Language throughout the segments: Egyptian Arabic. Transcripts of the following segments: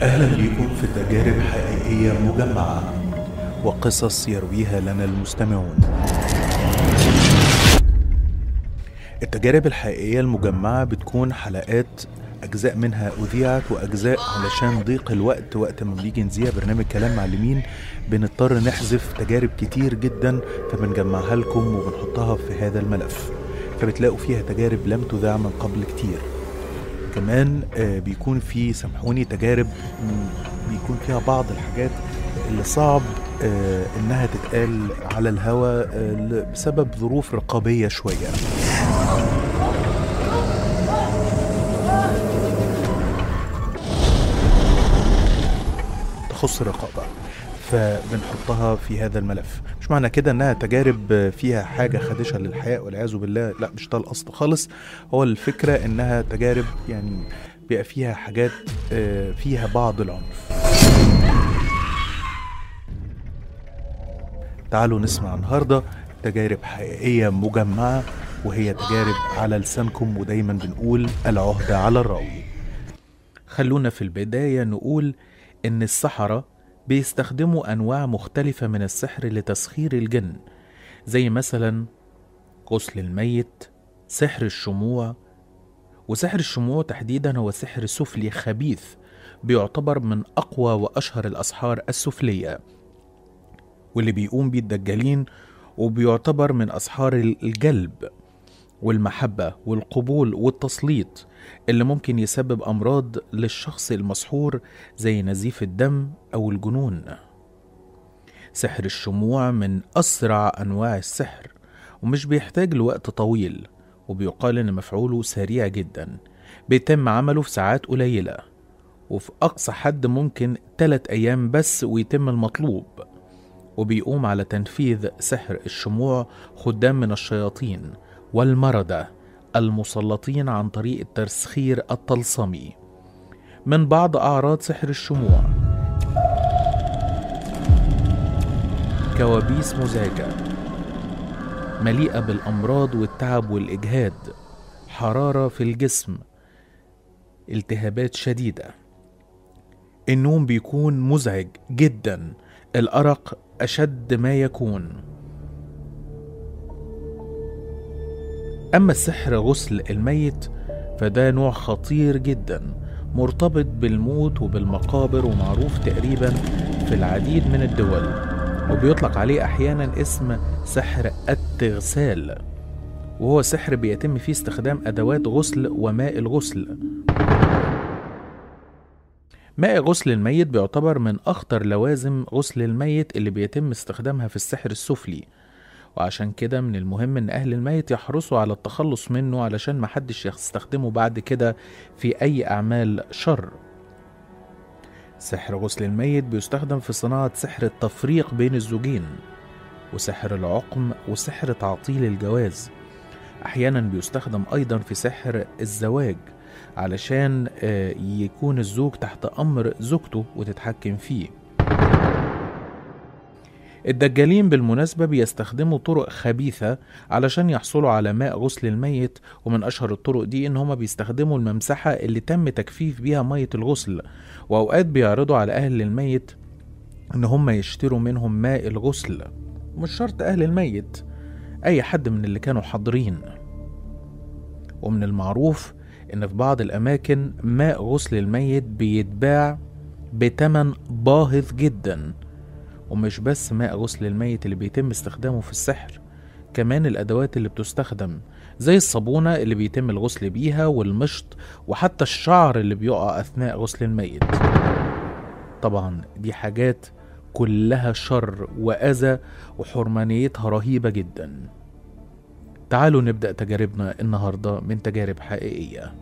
أهلا بكم في تجارب حقيقية مجمعة وقصص يرويها لنا المستمعون التجارب الحقيقية المجمعة بتكون حلقات أجزاء منها أذيعت وأجزاء علشان ضيق الوقت وقت ما بنيجي نذيع برنامج كلام معلمين بنضطر نحذف تجارب كتير جدا فبنجمعها لكم وبنحطها في هذا الملف فبتلاقوا فيها تجارب لم تذاع من قبل كتير كمان آه، بيكون في سامحوني تجارب مم، بيكون فيها بعض الحاجات اللي صعب آه، انها تتقال على الهوا آه، ل- بسبب ظروف رقابية شوية تخص الرقابة فبنحطها في هذا الملف مش معنى كده انها تجارب فيها حاجة خادشة للحياة والعياذ بالله لا مش ده القصد خالص هو الفكرة انها تجارب يعني بيبقى فيها حاجات آه، فيها بعض العنف تعالوا نسمع النهاردة تجارب حقيقية مجمعة وهي تجارب على لسانكم ودايما بنقول العهدة على الراوي خلونا في البداية نقول إن السحرة بيستخدموا أنواع مختلفة من السحر لتسخير الجن زي مثلا غسل الميت سحر الشموع وسحر الشموع تحديدا هو سحر سفلي خبيث بيعتبر من أقوى وأشهر الأسحار السفلية واللي بيقوم بيه الدجالين وبيعتبر من أسحار الجلب والمحبة والقبول والتسليط اللي ممكن يسبب أمراض للشخص المسحور زي نزيف الدم أو الجنون سحر الشموع من أسرع أنواع السحر ومش بيحتاج لوقت طويل وبيقال إن مفعوله سريع جدا بيتم عمله في ساعات قليلة وفي أقصى حد ممكن تلات أيام بس ويتم المطلوب وبيقوم على تنفيذ سحر الشموع خدام من الشياطين والمردة المسلطين عن طريق التسخير الطلسمي من بعض أعراض سحر الشموع كوابيس مزعجة مليئة بالأمراض والتعب والإجهاد حرارة في الجسم التهابات شديدة النوم بيكون مزعج جدا الأرق أشد ما يكون أما السحر غسل الميت فده نوع خطير جدا مرتبط بالموت وبالمقابر ومعروف تقريبا في العديد من الدول وبيطلق عليه أحيانا اسم سحر التغسال وهو سحر بيتم فيه استخدام أدوات غسل وماء الغسل ماء غسل الميت بيعتبر من أخطر لوازم غسل الميت اللي بيتم استخدامها في السحر السفلي وعشان كده من المهم ان اهل الميت يحرصوا على التخلص منه علشان محدش يستخدمه بعد كده في اي اعمال شر سحر غسل الميت بيستخدم في صناعة سحر التفريق بين الزوجين وسحر العقم وسحر تعطيل الجواز احيانا بيستخدم ايضا في سحر الزواج علشان آه، يكون الزوج تحت امر زوجته وتتحكم فيه الدجالين بالمناسبة بيستخدموا طرق خبيثة علشان يحصلوا على ماء غسل الميت ومن أشهر الطرق دي إن هما بيستخدموا الممسحة اللي تم تجفيف بيها مية الغسل وأوقات بيعرضوا على أهل الميت إن هما يشتروا منهم ماء الغسل مش شرط أهل الميت أي حد من اللي كانوا حاضرين ومن المعروف إن في بعض الأماكن ماء غسل الميت بيتباع بتمن باهظ جدا ومش بس ماء غسل الميت اللي بيتم استخدامه في السحر كمان الأدوات اللي بتستخدم زي الصابونة اللي بيتم الغسل بيها والمشط وحتى الشعر اللي بيقع أثناء غسل الميت طبعا دي حاجات كلها شر وأذى وحرمانيتها رهيبة جدا تعالوا نبدأ تجاربنا النهاردة من تجارب حقيقية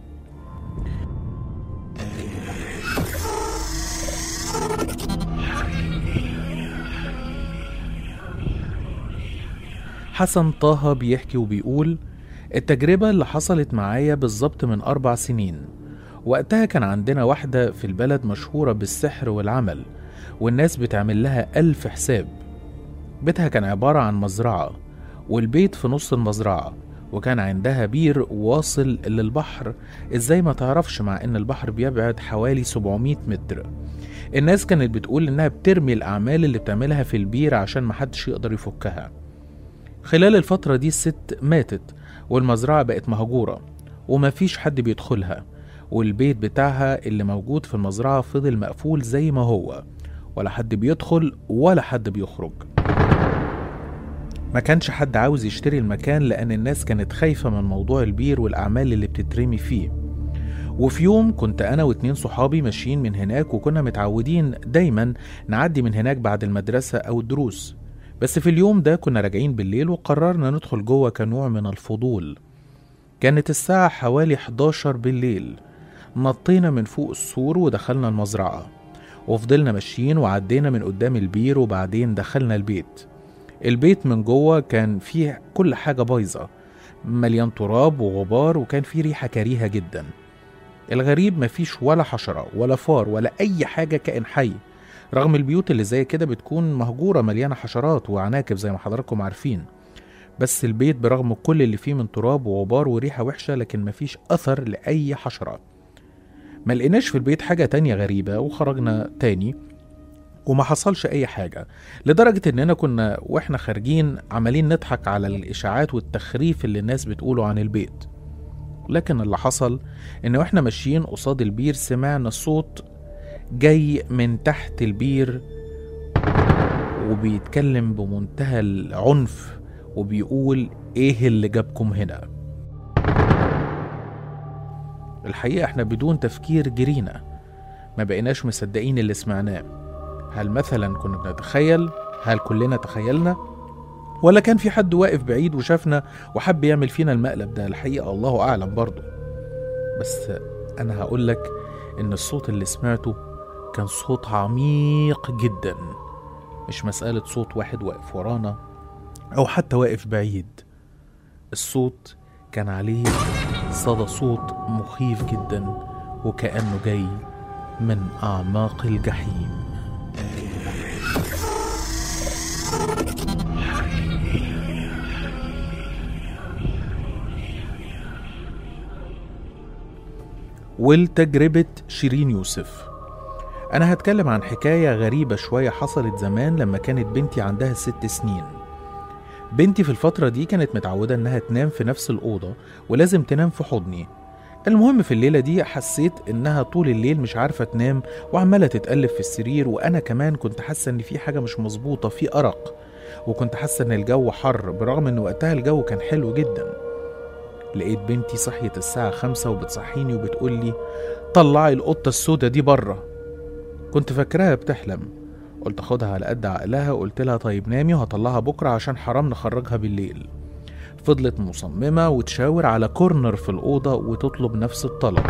حسن طه بيحكي وبيقول التجربة اللي حصلت معايا بالظبط من أربع سنين وقتها كان عندنا واحدة في البلد مشهورة بالسحر والعمل والناس بتعمل لها ألف حساب بيتها كان عبارة عن مزرعة والبيت في نص المزرعة وكان عندها بير واصل للبحر ازاي ما تعرفش مع ان البحر بيبعد حوالي 700 متر الناس كانت بتقول انها بترمي الاعمال اللي بتعملها في البير عشان محدش يقدر يفكها خلال الفترة دي الست ماتت والمزرعة بقت مهجورة ومفيش حد بيدخلها والبيت بتاعها اللي موجود في المزرعة فضل مقفول زي ما هو ولا حد بيدخل ولا حد بيخرج ما كانش حد عاوز يشتري المكان لأن الناس كانت خايفة من موضوع البير والأعمال اللي بتترمي فيه وفي يوم كنت أنا واتنين صحابي ماشيين من هناك وكنا متعودين دايما نعدي من هناك بعد المدرسة أو الدروس بس في اليوم ده كنا راجعين بالليل وقررنا ندخل جوه كنوع من الفضول كانت الساعة حوالي 11 بالليل نطينا من فوق السور ودخلنا المزرعة وفضلنا ماشيين وعدينا من قدام البير وبعدين دخلنا البيت البيت من جوه كان فيه كل حاجة بايظة مليان تراب وغبار وكان فيه ريحة كريهة جدا الغريب مفيش ولا حشرة ولا فار ولا أي حاجة كائن حي رغم البيوت اللي زي كده بتكون مهجورة مليانة حشرات وعناكب زي ما حضراتكم عارفين بس البيت برغم كل اللي فيه من تراب وغبار وريحة وحشة لكن مفيش أثر لأي حشرة ما لقيناش في البيت حاجة تانية غريبة وخرجنا تاني وما حصلش أي حاجة لدرجة إننا كنا وإحنا خارجين عمالين نضحك على الإشاعات والتخريف اللي الناس بتقوله عن البيت لكن اللي حصل إن وإحنا ماشيين قصاد البير سمعنا صوت جاي من تحت البير وبيتكلم بمنتهى العنف وبيقول ايه اللي جابكم هنا الحقيقة احنا بدون تفكير جرينا ما بقيناش مصدقين اللي سمعناه هل مثلا كنا بنتخيل هل كلنا تخيلنا ولا كان في حد واقف بعيد وشافنا وحب يعمل فينا المقلب ده الحقيقة الله أعلم برضه بس أنا هقولك إن الصوت اللي سمعته كان صوت عميق جدا مش مسألة صوت واحد واقف ورانا أو حتى واقف بعيد الصوت كان عليه صدى صوت مخيف جدا وكأنه جاي من أعماق الجحيم والتجربة شيرين يوسف أنا هتكلم عن حكاية غريبة شوية حصلت زمان لما كانت بنتي عندها ست سنين بنتي في الفترة دي كانت متعودة إنها تنام في نفس الأوضة ولازم تنام في حضني المهم في الليلة دي حسيت إنها طول الليل مش عارفة تنام وعمالة تتقلب في السرير وأنا كمان كنت حاسة إن في حاجة مش مظبوطة في أرق وكنت حاسة إن الجو حر برغم إن وقتها الجو كان حلو جدا لقيت بنتي صحيت الساعة خمسة وبتصحيني وبتقولي طلعي القطة السودة دي بره كنت فاكراها بتحلم قلت اخدها على قد عقلها وقلت لها طيب نامي وهطلعها بكرة عشان حرام نخرجها بالليل فضلت مصممة وتشاور على كورنر في الأوضة وتطلب نفس الطلب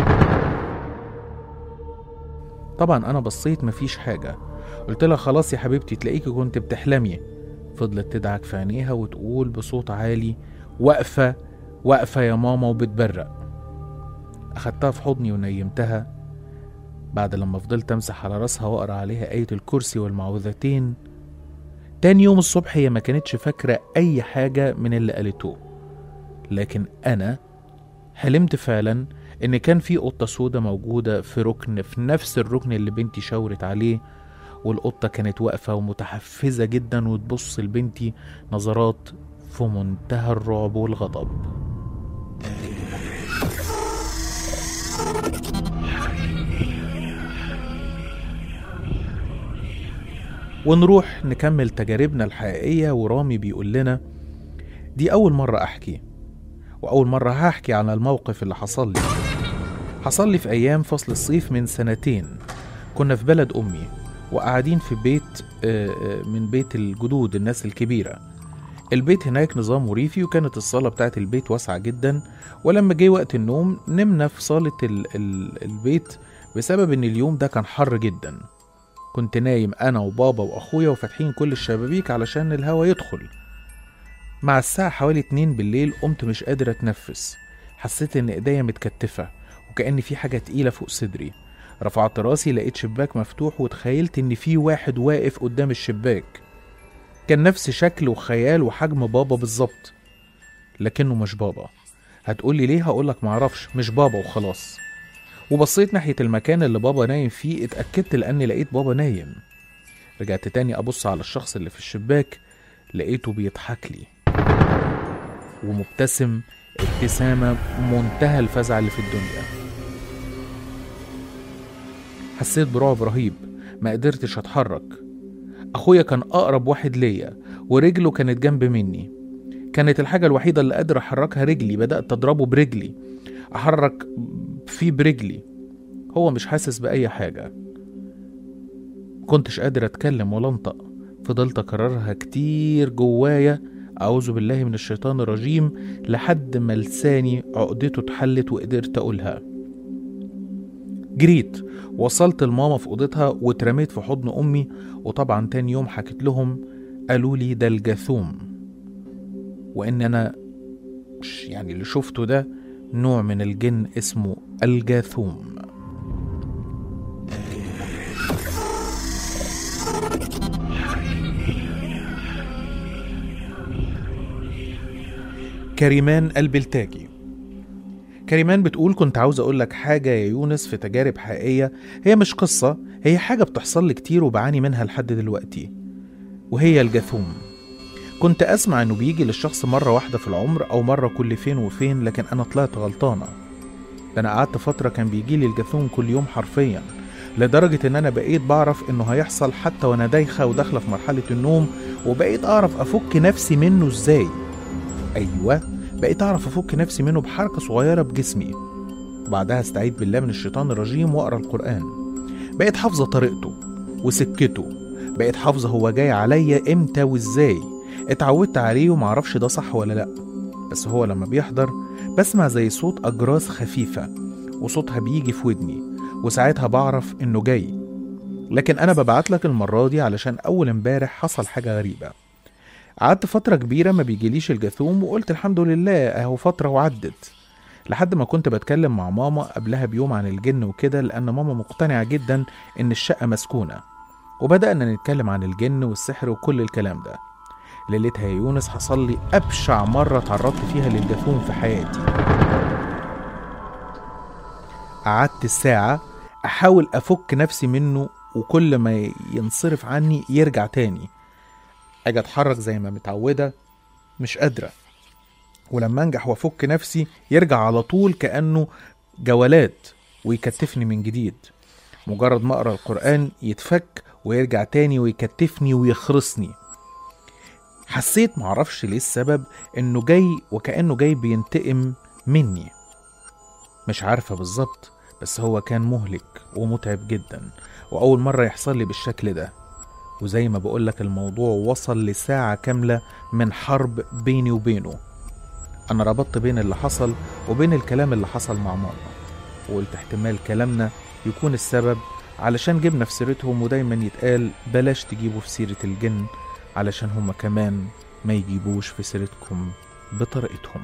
طبعا أنا بصيت مفيش حاجة قلت لها خلاص يا حبيبتي تلاقيكي كنت بتحلمي فضلت تدعك في عينيها وتقول بصوت عالي واقفة واقفة يا ماما وبتبرق أخدتها في حضني ونيمتها بعد لما فضلت امسح على راسها واقرا عليها آية الكرسي والمعوذتين تاني يوم الصبح هي ما كانتش فاكرة أي حاجة من اللي قالته لكن أنا حلمت فعلا إن كان في قطة سودة موجودة في ركن في نفس الركن اللي بنتي شاورت عليه والقطة كانت واقفة ومتحفزة جدا وتبص لبنتي نظرات في منتهى الرعب والغضب ونروح نكمل تجاربنا الحقيقية ورامي بيقول لنا دي أول مرة أحكي وأول مرة هحكي عن الموقف اللي حصل لي حصل لي في أيام فصل الصيف من سنتين كنا في بلد أمي وقاعدين في بيت آه، آه، من بيت الجدود الناس الكبيرة البيت هناك نظام ريفي وكانت الصالة بتاعت البيت واسعة جدا ولما جه وقت النوم نمنا في صالة ال ال البيت بسبب ان اليوم ده كان حر جدا كنت نايم انا وبابا واخويا وفاتحين كل الشبابيك علشان الهوا يدخل مع الساعة حوالي اتنين بالليل قمت مش قادر اتنفس حسيت ان ايديا متكتفة وكأن في حاجة تقيلة فوق صدري رفعت راسي لقيت شباك مفتوح وتخيلت ان في واحد واقف قدام الشباك كان نفس شكل وخيال وحجم بابا بالظبط لكنه مش بابا هتقولي ليه هقولك معرفش مش بابا وخلاص وبصيت ناحية المكان اللي بابا نايم فيه اتأكدت لأني لقيت بابا نايم رجعت تاني أبص على الشخص اللي في الشباك لقيته بيضحك لي ومبتسم ابتسامة منتهى الفزع اللي في الدنيا حسيت برعب رهيب ما قدرتش اتحرك اخويا كان اقرب واحد ليا ورجله كانت جنب مني كانت الحاجة الوحيدة اللي قادر احركها رجلي بدأت اضربه برجلي احرك فيه برجلي هو مش حاسس بأي حاجة كنتش قادر اتكلم ولا انطق فضلت اكررها كتير جوايا اعوذ بالله من الشيطان الرجيم لحد ما لساني عقدته اتحلت وقدرت اقولها جريت وصلت لماما في اوضتها واترميت في حضن امي وطبعا تاني يوم حكيت لهم قالوا لي ده الجاثوم وان انا ش- يعني اللي شفته ده نوع من الجن اسمه الجاثوم كريمان البلتاجي كريمان بتقول كنت عاوز اقول لك حاجة يا يونس في تجارب حقيقية هي مش قصة هي حاجة بتحصل لي كتير وبعاني منها لحد دلوقتي وهي الجاثوم كنت اسمع انه بيجي للشخص مرة واحدة في العمر او مرة كل فين وفين لكن انا طلعت غلطانة ده انا قعدت فترة كان بيجي لي الجاثوم كل يوم حرفيا لدرجة ان انا بقيت بعرف انه هيحصل حتى وانا دايخة وداخلة في مرحلة النوم وبقيت اعرف افك نفسي منه ازاي ايوه بقيت اعرف افك نفسي منه بحركة صغيرة بجسمي وبعدها استعيد بالله من الشيطان الرجيم واقرا القرآن بقيت حافظة طريقته وسكته بقيت حافظة هو جاي عليا امتى وازاي اتعودت عليه ومعرفش ده صح ولا لا بس هو لما بيحضر بسمع زي صوت أجراس خفيفة وصوتها بيجي في ودني وساعتها بعرف إنه جاي لكن أنا ببعت لك المرة دي علشان أول امبارح حصل حاجة غريبة قعدت فترة كبيرة ما بيجيليش الجاثوم وقلت الحمد لله أهو فترة وعدت لحد ما كنت بتكلم مع ماما قبلها بيوم عن الجن وكده لأن ماما مقتنعة جدا إن الشقة مسكونة وبدأنا نتكلم عن الجن والسحر وكل الكلام ده ليلتها يا يونس حصل لي أبشع مرة تعرضت فيها للجاثوم في حياتي قعدت ساعة أحاول أفك نفسي منه وكل ما ينصرف عني يرجع تاني أجي أتحرك زي ما متعودة مش قادرة ولما أنجح وأفك نفسي يرجع على طول كأنه جولات ويكتفني من جديد مجرد ما أقرأ القرآن يتفك ويرجع تاني ويكتفني ويخرسني حسيت معرفش ليه السبب انه جاي وكأنه جاي بينتقم مني مش عارفة بالظبط بس هو كان مهلك ومتعب جدا وأول مرة يحصل لي بالشكل ده وزي ما بقولك الموضوع وصل لساعة كاملة من حرب بيني وبينه أنا ربطت بين اللي حصل وبين الكلام اللي حصل مع ماما وقلت احتمال كلامنا يكون السبب علشان جبنا في سيرتهم ودايما يتقال بلاش تجيبوا في سيرة الجن علشان هما كمان ما يجيبوش في سيرتكم بطريقتهم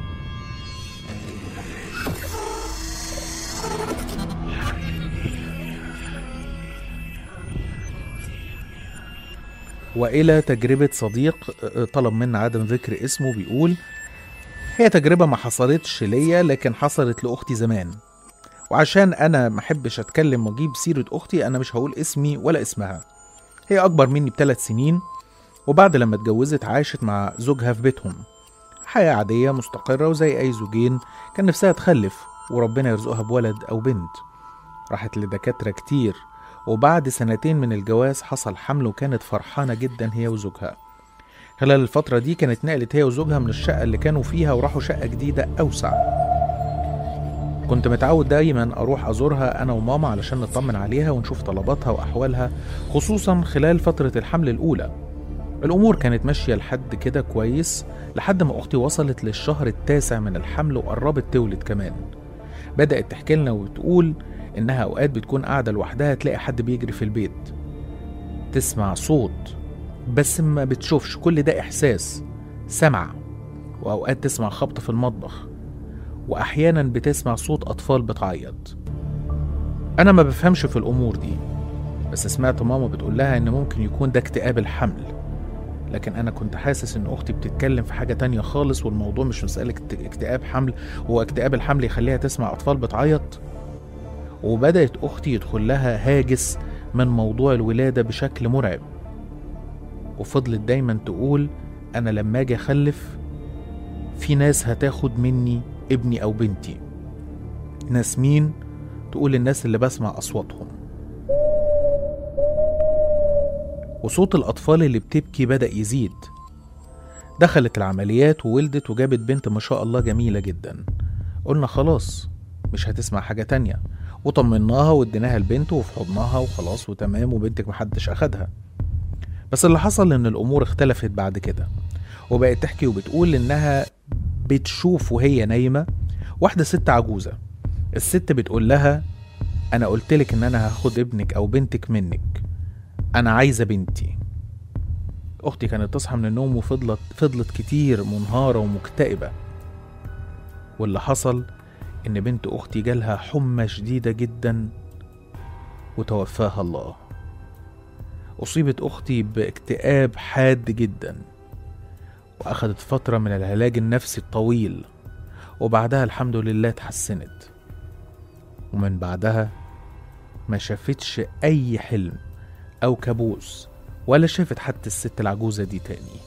وإلى تجربة صديق طلب منا عدم ذكر اسمه بيقول هي تجربة ما حصلتش ليا لكن حصلت لأختي زمان وعشان أنا محبش أتكلم وأجيب سيرة أختي أنا مش هقول اسمي ولا اسمها هي أكبر مني بثلاث سنين وبعد لما اتجوزت عاشت مع زوجها في بيتهم حياة عادية مستقرة وزي أي زوجين كان نفسها تخلف وربنا يرزقها بولد أو بنت راحت لدكاترة كتير وبعد سنتين من الجواز حصل حمل وكانت فرحانة جدا هي وزوجها خلال الفترة دي كانت نقلت هي وزوجها من الشقة اللي كانوا فيها وراحوا شقة جديدة أوسع كنت متعود دايما أروح أزورها أنا وماما علشان نطمن عليها ونشوف طلباتها وأحوالها خصوصا خلال فترة الحمل الأولى الأمور كانت ماشية لحد كده كويس لحد ما أختي وصلت للشهر التاسع من الحمل وقربت تولد كمان بدأت تحكي لنا وتقول إنها أوقات بتكون قاعدة لوحدها تلاقي حد بيجري في البيت تسمع صوت بس ما بتشوفش كل ده إحساس سمع وأوقات تسمع خبط في المطبخ وأحيانا بتسمع صوت أطفال بتعيط أنا ما بفهمش في الأمور دي بس سمعت ماما بتقول لها إن ممكن يكون ده اكتئاب الحمل لكن أنا كنت حاسس إن أختي بتتكلم في حاجة تانية خالص والموضوع مش مسألة اكت- اكتئاب حمل واكتئاب الحمل يخليها تسمع أطفال بتعيط وبدأت أختي يدخل لها هاجس من موضوع الولادة بشكل مرعب وفضلت دايما تقول أنا لما أجي أخلف في ناس هتاخد مني ابني أو بنتي ناس مين؟ تقول الناس اللي بسمع أصواتهم وصوت الأطفال اللي بتبكي بدأ يزيد دخلت العمليات وولدت وجابت بنت ما شاء الله جميلة جدا قلنا خلاص مش هتسمع حاجة تانية وطمناها واديناها البنت وفي حضنها وخلاص وتمام وبنتك محدش أخدها بس اللي حصل إن الأمور اختلفت بعد كده وبقت تحكي وبتقول إنها بتشوف وهي نايمة واحدة ست عجوزة الست بتقول لها أنا قلتلك إن أنا هاخد ابنك أو بنتك منك أنا عايزة بنتي أختي كانت تصحى من النوم وفضلت فضلت كتير منهارة ومكتئبة واللي حصل إن بنت أختي جالها حمى شديدة جدا وتوفاها الله أصيبت أختي باكتئاب حاد جدا وأخدت فترة من العلاج النفسي الطويل وبعدها الحمد لله اتحسنت ومن بعدها ما شافتش أي حلم أو كابوس ولا شافت حتى الست العجوزة دي تاني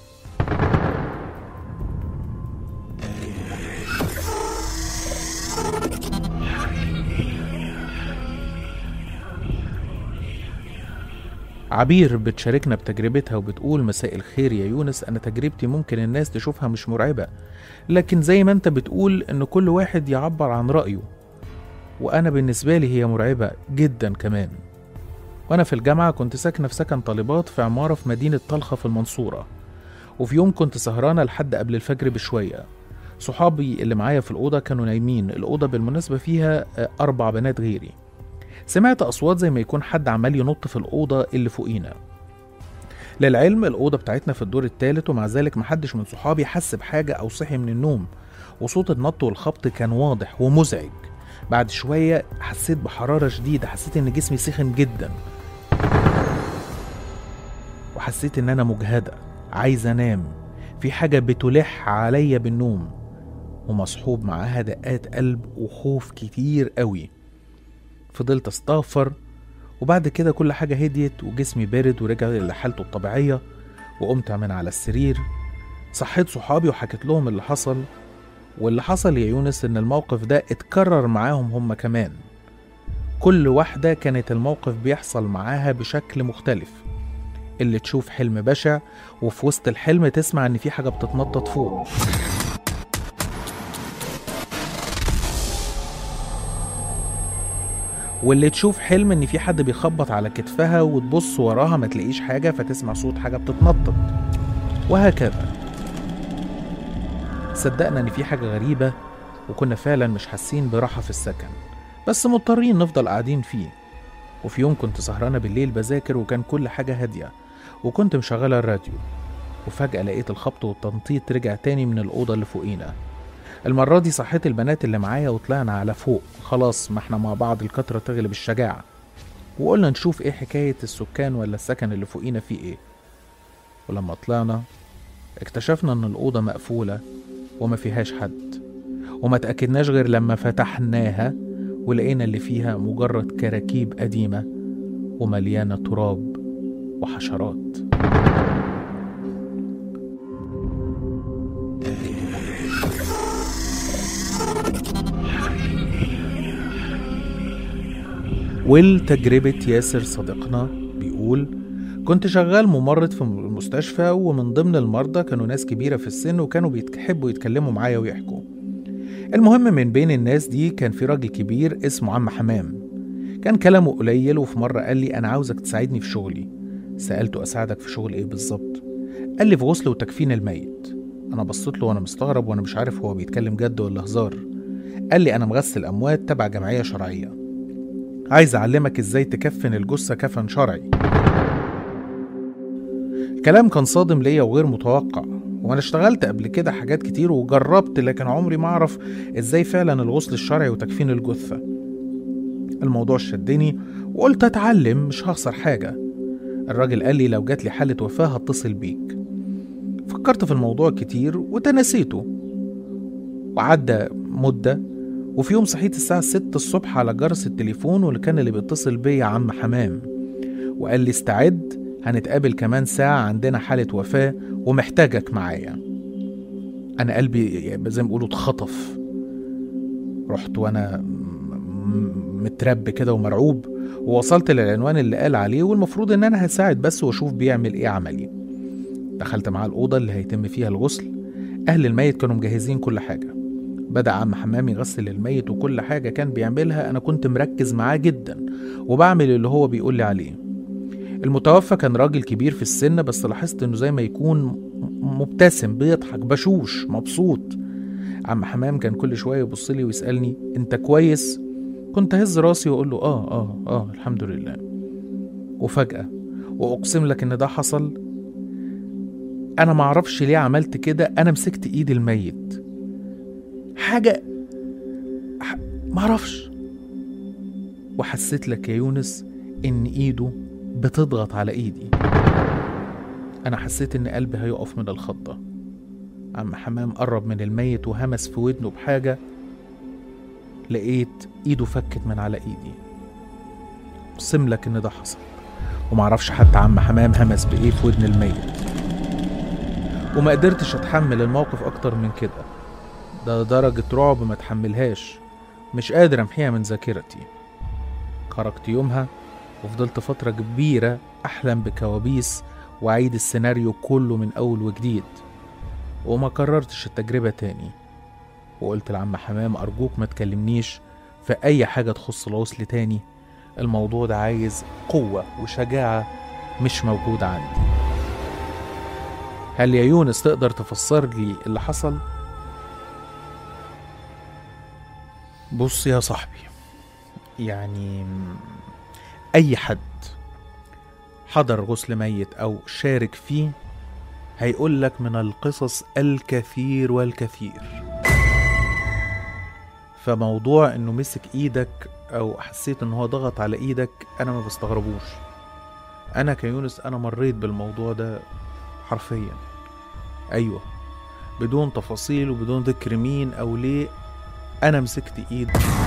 عبير بتشاركنا بتجربتها وبتقول مساء الخير يا يونس أنا تجربتي ممكن الناس تشوفها مش مرعبة لكن زي ما أنت بتقول إن كل واحد يعبر عن رأيه وأنا بالنسبة لي هي مرعبة جدا كمان وأنا في الجامعة كنت ساكنة في سكن طالبات في عمارة في مدينة طلخة في المنصورة وفي يوم كنت سهرانة لحد قبل الفجر بشوية صحابي اللي معايا في الأوضة كانوا نايمين الأوضة بالمناسبة فيها آه، أربع بنات غيري سمعت أصوات زي ما يكون حد عمال ينط في الأوضة اللي فوقينا للعلم الأوضة بتاعتنا في الدور الثالث ومع ذلك محدش من صحابي حس بحاجة أو صحي من النوم وصوت النط والخبط كان واضح ومزعج بعد شوية حسيت بحرارة شديدة حسيت إن جسمي سخن جدا وحسيت إن أنا مجهدة عايز أنام في حاجة بتلح عليا بالنوم ومصحوب معاها دقات قلب وخوف كتير قوي فضلت استغفر وبعد كده كل حاجة هديت وجسمي بارد ورجع لحالته الطبيعية وقمت من على السرير صحيت صحابي وحكيت لهم اللي حصل واللي حصل يا يونس ان الموقف ده اتكرر معاهم هم كمان كل واحدة كانت الموقف بيحصل معاها بشكل مختلف اللي تشوف حلم بشع وفي وسط الحلم تسمع ان في حاجة بتتنطط فوق واللي تشوف حلم ان في حد بيخبط على كتفها وتبص وراها ما تلاقيش حاجة فتسمع صوت حاجة بتتنطط وهكذا صدقنا ان في حاجة غريبة وكنا فعلا مش حاسين براحة في السكن بس مضطرين نفضل قاعدين فيه وفي يوم كنت سهرانة بالليل بذاكر وكان كل حاجة هادية وكنت مشغلة الراديو وفجأة لقيت الخبط والتنطيط رجع تاني من الأوضة اللي فوقينا المرة دي صحيت البنات اللي معايا وطلعنا على فوق خلاص ما احنا مع بعض الكترة تغلب الشجاعة وقلنا نشوف ايه حكاية السكان ولا السكن اللي فوقينا فيه ايه ولما طلعنا اكتشفنا ان الأوضة مقفولة وما فيهاش حد وما تأكدناش غير لما فتحناها ولقينا اللي فيها مجرد كراكيب قديمة ومليانة تراب وحشرات والتجربة ياسر صديقنا بيقول كنت شغال ممرض في المستشفى ومن ضمن المرضى كانوا ناس كبيرة في السن وكانوا بيحبوا يتكلموا معايا ويحكوا المهم من بين الناس دي كان في راجل كبير اسمه عم حمام كان كلامه قليل وفي مرة قال لي أنا عاوزك تساعدني في شغلي سألته أساعدك في شغل إيه بالظبط قال لي في غسل وتكفين الميت أنا بصيت له وأنا مستغرب وأنا مش عارف هو بيتكلم جد ولا هزار قال لي أنا مغسل أموات تبع جمعية شرعية عايز أعلمك إزاي تكفن الجثة كفن شرعي الكلام كان صادم ليا وغير متوقع وانا اشتغلت قبل كده حاجات كتير وجربت لكن عمري ما اعرف ازاي فعلا الغسل الشرعي وتكفين الجثة الموضوع شدني وقلت اتعلم مش هخسر حاجة الراجل قال لي لو جات لي حالة وفاة هتصل بيك فكرت في الموضوع كتير وتناسيته وعدى مدة وفي يوم صحيت الساعة 6 الصبح على جرس التليفون واللي كان اللي بيتصل بيا عم حمام وقال لي استعد هنتقابل كمان ساعة عندنا حالة وفاة ومحتاجك معايا أنا قلبي زي ما بيقولوا اتخطف رحت وأنا م- مترب كده ومرعوب ووصلت للعنوان اللي قال عليه والمفروض إن أنا هساعد بس وأشوف بيعمل إيه عملي دخلت معاه الأوضة اللي هيتم فيها الغسل أهل الميت كانوا مجهزين كل حاجة بدأ عم حمام يغسل الميت وكل حاجة كان بيعملها أنا كنت مركز معاه جدا وبعمل اللي هو بيقول لي عليه المتوفى كان راجل كبير في السن بس لاحظت انه زي ما يكون م- مبتسم بيضحك بشوش مبسوط عم حمام كان كل شوية يبص لي ويسألني انت كويس كنت اهز راسي واقول له اه اه اه الحمد لله وفجأة واقسم لك ان ده حصل انا معرفش ليه عملت كده انا مسكت ايد الميت حاجة ح- معرفش وحسيت لك يا يونس ان ايده بتضغط على ايدي انا حسيت ان قلبي هيقف من الخضة عم حمام قرب من الميت وهمس في ودنه بحاجة لقيت ايده فكت من على ايدي اقسم لك ان ده حصل ومعرفش حتى عم حمام همس بايه في ودن الميت وما قدرتش اتحمل الموقف اكتر من كده ده درجة رعب ما اتحملهاش مش قادر امحيها من ذاكرتي خرجت يومها وفضلت فترة كبيرة أحلم بكوابيس وأعيد السيناريو كله من أول وجديد وما كررتش التجربة تاني وقلت لعم حمام أرجوك ما تكلمنيش في أي حاجة تخص العسل تاني الموضوع ده عايز قوة وشجاعة مش موجودة عندي هل يا يونس تقدر تفسر لي اللي حصل؟ بص يا صاحبي يعني أي حد حضر غسل ميت أو شارك فيه هيقول لك من القصص الكثير والكثير فموضوع انه مسك ايدك او حسيت ان هو ضغط على ايدك انا ما بستغربوش انا كيونس انا مريت بالموضوع ده حرفيا ايوه بدون تفاصيل وبدون ذكر مين او ليه انا مسكت ايد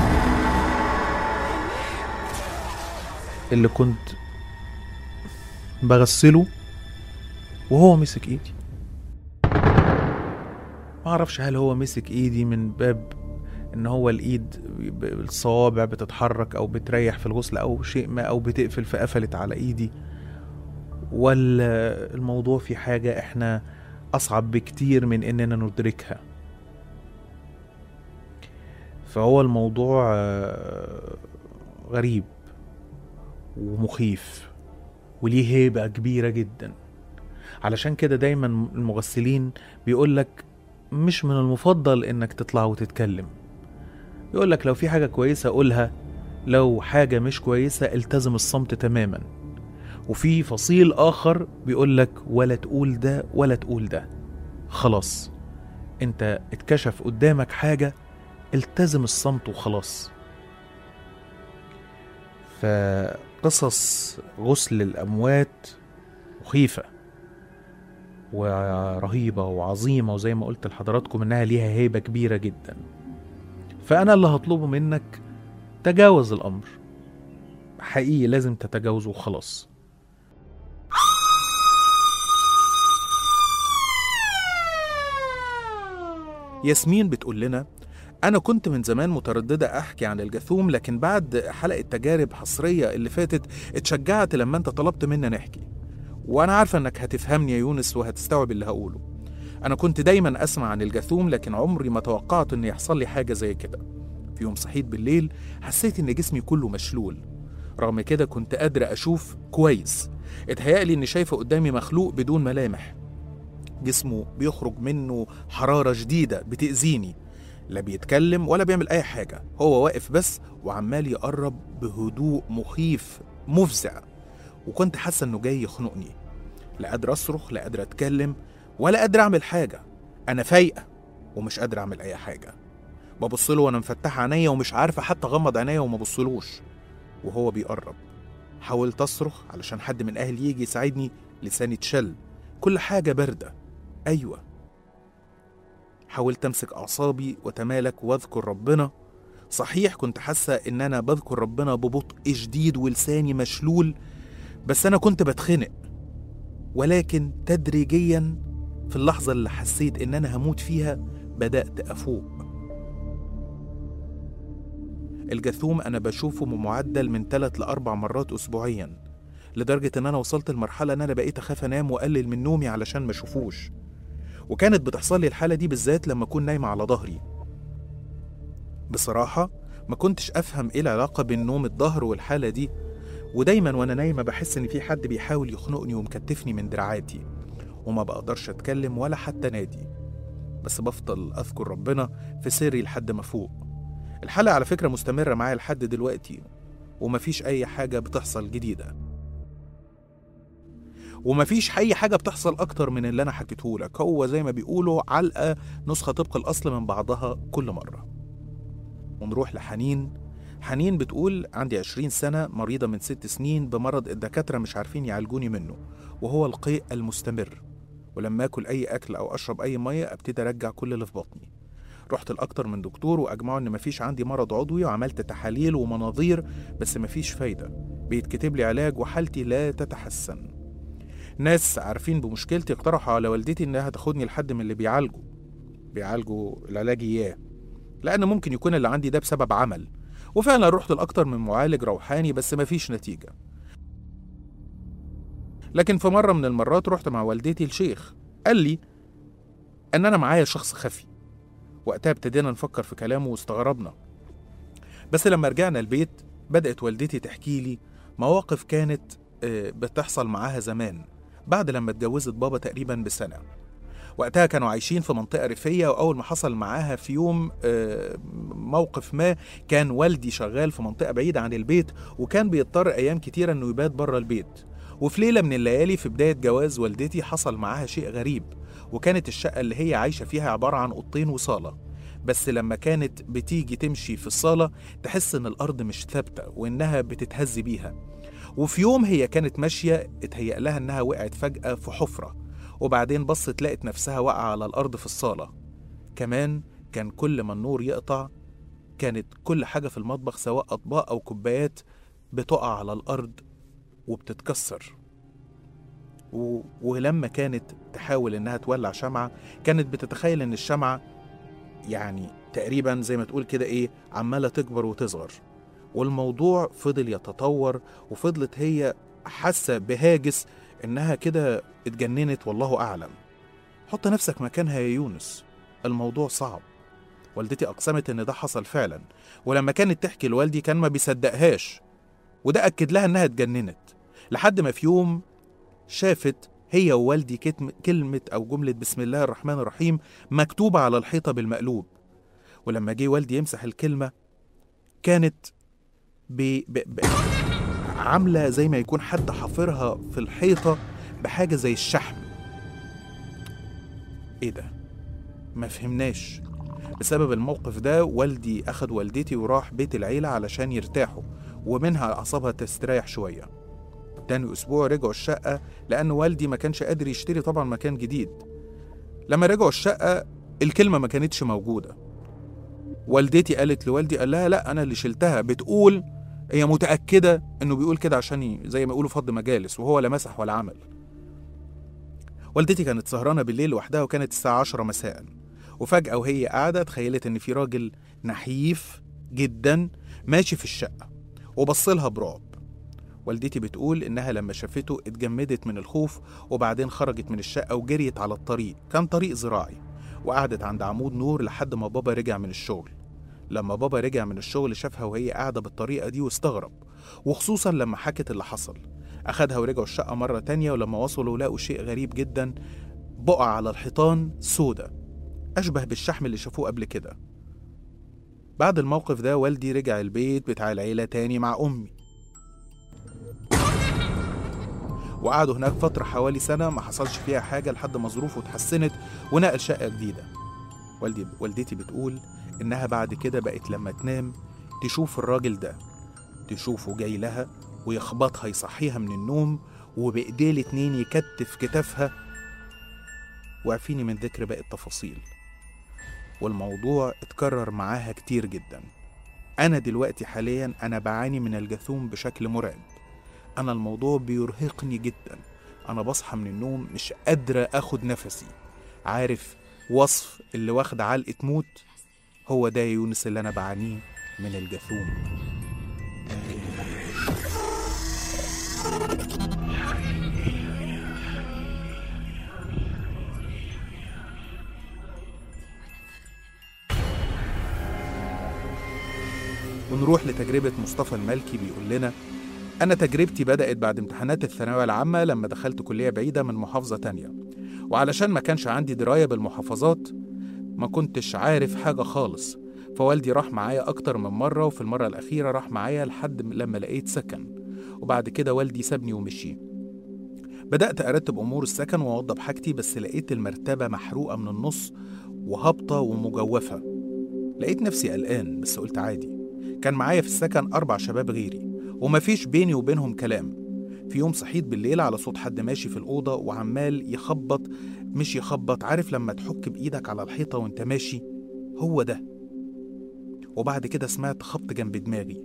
اللي كنت بغسله وهو مسك ايدي ما اعرفش هل هو مسك ايدي من باب ان هو الايد ب- الصوابع بتتحرك او بتريح في الغسل او شيء ما او بتقفل فقفلت على ايدي ولا الموضوع في حاجة احنا اصعب بكتير من اننا ندركها فهو الموضوع آه، غريب ومخيف وليه هيبة كبيرة جدا علشان كده دايما المغسلين بيقولك مش من المفضل انك تطلع وتتكلم يقولك لو في حاجة كويسة قولها لو حاجة مش كويسة التزم الصمت تماما وفي فصيل آخر بيقولك ولا تقول ده ولا تقول ده خلاص انت اتكشف قدامك حاجة التزم الصمت وخلاص فقصص غسل الأموات مخيفة ورهيبة وعظيمة وزي ما قلت لحضراتكم إنها ليها هيبة كبيرة جدا فأنا اللي هطلبه منك تجاوز الأمر حقيقي لازم تتجاوزه وخلاص ياسمين بتقول لنا أنا كنت من زمان مترددة أحكي عن الجاثوم لكن بعد حلقة تجارب حصرية اللي فاتت اتشجعت لما أنت طلبت منا نحكي وأنا عارفة إنك هتفهمني يا يونس وهتستوعب اللي هقوله أنا كنت دايما أسمع عن الجاثوم لكن عمري ما توقعت إن يحصل لي حاجة زي كده في يوم صحيت بالليل حسيت إن جسمي كله مشلول رغم كده كنت قادرة أشوف كويس اتهيألي إني شايفة قدامي مخلوق بدون ملامح جسمه بيخرج منه حرارة شديدة بتأذيني لا بيتكلم ولا بيعمل أي حاجة هو واقف بس وعمال يقرب بهدوء مخيف مفزع وكنت حاسة إنه جاي يخنقني لا قادر أصرخ لا قادر أتكلم ولا قادر أعمل حاجة أنا فايقة ومش قادر أعمل أي حاجة ببص له وأنا مفتحة عينيا ومش عارفة حتى أغمض عينيا وما بصلوش وهو بيقرب حاولت أصرخ علشان حد من أهلي يجي يساعدني لساني اتشل كل حاجة باردة أيوة حاولت أمسك أعصابي وتمالك وأذكر ربنا صحيح كنت حاسة إن أنا بذكر ربنا ببطء شديد ولساني مشلول بس أنا كنت بتخنق ولكن تدريجيا في اللحظة اللي حسيت إن أنا هموت فيها بدأت أفوق الجاثوم أنا بشوفه بمعدل من 3 لأربع مرات أسبوعيا لدرجة إن أنا وصلت لمرحلة إن أنا بقيت أخاف أنام وأقلل من نومي علشان ما أشوفوش وكانت بتحصل لي الحالة دي بالذات لما أكون نايمة على ظهري بصراحة ما كنتش أفهم إيه العلاقة بين نوم الظهر والحالة دي ودايما وأنا نايمة بحس إن في حد بيحاول يخنقني ومكتفني من دراعاتي وما بقدرش أتكلم ولا حتى نادي بس بفضل أذكر ربنا في سري لحد ما فوق الحالة على فكرة مستمرة معايا لحد دلوقتي ومفيش أي حاجة بتحصل جديدة ومفيش أي حاجة بتحصل أكتر من اللي أنا حكيته لك هو زي ما بيقولوا علقة نسخة طبق الأصل من بعضها كل مرة ونروح لحنين حنين بتقول عندي 20 سنة مريضة من ست سنين بمرض الدكاترة مش عارفين يعالجوني منه وهو القيء المستمر ولما اكل اي اكل او اشرب اي ميه ابتدي ارجع كل اللي في بطني رحت لاكتر من دكتور واجمعوا ان مفيش عندي مرض عضوي وعملت تحاليل ومناظير بس مفيش فايده بيتكتب لي علاج وحالتي لا تتحسن ناس عارفين بمشكلتي اقترحوا على والدتي انها تاخدني لحد من اللي بيعالجوا بيعالجوا العلاج اياه لان ممكن يكون اللي عندي ده بسبب عمل وفعلا رحت لاكتر من معالج روحاني بس مفيش نتيجه لكن في مرة من المرات رحت مع والدتي الشيخ قال لي أن أنا معايا شخص خفي وقتها ابتدينا نفكر في كلامه واستغربنا بس لما رجعنا البيت بدأت والدتي تحكي لي مواقف كانت آه، بتحصل معاها زمان بعد لما اتجوزت بابا تقريبا بسنة وقتها كانوا عايشين في منطقة ريفية وأول ما حصل معاها في يوم آه، موقف ما كان والدي شغال في منطقة بعيدة عن البيت وكان بيضطر أيام كتيرة إنه يبات بره البيت وفي ليلة من الليالي في بداية جواز والدتي حصل معاها شيء غريب وكانت الشقة اللي هي عايشة فيها عبارة عن أوضتين وصالة بس لما كانت بتيجي تمشي في الصالة تحس إن الأرض مش ثابتة وإنها بتتهز بيها وفي يوم هي كانت ماشية اتهيأ لها إنها وقعت فجأة في حفرة وبعدين بصت لقت نفسها واقعة على الأرض في الصالة كمان كان كل ما النور يقطع كانت كل حاجة في المطبخ سواء أطباق أو كوبايات بتقع على الأرض وبتتكسر و... ولما كانت تحاول انها تولع شمعة كانت بتتخيل ان الشمعة يعني تقريبا زي ما تقول كده ايه عمالة تكبر وتصغر والموضوع فضل يتطور وفضلت هي حاسة بهاجس انها كده اتجننت والله اعلم حط نفسك مكانها يا يونس الموضوع صعب والدتي اقسمت ان ده حصل فعلا ولما كانت تحكي لوالدي كان ما بيصدقهاش وده أكد لها إنها اتجننت لحد ما في يوم شافت هي ووالدي كتم كلمة أو جملة بسم الله الرحمن الرحيم مكتوبة على الحيطة بالمقلوب ولما جه والدي يمسح الكلمة كانت ب... ب... ب... عاملة زي ما يكون حد حافرها في الحيطة بحاجة زي الشحم ايه ده ما فهمناش بسبب الموقف ده والدي أخد والدتي وراح بيت العيلة علشان يرتاحوا ومنها أعصابها تستريح شوية تاني أسبوع رجعوا الشقة لأن والدي ما كانش قادر يشتري طبعا مكان جديد لما رجعوا الشقة الكلمة ما كانتش موجودة والدتي قالت لوالدي قال لها لا أنا اللي شلتها بتقول هي متأكدة إنه بيقول كده عشان ي- زي ما يقولوا فض مجالس وهو لا مسح ولا عمل والدتي كانت سهرانة بالليل لوحدها وكانت الساعة عشرة مساء وفجأة وهي قاعدة تخيلت إن في راجل نحيف جدا ماشي في الشقة وبصلها برعب والدتي بتقول إنها لما شافته اتجمدت من الخوف وبعدين خرجت من الشقة وجريت على الطريق كان طريق زراعي وقعدت عند عمود نور لحد ما بابا رجع من الشغل لما بابا رجع من الشغل شافها وهي قاعدة بالطريقة دي واستغرب وخصوصا لما حكت اللي حصل أخدها ورجعوا الشقة مرة تانية ولما وصلوا لقوا شيء غريب جدا بقع على الحيطان سودة أشبه بالشحم اللي شافوه قبل كده بعد الموقف ده والدي رجع البيت بتاع العيلة تاني مع أمي وقعدوا هناك فترة حوالي سنة ما حصلش فيها حاجة لحد ما ظروفه اتحسنت ونقل شقة جديدة والدي والدتي بتقول إنها بعد كده بقت لما تنام تشوف الراجل ده تشوفه جاي لها ويخبطها يصحيها من النوم وبإيديه الاتنين يكتف كتافها واعفيني من ذكر باقي التفاصيل والموضوع اتكرر معاها كتير جدا أنا دلوقتي حاليا أنا بعاني من الجاثوم بشكل مرعب أنا الموضوع بيرهقني جدا أنا بصحى من النوم مش قادرة أخد نفسي عارف وصف اللي واخد علقة موت هو ده يا يونس اللي أنا بعانيه من الجاثوم ونروح لتجربة مصطفى المالكي بيقول لنا أنا تجربتي بدأت بعد امتحانات الثانوية العامة لما دخلت كلية بعيدة من محافظة تانية وعلشان ما كانش عندي دراية بالمحافظات ما كنتش عارف حاجة خالص فوالدي راح معايا أكتر من مرة وفي المرة الأخيرة راح معايا لحد لما لقيت سكن وبعد كده والدي سابني ومشي بدأت أرتب أمور السكن وأوضب حاجتي بس لقيت المرتبة محروقة من النص وهابطة ومجوفة لقيت نفسي قلقان بس قلت عادي كان معايا في السكن أربع شباب غيري ومفيش بيني وبينهم كلام في يوم صحيت بالليل على صوت حد ماشي في الأوضة وعمال يخبط مش يخبط عارف لما تحك بإيدك على الحيطة وانت ماشي هو ده وبعد كده سمعت خبط جنب دماغي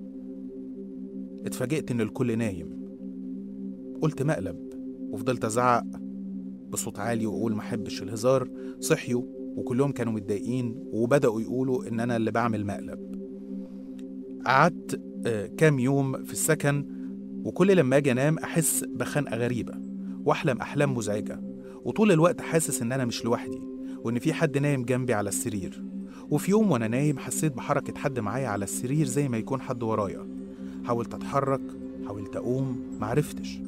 اتفاجئت ان الكل نايم قلت مقلب وفضلت ازعق بصوت عالي واقول ما احبش الهزار صحيوا وكلهم كانوا متضايقين وبداوا يقولوا ان انا اللي بعمل مقلب قعدت آه، كام يوم في السكن وكل لما اجي انام احس بخنقه غريبه واحلم احلام مزعجه وطول الوقت حاسس ان انا مش لوحدي وان في حد نايم جنبي على السرير وفي يوم وانا نايم حسيت بحركه حد معايا على السرير زي ما يكون حد ورايا حاولت اتحرك حاولت اقوم معرفتش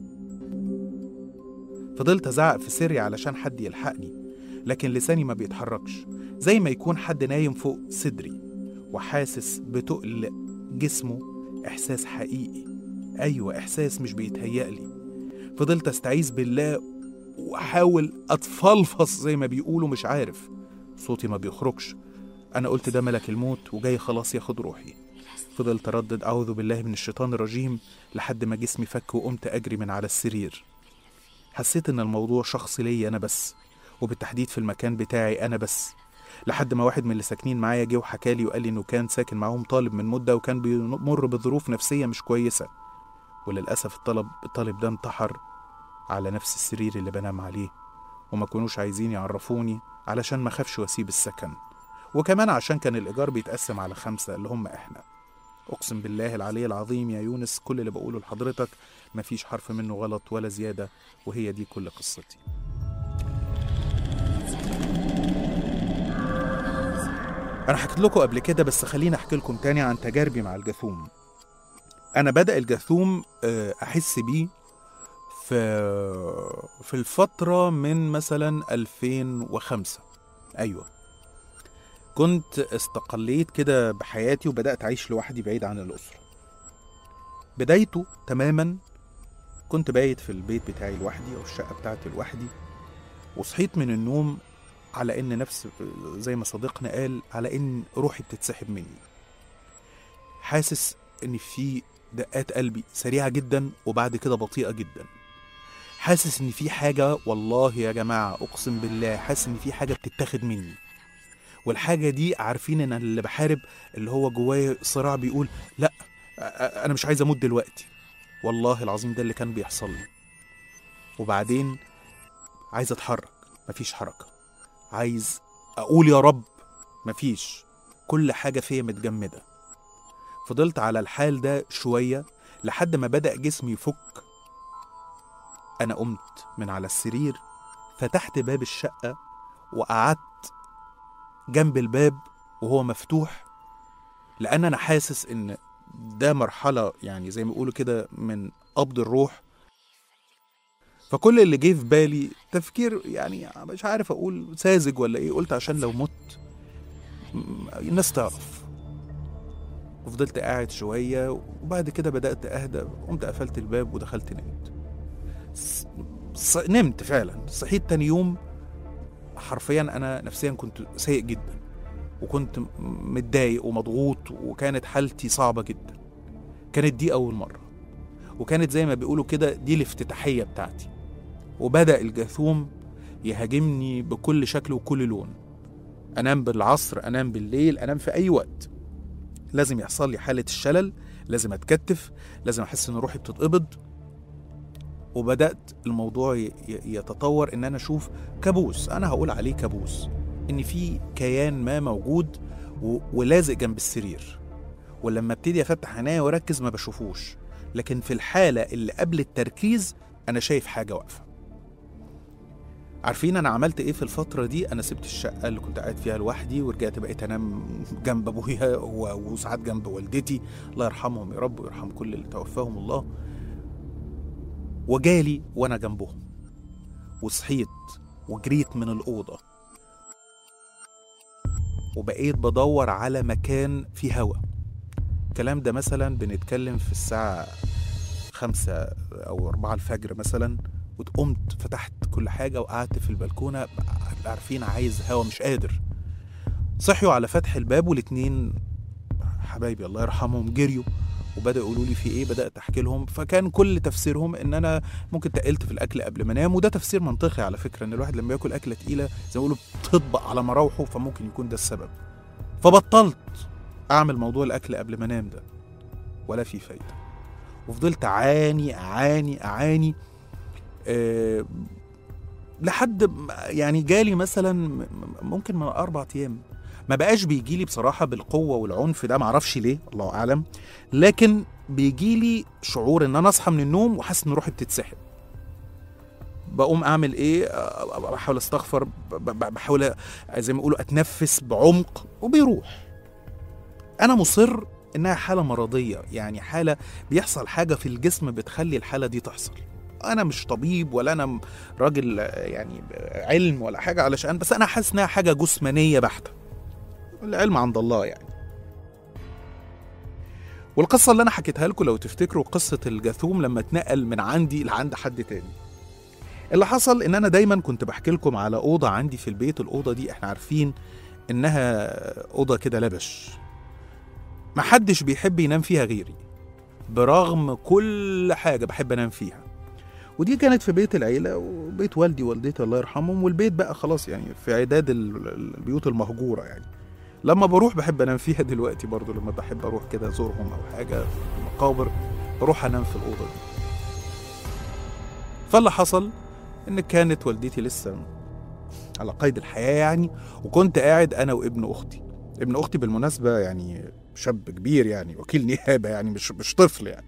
فضلت ازعق في سري علشان حد يلحقني لكن لساني ما بيتحركش زي ما يكون حد نايم فوق صدري وحاسس بتقل جسمه احساس حقيقي ايوه احساس مش بيتهيألي فضلت استعيذ بالله واحاول اتفلفص زي ما بيقولوا مش عارف صوتي ما بيخرجش انا قلت ده ملك الموت وجاي خلاص ياخد روحي فضلت اردد اعوذ بالله من الشيطان الرجيم لحد ما جسمي فك وقمت اجري من على السرير حسيت ان الموضوع شخصي ليا انا بس وبالتحديد في المكان بتاعي انا بس لحد ما واحد من اللي ساكنين معايا جه وحكالي وقال لي انه كان ساكن معاهم طالب من مده وكان بيمر بظروف نفسيه مش كويسه وللاسف الطلب الطالب ده انتحر على نفس السرير اللي بنام عليه وما كانوش عايزين يعرفوني علشان ما اخافش واسيب السكن وكمان عشان كان الايجار بيتقسم على خمسه اللي هم احنا اقسم بالله العلي العظيم يا يونس كل اللي بقوله لحضرتك مفيش حرف منه غلط ولا زياده وهي دي كل قصتي انا حكيت لكم قبل كده بس خليني احكي لكم تاني عن تجاربي مع الجاثوم انا بدا الجاثوم آه، احس بيه في في الفتره من مثلا 2005 ايوه كنت استقليت كده بحياتي وبدات اعيش لوحدي بعيد عن الاسره بدايته تماما كنت بايت في البيت بتاعي لوحدي او الشقه بتاعتي لوحدي وصحيت من النوم على ان نفس زي ما صديقنا قال على ان روحي بتتسحب مني حاسس ان في دقات قلبي سريعه جدا وبعد كده بطيئه جدا حاسس ان في حاجه والله يا جماعه اقسم بالله حاسس ان في حاجه بتتاخد مني والحاجه دي عارفين ان اللي بحارب اللي هو جوايا صراع بيقول لا أ- أ- انا مش عايز اموت دلوقتي والله العظيم ده اللي كان بيحصل لي وبعدين عايز اتحرك مفيش حركه عايز اقول يا رب مفيش كل حاجه فيا متجمده فضلت على الحال ده شويه لحد ما بدا جسمي يفك انا قمت من على السرير فتحت باب الشقه وقعدت جنب الباب وهو مفتوح لان انا حاسس ان ده مرحله يعني زي ما بيقولوا كده من قبض الروح فكل اللي جه في بالي تفكير يعني مش عارف اقول ساذج ولا ايه قلت عشان لو مت م- الناس تعرف وفضلت قاعد شوية وبعد كده بدأت أهدى قمت قفلت الباب ودخلت نمت ص- ص- نمت فعلا صحيت تاني يوم حرفيا أنا نفسيا كنت سيء جدا وكنت م- متضايق ومضغوط وكانت حالتي صعبة جدا كانت دي أول مرة وكانت زي ما بيقولوا كده دي الافتتاحية بتاعتي وبدأ الجاثوم يهاجمني بكل شكل وكل لون انام بالعصر انام بالليل انام في اي وقت لازم يحصل لي حاله الشلل لازم اتكتف لازم احس ان روحي بتتقبض وبدات الموضوع ي- ي- يتطور ان انا اشوف كابوس انا هقول عليه كابوس ان في كيان ما موجود و- ولازق جنب السرير ولما ابتدي افتح عينيا واركز ما بشوفوش لكن في الحاله اللي قبل التركيز انا شايف حاجه واقفه عارفين انا عملت ايه في الفتره دي انا سبت الشقه اللي كنت قاعد فيها لوحدي ورجعت بقيت انام جنب ابويا و- وساعات جنب والدتي الله يرحمهم يا رب ويرحم كل اللي توفاهم الله وجالي وانا جنبهم وصحيت وجريت من الاوضه وبقيت بدور على مكان فيه هوا الكلام ده مثلا بنتكلم في الساعة خمسة أو أربعة الفجر مثلا وقمت فتحت كل حاجة وقعدت في البلكونة عارفين عايز هوا مش قادر صحيوا على فتح الباب والاتنين حبايبي الله يرحمهم جريوا وبدأوا يقولوا لي في ايه بدأت احكي لهم فكان كل تفسيرهم ان انا ممكن تقلت في الاكل قبل ما انام وده تفسير منطقي على فكرة ان الواحد لما ياكل اكلة تقيلة زي ما بيقولوا بتطبق على مراوحه فممكن يكون ده السبب فبطلت اعمل موضوع الاكل قبل ما انام ده ولا في فايده وفضلت اعاني اعاني اعاني أه لحد ما- يعني جالي مثلا م- م- ممكن من اربع ايام ما بقاش بيجي لي بصراحه بالقوه والعنف ده معرفش ليه الله اعلم لكن بيجي لي شعور ان انا اصحى من النوم وحاسس ان روحي بتتسحب بقوم اعمل ايه أه، بحاول استغفر ب- ب- بحاول زي ما يقولوا اتنفس بعمق وبيروح انا مصر انها حاله مرضيه يعني حاله بيحصل حاجه في الجسم بتخلي الحاله دي تحصل انا مش طبيب ولا انا م- راجل آه، يعني علم ولا حاجه علشان بس انا حاسس انها حاجه جسمانيه بحته العلم عند الله يعني والقصه اللي انا حكيتها لكم لو تفتكروا قصه الجاثوم لما اتنقل من عندي لعند حد تاني اللي حصل ان انا دايما كنت بحكي لكم على اوضه عندي في البيت الاوضه دي احنا عارفين انها اوضه كده لبش محدش بيحب ينام فيها غيري برغم كل حاجة بحب أنام فيها ودي كانت في بيت العيلة وبيت والدي ووالدتي الله يرحمهم والبيت بقى خلاص يعني في عداد ال- ال- البيوت المهجورة يعني لما بروح بحب أنام فيها دلوقتي برضو لما بحب أروح كده أزورهم أو حاجة في المقابر بروح أنام في الأوضة دي فاللي حصل إن كانت والدتي لسه على قيد الحياة يعني وكنت قاعد أنا وابن أختي ابن أختي بالمناسبة يعني شاب كبير يعني وكيل نيابه يعني مش مش طفل يعني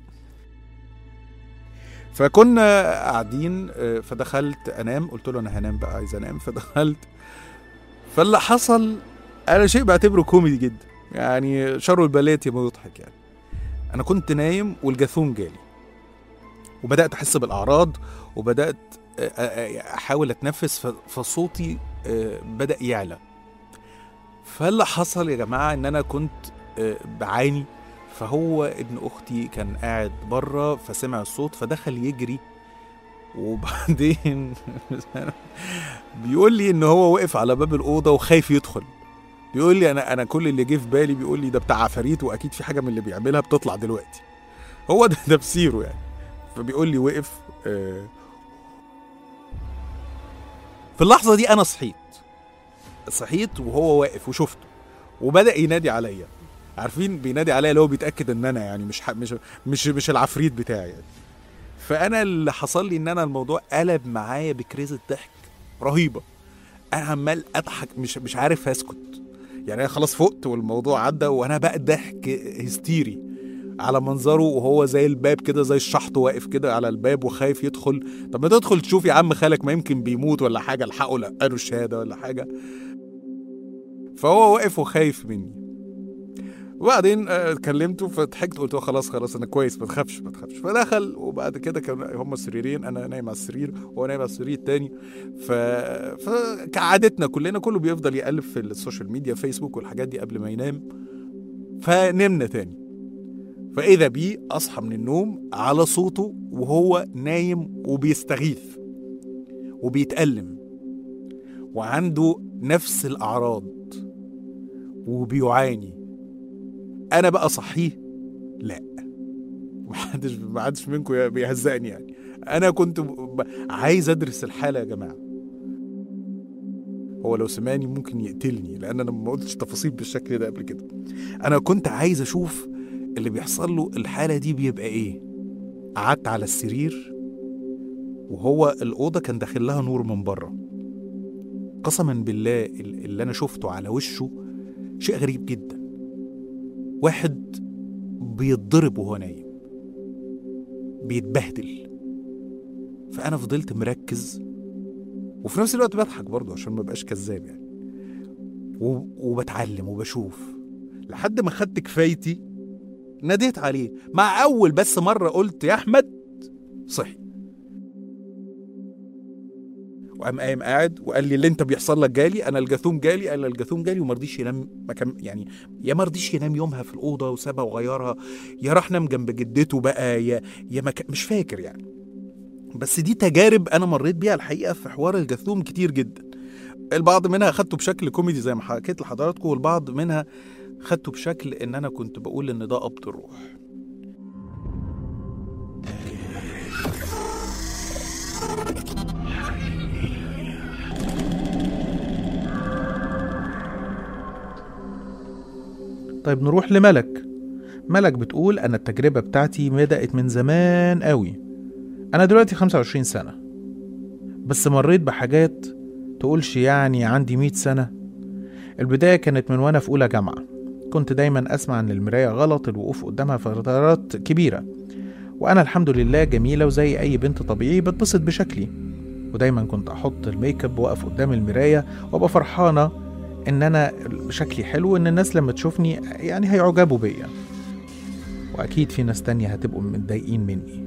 فكنا قاعدين آه، فدخلت انام قلت له انا هنام بقى عايز انام فدخلت فاللي حصل انا شيء بعتبره كوميدي جدا يعني شر البلات ما يضحك يعني انا كنت نايم والجاثوم جالي وبدات احس بالاعراض وبدات آه، آه، آه، احاول اتنفس ف- فصوتي آه، بدا يعلى فاللي حصل يا جماعه ان انا كنت آه، بعاني فهو ابن اختي كان قاعد بره فسمع الصوت فدخل يجري وبعدين بيقول لي ان هو وقف على باب الاوضه وخايف يدخل بيقول لي انا انا كل اللي جه في بالي بيقول لي ده بتاع عفاريت واكيد في حاجه من اللي بيعملها بتطلع دلوقتي هو ده تفسيره يعني فبيقول لي وقف آه، في اللحظه دي انا صحيت صحيت وهو واقف وشفته وبدا ينادي عليا عارفين بينادي عليا اللي هو بيتاكد ان انا يعني مش ح... مش مش مش العفريت بتاعي يعني. فانا اللي حصل لي ان انا الموضوع قلب معايا بكريزه ضحك رهيبه انا عمال اضحك مش مش عارف اسكت يعني انا خلاص فقت والموضوع عدى وانا بقى ضحك هستيري على منظره وهو زي الباب كده زي الشحط واقف كده على الباب وخايف يدخل طب ما تدخل تشوف يا عم خالك ما يمكن بيموت ولا حاجه الحقه لقوا الشهاده ولا حاجه فهو واقف وخايف مني وبعدين آه، كلمته فضحكت قلت له خلاص خلاص انا كويس ما تخافش ما تخافش فدخل وبعد كده كان هم سريرين انا نايم على السرير وهو نايم على السرير التاني ف... فكعادتنا كلنا كله بيفضل يقلب في السوشيال ميديا فيسبوك والحاجات دي قبل ما ينام فنمنا تاني فاذا بيه اصحى من النوم على صوته وهو نايم وبيستغيث وبيتألم وعنده نفس الأعراض وبيعاني انا بقى صحيه لا محدش محدش منكم بيهزقني يعني انا كنت ب- ب- عايز ادرس الحاله يا جماعه هو لو سمعني ممكن يقتلني لان انا ما قلتش تفاصيل بالشكل ده قبل كده انا كنت عايز اشوف اللي بيحصل له الحاله دي بيبقى ايه قعدت على السرير وهو الاوضه كان داخل لها نور من بره قسما بالله ال- اللي انا شفته على وشه شيء غريب جدا واحد بيتضرب وهو نايم بيتبهدل فانا فضلت مركز وفي نفس الوقت بضحك برضه عشان ما بقاش كذاب يعني و- وبتعلم وبشوف لحد ما خدت كفايتي ناديت عليه مع اول بس مره قلت يا احمد صحي وقام قايم قاعد وقال لي اللي انت بيحصل لك جالي انا الجاثوم جالي قال الجاثوم جالي وما رضيش ينام مكان يعني يا ما رضيش ينام يومها في الاوضه وسابها وغيرها يا راح نام جنب جدته بقى يا يا مكان مش فاكر يعني بس دي تجارب انا مريت بيها الحقيقه في حوار الجاثوم كتير جدا البعض منها خدته بشكل كوميدي زي ما حكيت لحضراتكم والبعض منها خدته بشكل ان انا كنت بقول ان ده قبض الروح طيب نروح لملك ملك بتقول أنا التجربة بتاعتي بدأت من زمان قوي أنا دلوقتي 25 سنة بس مريت بحاجات تقولش يعني عندي 100 سنة البداية كانت من وأنا في أولى جامعة كنت دايما أسمع إن المراية غلط الوقوف قدامها فترات كبيرة وأنا الحمد لله جميلة وزي أي بنت طبيعي بتبسط بشكلي ودايما كنت أحط الميك اب وأقف قدام المراية وأبقى فرحانة إن أنا شكلي حلو إن الناس لما تشوفني يعني هيعجبوا بيا وأكيد في ناس تانية هتبقوا متضايقين مني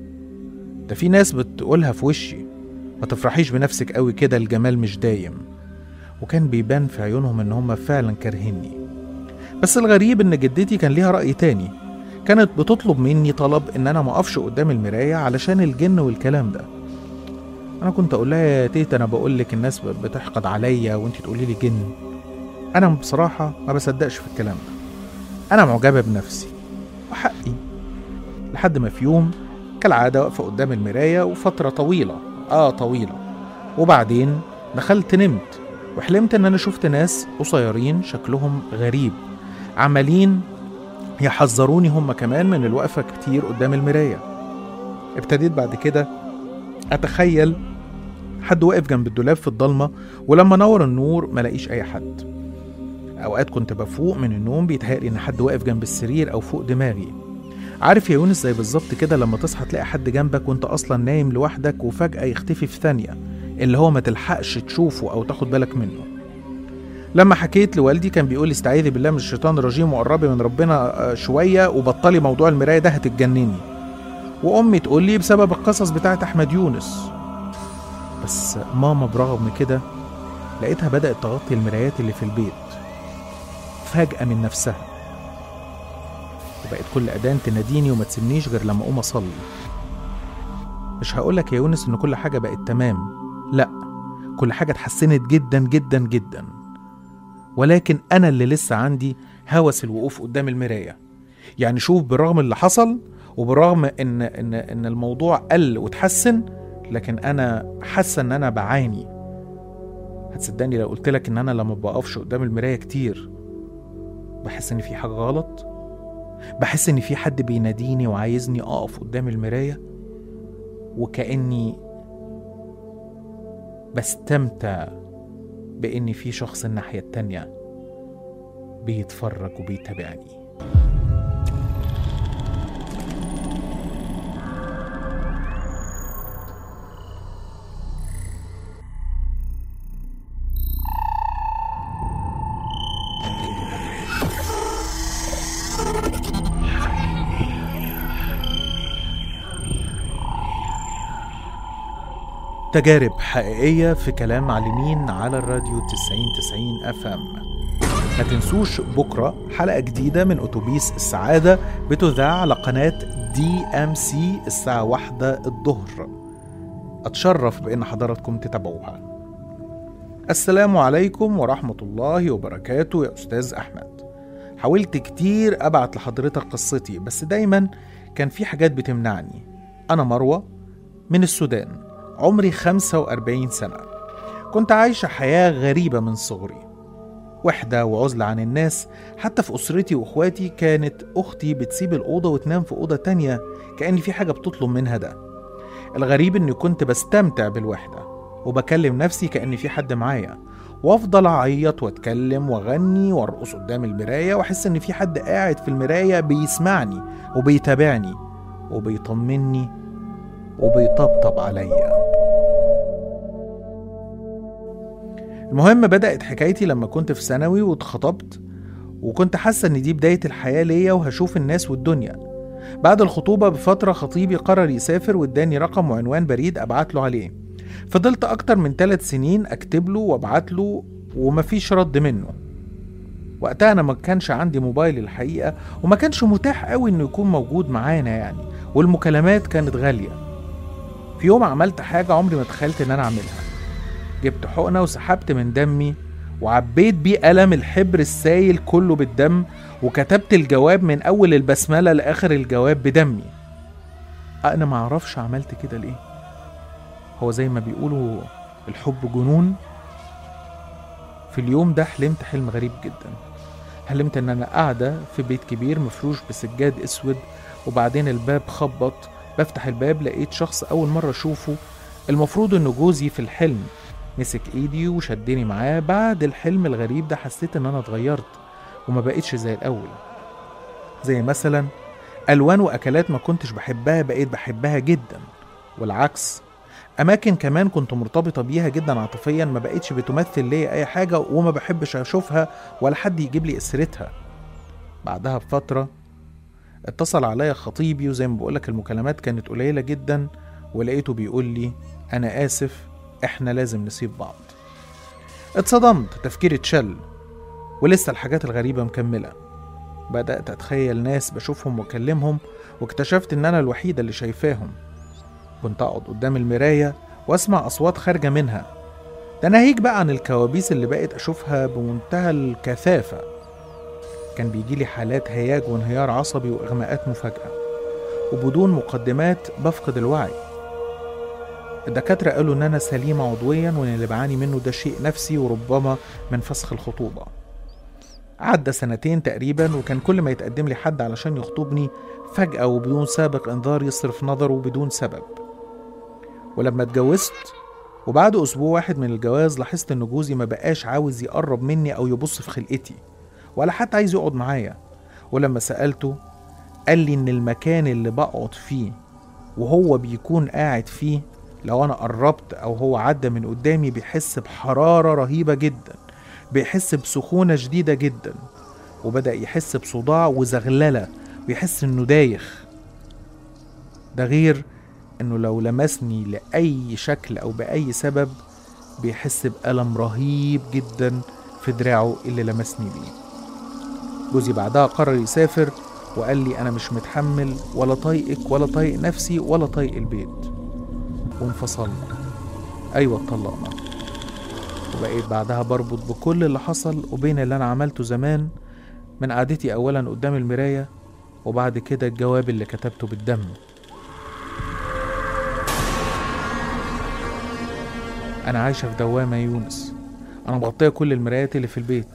ده في ناس بتقولها في وشي ما تفرحيش بنفسك قوي كده الجمال مش دايم وكان بيبان في عيونهم ان هم فعلا كارهيني بس الغريب ان جدتي كان ليها رأي تاني كانت بتطلب مني طلب ان انا ما اقفش قدام المراية علشان الجن والكلام ده انا كنت اقول لها يا تيتا انا بقول لك الناس بتحقد عليا وانت تقولي لي جن انا بصراحة ما بصدقش في الكلام ده انا معجبة بنفسي وحقي لحد ما في يوم كالعادة واقفة قدام المراية وفترة طويلة اه طويلة وبعدين دخلت نمت وحلمت ان انا شفت ناس قصيرين شكلهم غريب عمالين يحذروني هم كمان من الوقفة كتير قدام المراية ابتديت بعد كده اتخيل حد واقف جنب الدولاب في الضلمة ولما نور النور ملاقيش اي حد اوقات كنت بفوق من النوم بيتهيألي ان حد واقف جنب السرير او فوق دماغي عارف يا يونس زي بالظبط كده لما تصحى تلاقي حد جنبك وانت اصلا نايم لوحدك وفجأة يختفي في ثانية اللي هو ما تلحقش تشوفه او تاخد بالك منه لما حكيت لوالدي كان بيقول لي استعيذي بالله من الشيطان الرجيم وقربي من ربنا آه، شوية وبطلي موضوع المراية ده هتتجنني وامي تقول لي بسبب القصص بتاعت احمد يونس بس ماما برغم كده لقيتها بدأت تغطي المرايات اللي في البيت فجأة من نفسها وبقت كل أذان تناديني وما تسيبنيش غير لما أقوم أصلي مش هقولك يا يونس إن كل حاجة بقت تمام لأ كل حاجة اتحسنت جدا جدا جدا ولكن أنا اللي لسه عندي هوس الوقوف قدام المراية يعني شوف بالرغم اللي حصل وبالرغم إن إن إن الموضوع قل وتحسن لكن أنا حاسة إن أنا بعاني هتصدقني لو قلت لك إن أنا لما بقفش قدام المراية كتير بحس إن في حاجة غلط بحس ان في حد بيناديني وعايزني اقف قدام المرايه وكاني بستمتع بان في شخص الناحيه التانيه بيتفرج وبيتابعني تجارب حقيقية في كلام معلمين على الراديو 90 90 اف ام ما تنسوش بكرة حلقة جديدة من أتوبيس السعادة بتذاع على قناة دي ام سي الساعة واحدة الظهر أتشرف بأن حضراتكم تتابعوها السلام عليكم ورحمة الله وبركاته يا أستاذ أحمد حاولت كتير أبعت لحضرتك قصتي بس دايما كان في حاجات بتمنعني أنا مروة من السودان عمري 45 سنة كنت عايشة حياة غريبة من صغري وحدة وعزلة عن الناس حتى في أسرتي وإخواتي كانت أختي بتسيب الأوضة وتنام في أوضة تانية كأن في حاجة بتطلب منها ده الغريب إني كنت بستمتع بالوحدة وبكلم نفسي كأن في حد معايا وافضل اعيط واتكلم واغني وارقص قدام المرايه واحس ان في حد قاعد في المرايه بيسمعني وبيتابعني وبيطمني وبيطبطب عليا المهم بدأت حكايتي لما كنت في ثانوي واتخطبت وكنت حاسة إن دي بداية الحياة ليا وهشوف الناس والدنيا بعد الخطوبة بفترة خطيبي قرر يسافر واداني رقم وعنوان بريد أبعت له عليه فضلت أكتر من ثلاث سنين أكتب له وأبعت له ومفيش رد منه وقتها أنا ما كانش عندي موبايل الحقيقة وما كانش متاح قوي إنه يكون موجود معانا يعني والمكالمات كانت غالية في يوم عملت حاجة عمري ما تخيلت إن أنا أعملها جبت حقنة وسحبت من دمي وعبيت بيه قلم الحبر السايل كله بالدم وكتبت الجواب من أول البسملة لآخر الجواب بدمي أنا معرفش عملت كده ليه هو زي ما بيقولوا الحب جنون في اليوم ده حلمت حلم غريب جدا حلمت ان انا قاعدة في بيت كبير مفروش بسجاد اسود وبعدين الباب خبط بفتح الباب لقيت شخص اول مرة اشوفه المفروض انه جوزي في الحلم مسك ايدي وشدني معاه بعد الحلم الغريب ده حسيت ان انا اتغيرت وما بقيتش زي الاول زي مثلا الوان واكلات ما كنتش بحبها بقيت بحبها جدا والعكس اماكن كمان كنت مرتبطه بيها جدا عاطفيا ما بقتش بتمثل لي اي حاجه وما بحبش اشوفها ولا حد يجيب لي اسرتها بعدها بفتره اتصل عليا خطيبي وزي ما بقولك المكالمات كانت قليله جدا ولقيته بيقول لي انا اسف احنا لازم نسيب بعض اتصدمت تفكيري اتشل ولسه الحاجات الغريبه مكمله بدات اتخيل ناس بشوفهم واكلمهم واكتشفت ان انا الوحيده اللي شايفاهم كنت اقعد قدام المرايه واسمع اصوات خارجه منها ده ناهيك بقى عن الكوابيس اللي بقيت اشوفها بمنتهى الكثافه كان بيجيلي حالات هياج وانهيار عصبي واغماءات مفاجاه وبدون مقدمات بفقد الوعي الدكاترة قالوا إن أنا سليمة عضويا وإن اللي بعاني منه ده شيء نفسي وربما من فسخ الخطوبة عدى سنتين تقريبا وكان كل ما يتقدم لي حد علشان يخطبني فجأة وبدون سابق إنذار يصرف نظره بدون سبب ولما اتجوزت وبعد أسبوع واحد من الجواز لاحظت إن جوزي ما بقاش عاوز يقرب مني أو يبص في خلقتي ولا حتى عايز يقعد معايا ولما سألته قال لي إن المكان اللي بقعد فيه وهو بيكون قاعد فيه لو أنا قربت أو هو عدى من قدامي بيحس بحرارة رهيبة جدا بيحس بسخونة شديدة جدا وبدأ يحس بصداع وزغللة بيحس إنه دايخ ده غير إنه لو لمسني لأي شكل أو بأي سبب بيحس بألم رهيب جدا في دراعه اللي لمسني بيه جوزي بعدها قرر يسافر وقال لي أنا مش متحمل ولا طايقك ولا طايق نفسي ولا طايق البيت وانفصلنا أيوة اتطلقنا وبقيت بعدها بربط بكل اللي حصل وبين اللي أنا عملته زمان من قعدتي أولا قدام المراية وبعد كده الجواب اللي كتبته بالدم أنا عايشة في دوامة يا يونس أنا مغطية كل المرايات اللي في البيت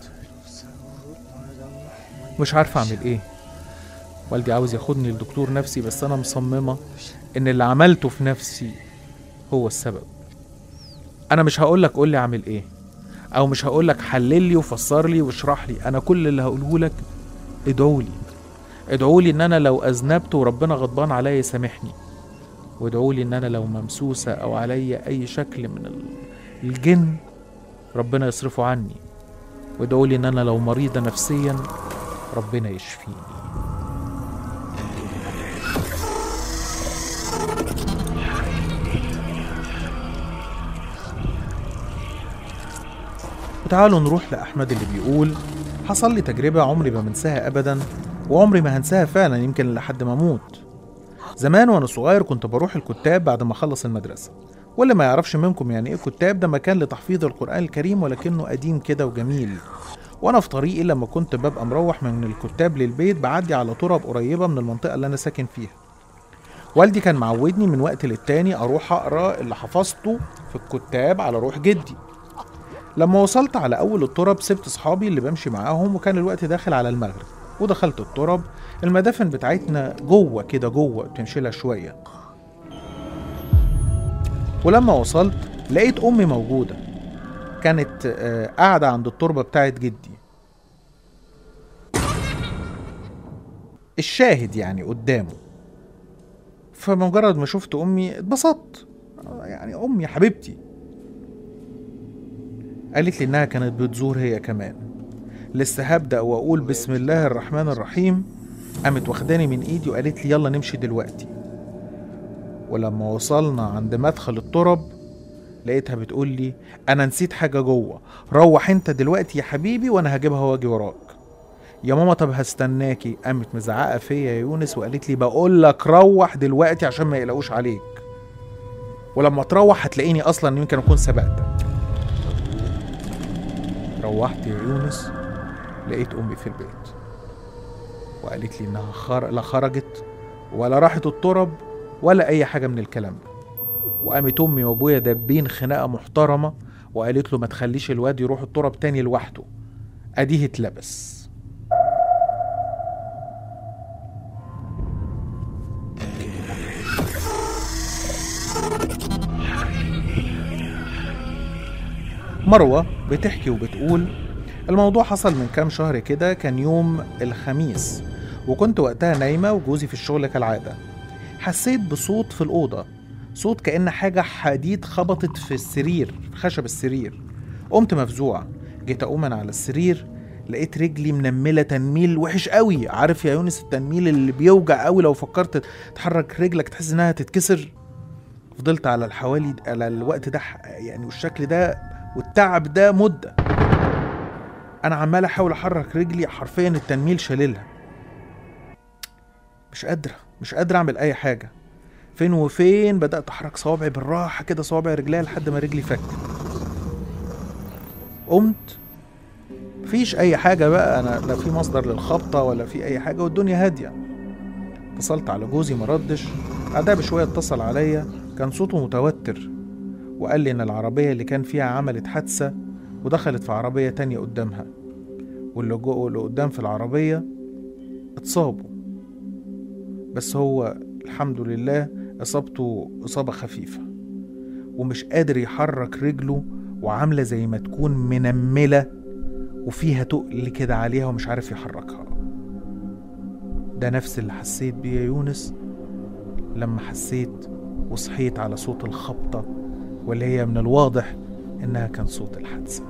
مش عارفة أعمل إيه والدي عاوز ياخدني لدكتور نفسي بس أنا مصممة إن اللي عملته في نفسي هو السبب أنا مش هقولك قولي أعمل إيه أو مش هقولك حلل لي وفسر لي واشرح لي أنا كل اللي هقوله لك ادعوا لي ادعوا لي إن أنا لو أذنبت وربنا غضبان عليا يسامحني وادعوا لي إن أنا لو ممسوسة أو عليا أي شكل من ال- الجن ربنا يصرفه عني وادعوا لي إن أنا لو مريضة نفسيا ربنا يشفيني وتعالوا نروح لأحمد اللي بيقول حصل لي تجربة عمري ما منساها أبدا وعمري ما هنساها فعلا يمكن لحد ما أموت زمان وأنا صغير كنت بروح الكتاب بعد ما أخلص المدرسة واللي ما يعرفش منكم يعني إيه كتاب ده مكان لتحفيظ القرآن الكريم ولكنه قديم كده وجميل وأنا في طريقي لما كنت ببقى مروح من الكتاب للبيت بعدي على تراب قريبة من المنطقة اللي أنا ساكن فيها والدي كان معودني من وقت للتاني أروح أقرأ اللي حفظته في الكتاب على روح جدي لما وصلت على اول التراب سبت صحابي اللي بمشي معاهم وكان الوقت داخل على المغرب ودخلت التراب المدافن بتاعتنا جوه كده جوه تمشي لها شويه ولما وصلت لقيت امي موجوده كانت آه، قاعده عند التربه بتاعت جدي الشاهد يعني قدامه فمجرد ما شفت امي اتبسطت آه، يعني امي حبيبتي قالت لي انها كانت بتزور هي كمان لسه هبدا واقول بسم الله الرحمن الرحيم قامت واخداني من ايدي وقالت لي يلا نمشي دلوقتي ولما وصلنا عند مدخل الترب لقيتها بتقول لي انا نسيت حاجه جوه روح انت دلوقتي يا حبيبي وانا هجيبها واجي وراك يا ماما طب هستناكي قامت مزعقه فيا يا يونس وقالت لي بقول لك روح دلوقتي عشان ما يقلقوش عليك ولما تروح هتلاقيني اصلا يمكن اكون سبقتك روحت يا يونس لقيت امي في البيت وقالت لي انها خر... لا خرجت ولا راحت الترب ولا اي حاجه من الكلام ده وقامت امي وابويا دابين خناقه محترمه وقالت له ما تخليش الواد يروح الترب تاني لوحده اديه اتلبس مروة بتحكي وبتقول الموضوع حصل من كام شهر كده كان يوم الخميس وكنت وقتها نايمة وجوزي في الشغل كالعادة حسيت بصوت في الأوضة صوت كأن حاجة حديد خبطت في السرير في خشب السرير قمت مفزوع جيت أقوم أنا على السرير لقيت رجلي منملة تنميل وحش قوي عارف يا يونس التنميل اللي بيوجع قوي لو فكرت تحرك رجلك تحس انها تتكسر فضلت على الحوالي على الوقت ده يعني والشكل ده والتعب ده مدة أنا عمال أحاول أحرك رجلي حرفيا التنميل شللها مش قادرة مش قادرة أعمل أي حاجة فين وفين بدأت أحرك صوابعي بالراحة كده صوابع رجليا لحد ما رجلي فكت قمت مفيش أي حاجة بقى أنا لا في مصدر للخبطة ولا في أي حاجة والدنيا هادية اتصلت على جوزي مردش بعدها بشوية اتصل عليا كان صوته متوتر وقال لي إن العربية اللي كان فيها عملت حادثة ودخلت في عربية تانية قدامها واللي جو واللي قدام في العربية اتصابوا بس هو الحمد لله إصابته إصابة خفيفة ومش قادر يحرك رجله وعاملة زي ما تكون منملة وفيها تقل كده عليها ومش عارف يحركها ده نفس اللي حسيت بيه يا يونس لما حسيت وصحيت على صوت الخبطة واللي هي من الواضح إنها كان صوت الحادثة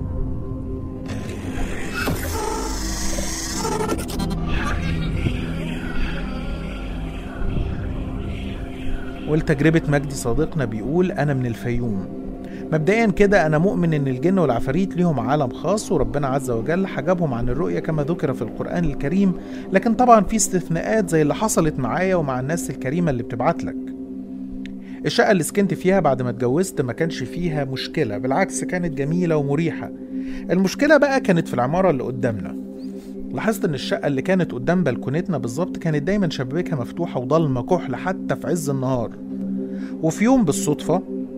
ولتجربة مجدي صديقنا بيقول أنا من الفيوم مبدئيا كده أنا مؤمن إن الجن والعفاريت ليهم عالم خاص وربنا عز وجل حجبهم عن الرؤية كما ذكر في القرآن الكريم لكن طبعا في استثناءات زي اللي حصلت معايا ومع الناس الكريمة اللي بتبعت لك الشقة اللي سكنت فيها بعد ما اتجوزت ما كانش فيها مشكلة بالعكس كانت جميلة ومريحة المشكلة بقى كانت في العمارة اللي قدامنا لاحظت ان الشقة اللي كانت قدام بلكونتنا بالظبط كانت دايما شبابيكها مفتوحة وضلمة كحل حتى في عز النهار وفي يوم بالصدفة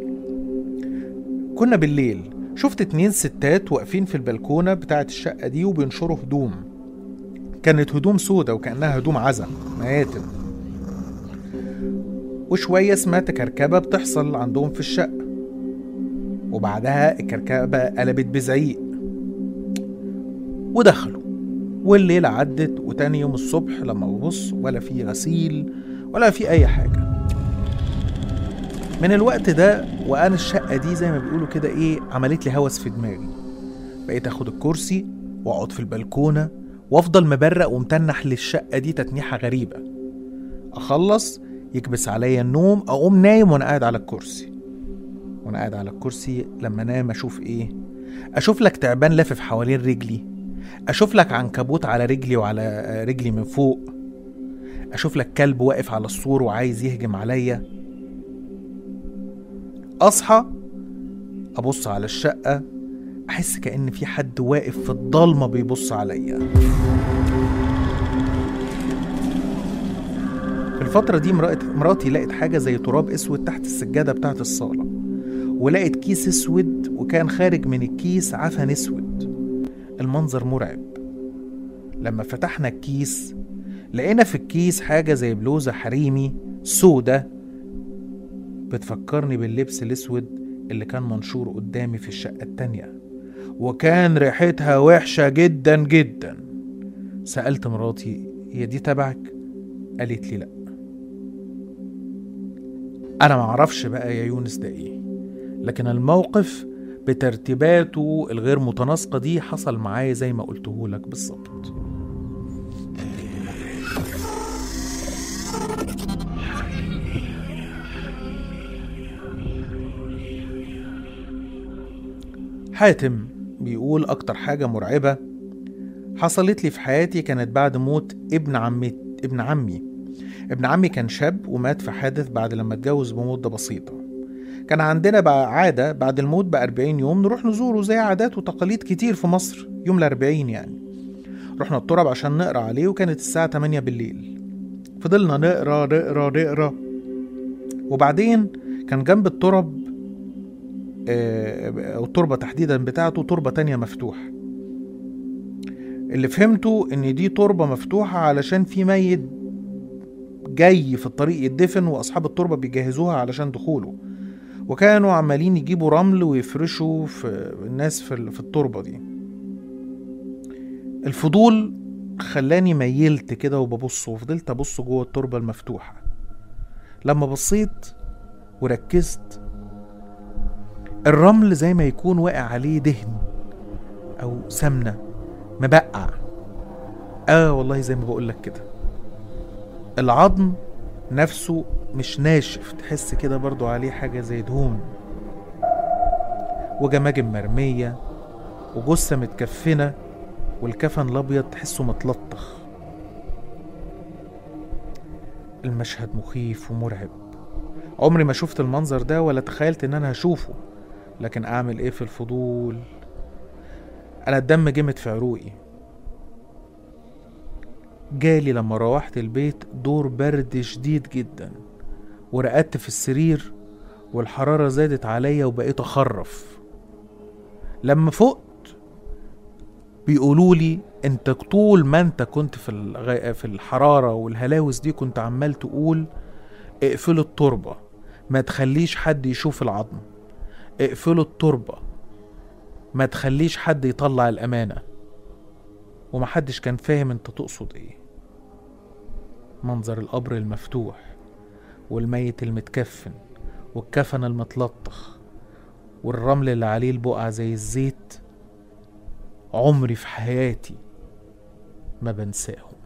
كنا بالليل شفت اتنين ستات واقفين في البلكونة بتاعة الشقة دي وبينشروا هدوم كانت هدوم سودة وكأنها هدوم عزم مياتم وشوية سمعت كركبة بتحصل عندهم في الشقة وبعدها الكركبة قلبت بزعيق ودخلوا والليلة عدت وتاني يوم الصبح لما ببص ولا في غسيل ولا في أي حاجة من الوقت ده وأنا الشقة دي زي ما بيقولوا كده إيه عملت لي هوس في دماغي بقيت أخد الكرسي وأقعد في البلكونة وأفضل مبرق ومتنح للشقة دي تتنيحة غريبة أخلص يكبس عليا النوم أقوم نايم وأنا قاعد على الكرسي وأنا قاعد على الكرسي لما أنام أشوف إيه أشوف لك تعبان لافف حوالين رجلي أشوف لك عنكبوت على رجلي وعلى رجلي من فوق أشوف لك كلب واقف على السور وعايز يهجم عليا أصحى أبص على الشقة أحس كأن في حد واقف في الضلمة بيبص عليا في الفترة دي مرات- مراتي لقت حاجة زي تراب أسود تحت السجادة بتاعت الصالة ولقت كيس اسود وكان خارج من الكيس عفن اسود المنظر مرعب لما فتحنا الكيس لقينا في الكيس حاجة زي بلوزة حريمي سودة بتفكرني باللبس الاسود اللي كان منشور قدامي في الشقة التانية وكان ريحتها وحشة جدا جدا سألت مراتي هي دي تبعك؟ قالت لي لأ أنا معرفش بقى يا يونس ده إيه لكن الموقف بترتيباته الغير متناسقة دي حصل معايا زي ما قلته لك بالظبط حاتم بيقول أكتر حاجة مرعبة حصلت لي في حياتي كانت بعد موت ابن عمي ابن عمي ابن عمي كان شاب ومات في حادث بعد لما اتجوز بمدة بسيطة كان عندنا بقى عادة بعد الموت بأربعين يوم نروح نزوره زي عادات وتقاليد كتير في مصر يوم الأربعين يعني رحنا التراب عشان نقرا عليه وكانت الساعة 8 بالليل فضلنا نقرا نقرا نقرا وبعدين كان جنب التراب آه، أو التربة تحديدا بتاعته تربة تانية مفتوحة اللي فهمته ان دي تربة مفتوحة علشان في ميت جاي في الطريق يدفن واصحاب التربة بيجهزوها علشان دخوله وكانوا عمالين يجيبوا رمل ويفرشوا في الناس في في التربة دي الفضول خلاني ميلت كده وببص وفضلت ابص جوه التربة المفتوحة لما بصيت وركزت الرمل زي ما يكون واقع عليه دهن او سمنه مبقع اه والله زي ما بقولك كده العظم نفسه مش ناشف تحس كده برضو عليه حاجة زي دهون وجماجم مرمية وجثة متكفنة والكفن الأبيض تحسه متلطخ المشهد مخيف ومرعب عمري ما شفت المنظر ده ولا تخيلت ان انا هشوفه لكن اعمل ايه في الفضول انا الدم جمد في عروقي جالي لما روحت البيت دور برد شديد جدا ورقدت في السرير والحرارة زادت عليا وبقيت أخرف لما فقت بيقولوا لي انت طول ما انت كنت في الغ... في الحرارة والهلاوس دي كنت عمال تقول اقفلوا التربة ما تخليش حد يشوف العظم اقفلوا التربة ما تخليش حد يطلع الأمانة ومحدش كان فاهم انت تقصد ايه منظر القبر المفتوح والميت المتكفن والكفن المتلطخ والرمل اللي عليه البقع زي الزيت عمري في حياتي ما بنساهم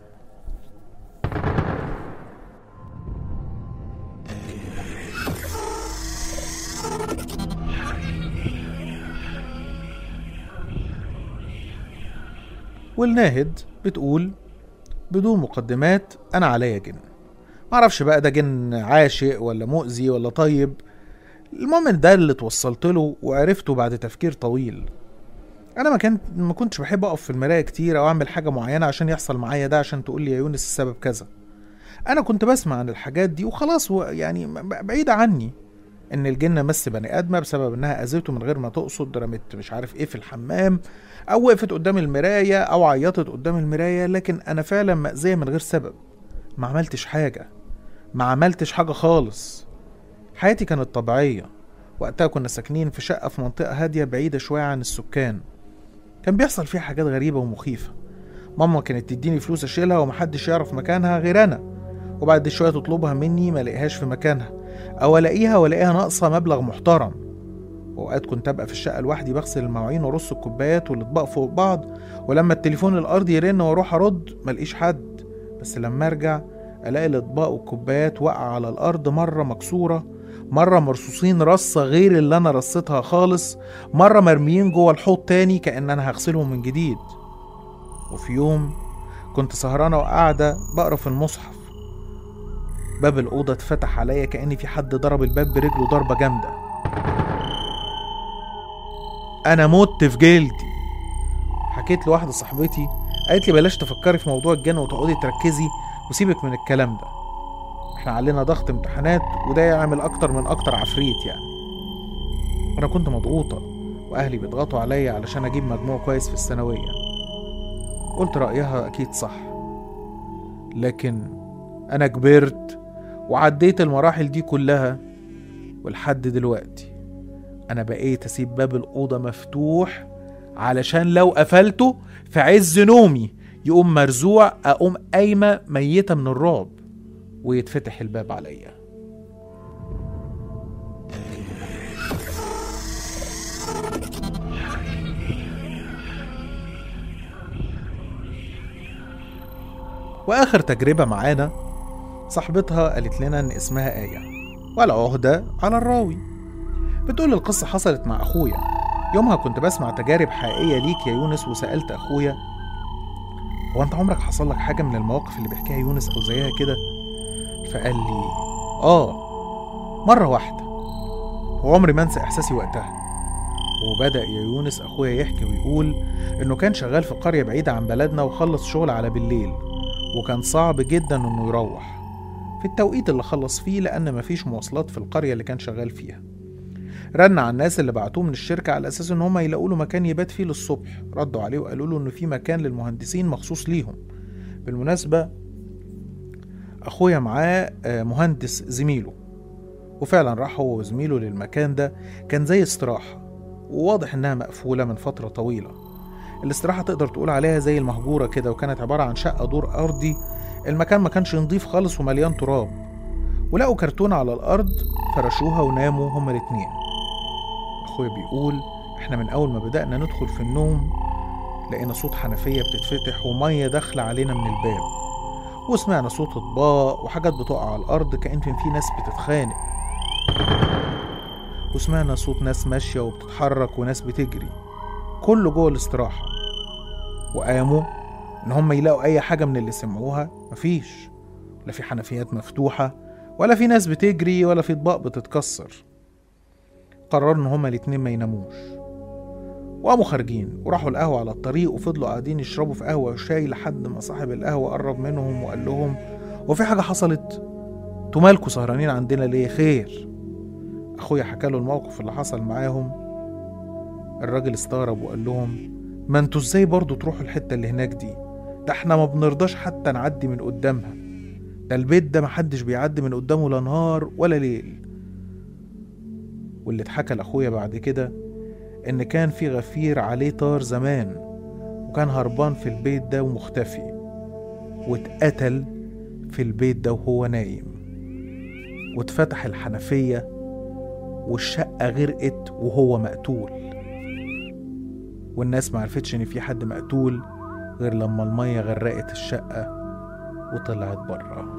والناهد بتقول بدون مقدمات انا عليا جن معرفش بقى ده جن عاشق ولا مؤذي ولا طيب المهم إن ده اللي توصلت له وعرفته بعد تفكير طويل انا ما كنت ما كنتش بحب اقف في المرايه كتير او اعمل حاجه معينه عشان يحصل معايا ده عشان تقول لي يا يونس السبب كذا انا كنت بسمع عن الحاجات دي وخلاص و- يعني ب- بعيده عني ان الجن مس بني ادمه بسبب انها اذته من غير ما تقصد رمت مش عارف ايه في الحمام او وقفت قدام المرايه او عيطت قدام المرايه لكن انا فعلا مأذيه من غير سبب ما عملتش حاجه ما عملتش حاجه خالص حياتي كانت طبيعيه وقتها كنا ساكنين في شقه في منطقه هاديه بعيده شويه عن السكان كان بيحصل فيها حاجات غريبه ومخيفه ماما كانت تديني فلوس اشيلها ومحدش يعرف مكانها غير انا وبعد شويه تطلبها مني ما الاقيهاش في مكانها او الاقيها والاقيها ناقصه مبلغ محترم واوقات كنت ابقى في الشقه لوحدي بغسل المواعين وارص الكوبايات والاطباق فوق بعض ولما التليفون الارضي يرن واروح ارد ملقيش حد بس لما ارجع الاقي الاطباق والكوبايات واقعه على الارض مره مكسوره مره مرصوصين رصه غير اللي انا رصيتها خالص مره مرميين جوه الحوض تاني كان انا هغسلهم من جديد وفي يوم كنت سهرانه وقاعده بقرا في المصحف باب الأوضة اتفتح عليا كأن في حد ضرب الباب برجله ضربة جامدة أنا مت في جلدي حكيت لواحدة صاحبتي قالت لي بلاش تفكري في موضوع الجنة وتقعدي تركزي وسيبك من الكلام ده احنا علينا ضغط امتحانات وده يعمل أكتر من أكتر عفريت يعني أنا كنت مضغوطة وأهلي بيضغطوا عليا علشان أجيب مجموع كويس في الثانوية قلت رأيها أكيد صح لكن أنا كبرت وعديت المراحل دي كلها ولحد دلوقتي أنا بقيت أسيب باب الأوضة مفتوح علشان لو قفلته في عز نومي يقوم مرزوع أقوم قايمة ميتة من الرعب ويتفتح الباب عليا وآخر تجربة معانا صاحبتها قالت لنا إن اسمها آية والعهدة على الراوي بتقول القصة حصلت مع أخويا يومها كنت بسمع تجارب حقيقية ليك يا يونس وسألت أخويا هو أنت عمرك حصل لك حاجة من المواقف اللي بيحكيها يونس أو زيها كده؟ فقال لي آه مرة واحدة وعمري ما أنسى إحساسي وقتها وبدأ يا يونس أخويا يحكي ويقول إنه كان شغال في قرية بعيدة عن بلدنا وخلص شغل على بالليل وكان صعب جدا إنه يروح في التوقيت اللي خلص فيه لأن مفيش مواصلات في القرية اللي كان شغال فيها رن على الناس اللي بعتوه من الشركة على أساس إن هما يلاقوا له مكان يبات فيه للصبح ردوا عليه وقالوا له إن في مكان للمهندسين مخصوص ليهم بالمناسبة أخويا معاه آه، مهندس زميله وفعلا راح هو وزميله للمكان ده كان زي استراحة وواضح إنها مقفولة من فترة طويلة الاستراحة تقدر تقول عليها زي المهجورة كده وكانت عبارة عن شقة دور أرضي المكان ما كانش نضيف خالص ومليان تراب ولقوا كرتونة على الأرض فرشوها وناموا هما الاتنين أخويا بيقول إحنا من أول ما بدأنا ندخل في النوم لقينا صوت حنفية بتتفتح ومية داخلة علينا من الباب وسمعنا صوت اطباق وحاجات بتقع على الأرض كأن في ناس بتتخانق وسمعنا صوت ناس ماشية وبتتحرك وناس بتجري كله جوه الاستراحة وقاموا إن هم يلاقوا أي حاجة من اللي سمعوها مفيش لا في حنفيات مفتوحة ولا في ناس بتجري ولا في اطباق بتتكسر قرروا إن هما الاتنين ما يناموش وقاموا خارجين وراحوا القهوة على الطريق وفضلوا قاعدين يشربوا في قهوة وشاي لحد ما صاحب القهوة قرب منهم وقال لهم وفي حاجة حصلت انتوا مالكوا سهرانين عندنا ليه خير أخويا حكى له الموقف اللي حصل معاهم الراجل استغرب وقال لهم ما انتوا ازاي برضو تروحوا الحتة اللي هناك دي ده احنا ما بنرضاش حتى نعدي من قدامها ده البيت ده محدش بيعدي من قدامه لا نهار ولا ليل واللي اتحكى لاخويا بعد كده ان كان في غفير عليه طار زمان وكان هربان في البيت ده ومختفي واتقتل في البيت ده وهو نايم واتفتح الحنفية والشقة غرقت وهو مقتول والناس معرفتش ان في حد مقتول غير لما المية غرقت الشقة وطلعت برا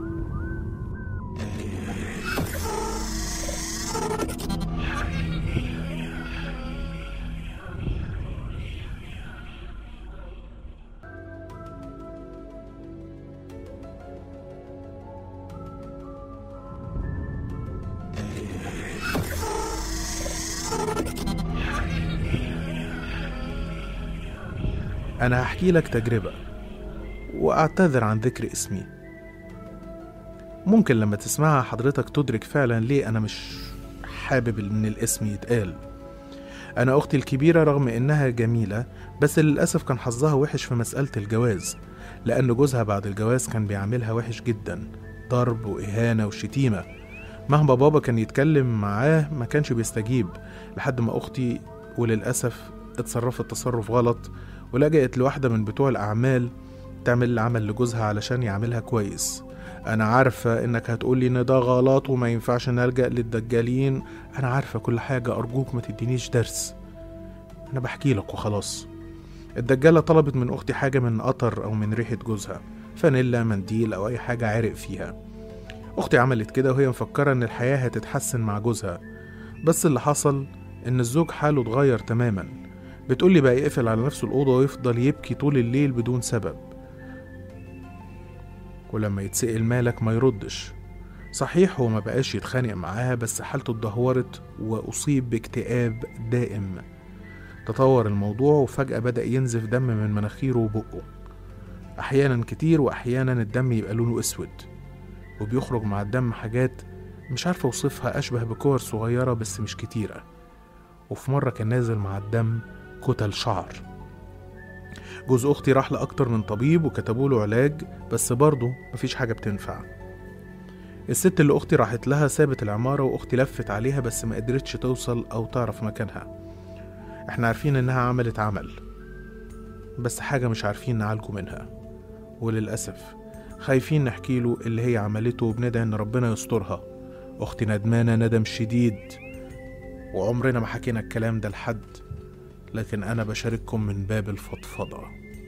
أنا هحكي لك تجربة وأعتذر عن ذكر اسمي ممكن لما تسمعها حضرتك تدرك فعلا ليه أنا مش حابب إن الاسم يتقال أنا أختي الكبيرة رغم إنها جميلة بس للأسف كان حظها وحش في مسألة الجواز لأن جوزها بعد الجواز كان بيعاملها وحش جدا ضرب وإهانة وشتيمة مهما بابا كان يتكلم معاه ما كانش بيستجيب لحد ما أختي وللأسف اتصرفت تصرف غلط ولجأت لواحدة من بتوع الأعمال تعمل العمل لجوزها علشان يعملها كويس أنا عارفة إنك هتقولي إن ده غلط وما ينفعش نلجأ للدجالين أنا عارفة كل حاجة أرجوك ما تدينيش درس أنا بحكي لك وخلاص الدجالة طلبت من أختي حاجة من قطر أو من ريحة جوزها فانيلا منديل أو أي حاجة عرق فيها أختي عملت كده وهي مفكرة إن الحياة هتتحسن مع جوزها بس اللي حصل إن الزوج حاله اتغير تماما بتقولي بقى يقفل على نفسه الأوضة ويفضل يبكي طول الليل بدون سبب ولما يتسأل مالك ما يردش صحيح هو ما بقاش يتخانق معاها بس حالته اتدهورت وأصيب باكتئاب دائم تطور الموضوع وفجأة بدأ ينزف دم من مناخيره وبقه أحيانا كتير وأحيانا الدم يبقى لونه أسود وبيخرج مع الدم حاجات مش عارفة أوصفها أشبه بكور صغيرة بس مش كتيرة وفي مرة كان نازل مع الدم كتل شعر جوز أختي راح لأكتر من طبيب وكتبوا له علاج بس برضه مفيش حاجة بتنفع الست اللي أختي راحت لها سابت العمارة وأختي لفت عليها بس ما قدرتش توصل أو تعرف مكانها احنا عارفين إنها عملت عمل بس حاجة مش عارفين نعالجه منها وللأسف خايفين نحكي له اللي هي عملته وبندعي إن ربنا يسترها أختي ندمانة ندم شديد وعمرنا ما حكينا الكلام ده لحد لكن أنا بشارككم من باب الفضفضة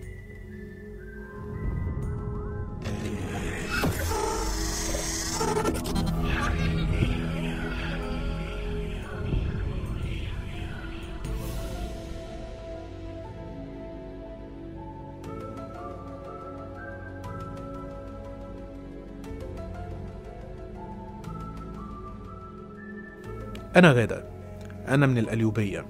أنا غادة أنا من القليوبية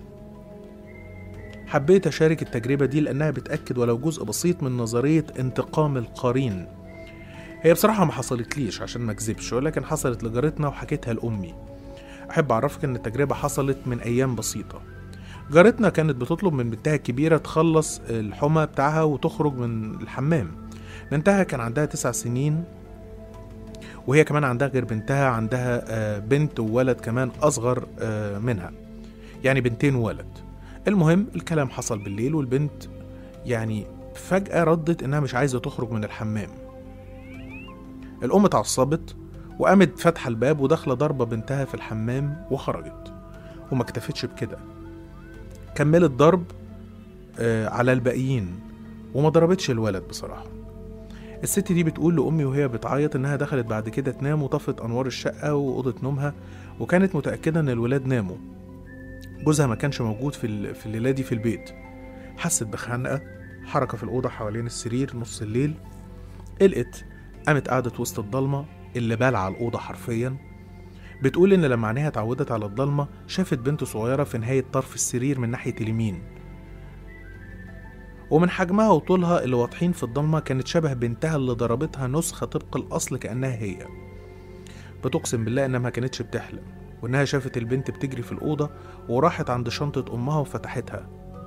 حبيت أشارك التجربة دي لأنها بتأكد ولو جزء بسيط من نظرية انتقام القرين هي بصراحة ما حصلتليش عشان ما أكذبش ولكن حصلت لجارتنا وحكيتها لأمي أحب أعرفك إن التجربة حصلت من أيام بسيطة جارتنا كانت بتطلب من بنتها الكبيرة تخلص الحمى بتاعها وتخرج من الحمام بنتها كان عندها تسع سنين وهي كمان عندها غير بنتها عندها آه، بنت وولد كمان أصغر آه، منها يعني بنتين وولد المهم الكلام حصل بالليل والبنت يعني فجأة ردت إنها مش عايزة تخرج من الحمام الأم اتعصبت وقامت فاتحة الباب وداخلة ضربة بنتها في الحمام وخرجت وما اكتفتش بكده كملت ضرب آه، على الباقيين وما ضربتش الولد بصراحة الست دي بتقول لأمي وهي بتعيط إنها دخلت بعد كده تنام وطفت أنوار الشقة وأوضة نومها وكانت متأكدة إن الولاد ناموا جوزها ما كانش موجود في ال- في الليلة دي في البيت حست بخنقة حركة في الأوضة حوالين السرير نص الليل قلقت قامت قعدت وسط الضلمة اللي بالعة الأوضة حرفيا بتقول إن لما عينيها اتعودت على الضلمة شافت بنت صغيرة في نهاية طرف السرير من ناحية اليمين ومن حجمها وطولها اللي واضحين في الضلمة كانت شبه بنتها اللي ضربتها نسخة طبق الأصل كأنها هي بتقسم بالله إنها ما كانتش بتحلم وإنها شافت البنت بتجري في الأوضة وراحت عند شنطة أمها وفتحتها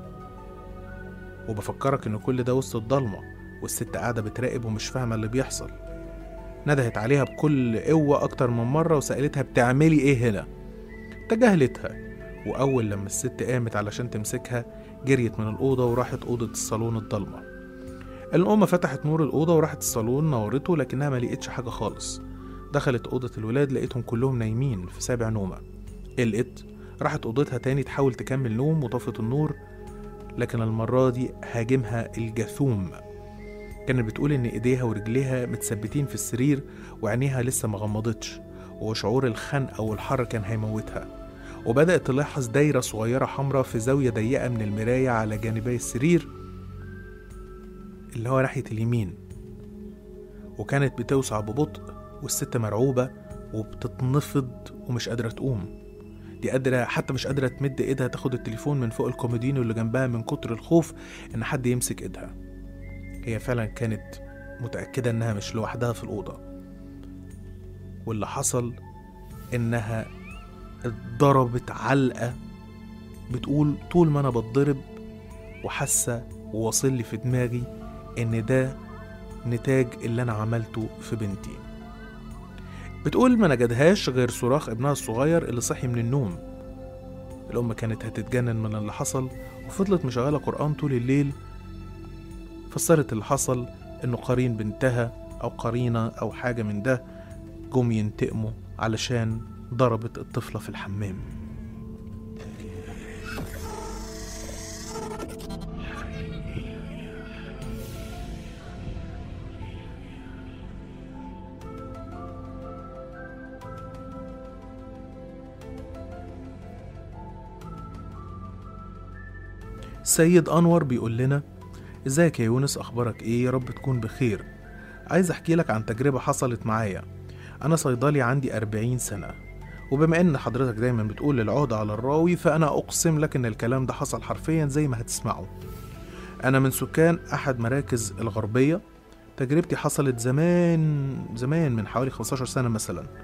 وبفكرك إن كل ده وسط الضلمة والست قاعدة بتراقب ومش فاهمة اللي بيحصل ندهت عليها بكل قوة أكتر من مرة وسألتها بتعملي إيه هنا تجاهلتها وأول لما الست قامت علشان تمسكها جريت من الأوضة وراحت أوضة الصالون الضلمة الأم فتحت نور الأوضة وراحت الصالون نورته لكنها ما لقيتش حاجة خالص دخلت أوضة الولاد لقيتهم كلهم نايمين في سابع نومة قلقت راحت أوضتها تاني تحاول تكمل نوم وطفت النور لكن المرة دي هاجمها الجاثوم كانت بتقول إن إيديها ورجليها متثبتين في السرير وعينيها لسه ما غمضتش وشعور الخنقة والحر كان هيموتها وبدأت تلاحظ دايرة صغيرة حمراء في زاوية ضيقة من المراية على جانبي السرير اللي هو ناحية اليمين وكانت بتوسع ببطء والست مرعوبة وبتتنفض ومش قادرة تقوم دي قادرة حتى مش قادرة تمد ايدها تاخد التليفون من فوق الكومودينو اللي جنبها من كتر الخوف ان حد يمسك ايدها هي فعلا كانت متأكدة انها مش لوحدها في الأوضة واللي حصل انها اتضربت علقة بتقول طول ما انا بتضرب وحاسة وواصل لي في دماغي ان ده نتاج اللي انا عملته في بنتي بتقول ما نجدهاش غير صراخ ابنها الصغير اللي صحي من النوم الأم كانت هتتجنن من اللي حصل وفضلت مشغلة قرآن طول الليل فسرت اللي حصل إنه قرين بنتها أو قرينة أو حاجة من ده جم ينتقموا علشان ضربت الطفلة في الحمام سيد أنور بيقول لنا ازيك يا يونس اخبارك ايه يا رب تكون بخير عايز احكي لك عن تجربة حصلت معايا انا صيدلي عندي 40 سنة وبما ان حضرتك دايما بتقول العهدة على الراوي فانا اقسم لك ان الكلام ده حصل حرفيا زي ما هتسمعه انا من سكان احد مراكز الغربية تجربتي حصلت زمان زمان من حوالي 15 سنة مثلا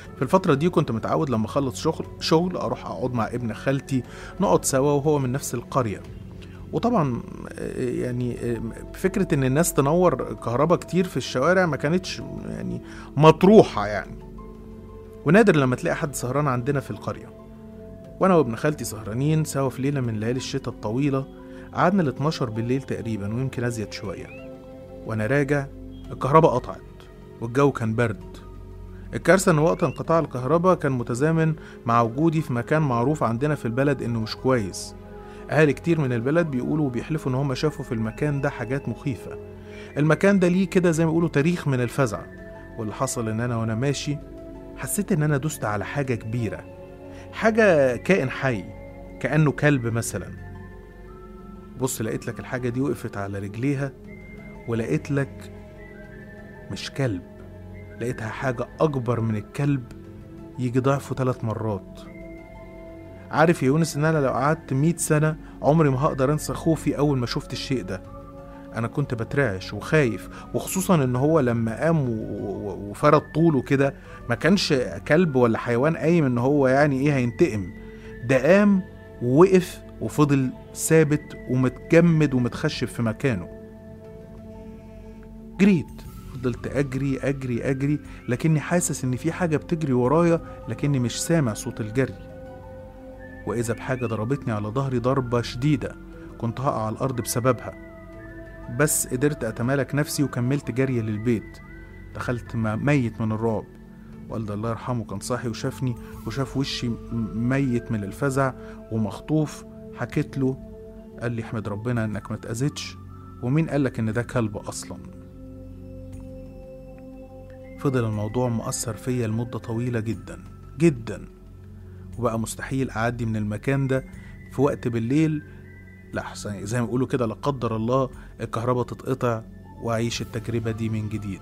في الفترة دي كنت متعود لما أخلص شغل شغل أروح أقعد مع ابن خالتي نقعد سوا وهو من نفس القرية وطبعا آه، يعني آه، فكرة إن الناس تنور كهرباء كتير في الشوارع ما كانتش يعني مطروحة يعني ونادر لما تلاقي حد سهران عندنا في القرية وأنا وابن خالتي سهرانين سوا في ليلة من ليالي الشتاء الطويلة قعدنا ل 12 بالليل تقريبا ويمكن أزيد شوية وأنا راجع الكهرباء قطعت والجو كان برد الكارثة إن وقت انقطاع الكهرباء كان متزامن مع وجودي في مكان معروف عندنا في البلد إنه مش كويس أهالي كتير من البلد بيقولوا وبيحلفوا إن هم شافوا في المكان ده حاجات مخيفة المكان ده ليه كده زي ما بيقولوا تاريخ من الفزع واللي حصل إن أنا وأنا ماشي حسيت إن أنا دوست على حاجة كبيرة حاجة كائن حي كأنه كلب مثلا بص لقيت لك الحاجة دي وقفت على رجليها ولقيت لك مش كلب لقيتها حاجة أكبر من الكلب يجي ضعفه ثلاث مرات عارف يا يونس إن أنا لو قعدت مية سنة عمري ما هقدر أنسى خوفي أول ما شفت الشيء ده أنا كنت بترعش وخايف وخصوصا إن هو لما قام و- و- وفرد طوله كده ما كانش كلب ولا حيوان قايم إن هو يعني إيه هينتقم ده قام ووقف وفضل ثابت ومتجمد ومتخشب في مكانه جريت فضلت اجري اجري اجري لكني حاسس ان في حاجه بتجري ورايا لكني مش سامع صوت الجري واذا بحاجه ضربتني على ظهري ضربه شديده كنت هقع على الارض بسببها بس قدرت اتمالك نفسي وكملت جري للبيت دخلت م- ميت من الرعب والدي الله يرحمه كان صاحي وشافني وشاف وشي م- ميت من الفزع ومخطوف حكيت له قال لي احمد ربنا انك ما اتأذيتش ومين قالك ان ده كلب اصلا فضل الموضوع مؤثر فيا لمدة طويلة جدا جدا وبقى مستحيل أعدي من المكان ده في وقت بالليل لحسن زي ما بيقولوا كده لا قدر الله الكهرباء تتقطع وأعيش التجربة دي من جديد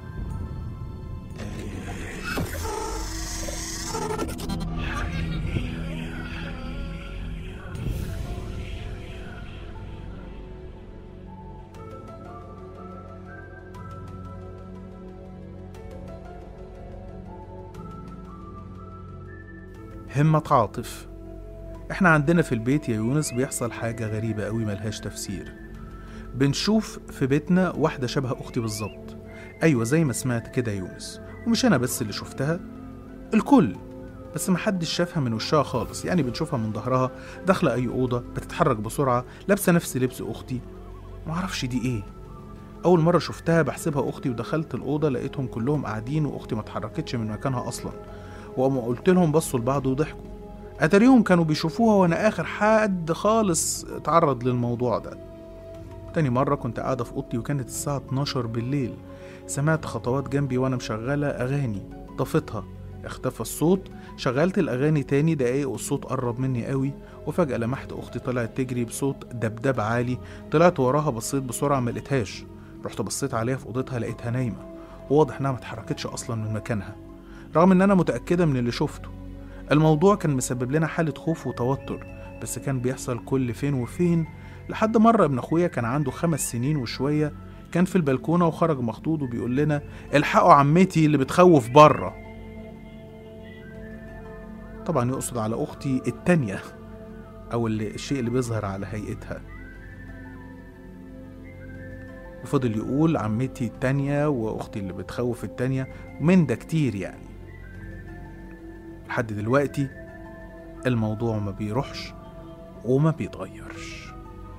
همة عاطف احنا عندنا في البيت يا يونس بيحصل حاجة غريبة قوي ملهاش تفسير بنشوف في بيتنا واحدة شبه أختي بالظبط أيوة زي ما سمعت كده يا يونس ومش أنا بس اللي شفتها الكل بس محدش شافها من وشها خالص يعني بنشوفها من ظهرها داخلة أي أوضة بتتحرك بسرعة لابسة نفس لبس أختي معرفش دي إيه أول مرة شفتها بحسبها أختي ودخلت الأوضة لقيتهم كلهم قاعدين وأختي ما اتحركتش من مكانها أصلا وأما قلت لهم بصوا لبعض وضحكوا أتاريهم كانوا بيشوفوها وأنا آخر حد خالص اتعرض للموضوع ده تاني مرة كنت قاعدة في أوضتي وكانت الساعة 12 بالليل سمعت خطوات جنبي وأنا مشغلة أغاني طفتها اختفى الصوت شغلت الأغاني تاني دقايق والصوت قرب مني قوي وفجأة لمحت أختي طلعت تجري بصوت دبدب عالي طلعت وراها بصيت بسرعة ما لقيتهاش رحت بصيت عليها في أوضتها لقيتها نايمة وواضح إنها ما اتحركتش أصلا من مكانها رغم إن أنا متأكدة من اللي شفته الموضوع كان مسبب لنا حالة خوف وتوتر بس كان بيحصل كل فين وفين لحد مرة ابن أخويا كان عنده خمس سنين وشوية كان في البلكونة وخرج مخطوط وبيقول لنا الحقوا عمتي اللي بتخوف بره طبعا يقصد على أختي التانية أو اللي الشيء اللي بيظهر على هيئتها وفضل يقول عمتي التانية وأختي اللي بتخوف التانية من ده كتير يعني لحد دلوقتي الموضوع ما بيروحش وما بيتغيرش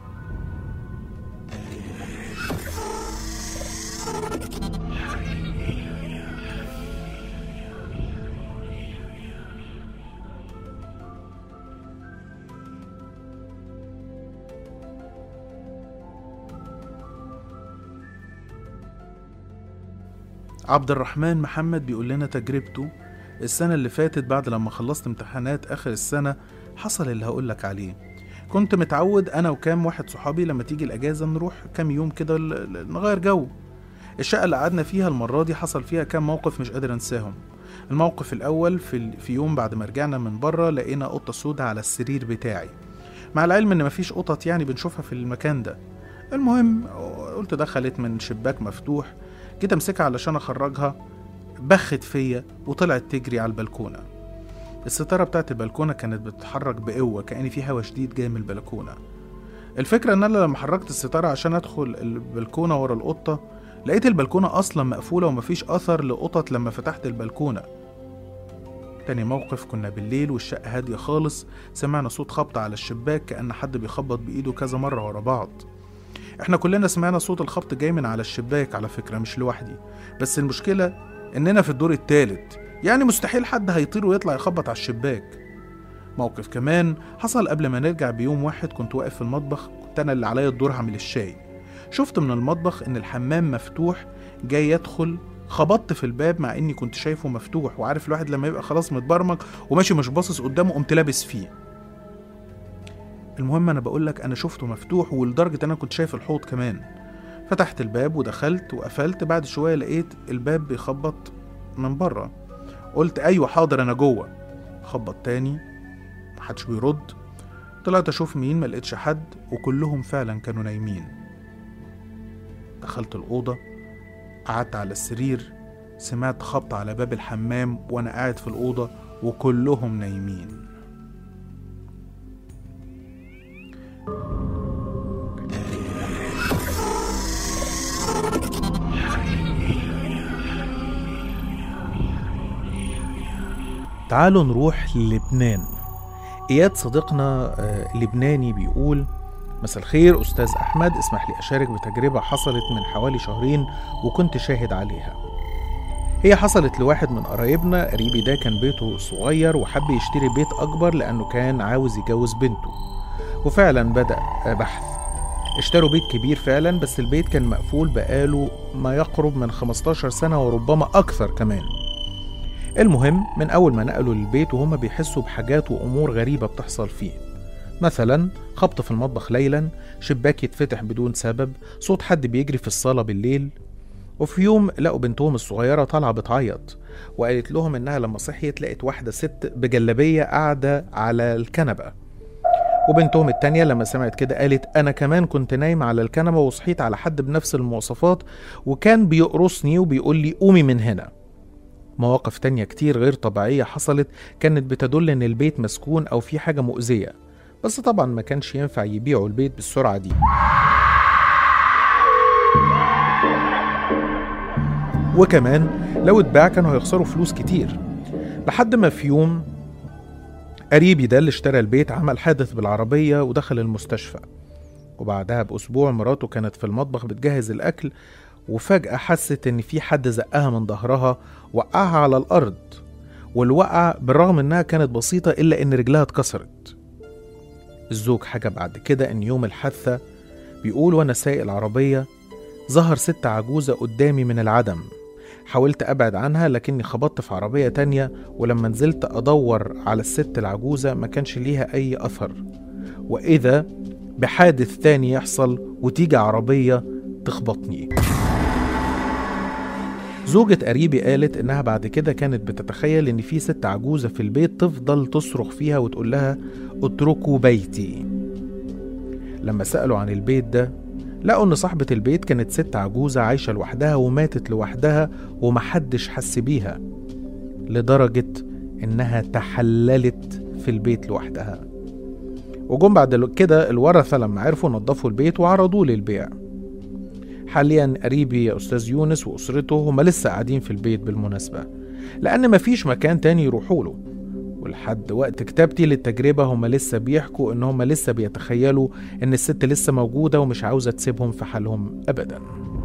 عبد الرحمن محمد بيقول لنا تجربته السنة اللي فاتت بعد لما خلصت امتحانات آخر السنة حصل اللي هقولك عليه كنت متعود أنا وكام واحد صحابي لما تيجي الأجازة نروح كام يوم كده ل- ل- نغير جو الشقة اللي قعدنا فيها المرة دي حصل فيها كام موقف مش قادر أنساهم الموقف الأول في, ال- في يوم بعد ما رجعنا من بره لقينا قطة سودة على السرير بتاعي مع العلم إن مفيش قطط يعني بنشوفها في المكان ده المهم قلت دخلت من شباك مفتوح جيت امسكها علشان اخرجها بخت فيا وطلعت تجري على البلكونة الستارة بتاعت البلكونة كانت بتتحرك بقوة كأن في هوا شديد جاي من البلكونة الفكرة إن أنا لما حركت الستارة عشان أدخل البلكونة ورا القطة لقيت البلكونة أصلا مقفولة ومفيش أثر لقطط لما فتحت البلكونة تاني موقف كنا بالليل والشقة هادية خالص سمعنا صوت خبط على الشباك كأن حد بيخبط بإيده كذا مرة ورا بعض احنا كلنا سمعنا صوت الخبط جاي من على الشباك على فكرة مش لوحدي بس المشكلة إننا في الدور التالت يعني مستحيل حد هيطير ويطلع يخبط على الشباك موقف كمان حصل قبل ما نرجع بيوم واحد كنت واقف في المطبخ كنت أنا اللي عليا الدور هعمل الشاي شفت من المطبخ إن الحمام مفتوح جاي يدخل خبطت في الباب مع اني كنت شايفه مفتوح وعارف الواحد لما يبقى خلاص متبرمج وماشي مش باصص قدامه قمت لابس فيه المهم انا بقول لك انا شفته مفتوح ولدرجه ان انا كنت شايف الحوض كمان فتحت الباب ودخلت وقفلت بعد شويه لقيت الباب بيخبط من بره قلت ايوه حاضر انا جوه خبط تاني محدش بيرد طلعت اشوف مين ملقتش حد وكلهم فعلا كانوا نايمين دخلت الاوضه قعدت على السرير سمعت خبط على باب الحمام وانا قاعد في الاوضه وكلهم نايمين تعالوا نروح للبنان إياد صديقنا آه، لبناني بيقول مساء الخير أستاذ أحمد اسمح لي أشارك بتجربة حصلت من حوالي شهرين وكنت شاهد عليها هي حصلت لواحد من قرايبنا قريبي ده كان بيته صغير وحب يشتري بيت أكبر لأنه كان عاوز يجوز بنته وفعلا بدأ بحث اشتروا بيت كبير فعلا بس البيت كان مقفول بقاله ما يقرب من 15 سنة وربما أكثر كمان المهم من أول ما نقلوا للبيت وهم بيحسوا بحاجات وأمور غريبة بتحصل فيه مثلا خبط في المطبخ ليلا شباك يتفتح بدون سبب صوت حد بيجري في الصالة بالليل وفي يوم لقوا بنتهم الصغيرة طالعة بتعيط وقالت لهم إنها لما صحيت لقت واحدة ست بجلابية قاعدة على الكنبة وبنتهم التانية لما سمعت كده قالت أنا كمان كنت نايمة على الكنبة وصحيت على حد بنفس المواصفات وكان بيقرصني وبيقول لي قومي من هنا مواقف تانية كتير غير طبيعية حصلت كانت بتدل إن البيت مسكون أو في حاجة مؤذية بس طبعا ما كانش ينفع يبيعوا البيت بالسرعة دي وكمان لو اتباع كانوا هيخسروا فلوس كتير لحد ما في يوم قريبي ده اللي اشترى البيت عمل حادث بالعربية ودخل المستشفى وبعدها بأسبوع مراته كانت في المطبخ بتجهز الأكل وفجأة حست إن في حد زقها من ظهرها وقعها على الأرض والوقعة بالرغم إنها كانت بسيطة إلا إن رجلها اتكسرت الزوج حكى بعد كده إن يوم الحادثة بيقول وأنا سايق العربية ظهر ست عجوزة قدامي من العدم حاولت أبعد عنها لكني خبطت في عربية تانية ولما نزلت أدور على الست العجوزة ما كانش ليها أي أثر وإذا بحادث تاني يحصل وتيجي عربية تخبطني زوجة قريبي قالت إنها بعد كده كانت بتتخيل إن في ست عجوزة في البيت تفضل تصرخ فيها وتقول لها اتركوا بيتي لما سألوا عن البيت ده لقوا إن صاحبة البيت كانت ست عجوزة عايشة لوحدها وماتت لوحدها ومحدش حس بيها لدرجة إنها تحللت في البيت لوحدها وجم بعد كده الورثة لما عرفوا نظفوا البيت وعرضوه للبيع حاليا قريبي يا أستاذ يونس وأسرته هما لسه قاعدين في البيت بالمناسبة لأن مفيش مكان تاني يروحوا له ولحد وقت كتابتي للتجربة هما لسه بيحكوا إن هما لسه بيتخيلوا إن الست لسه موجودة ومش عاوزة تسيبهم في حالهم أبدا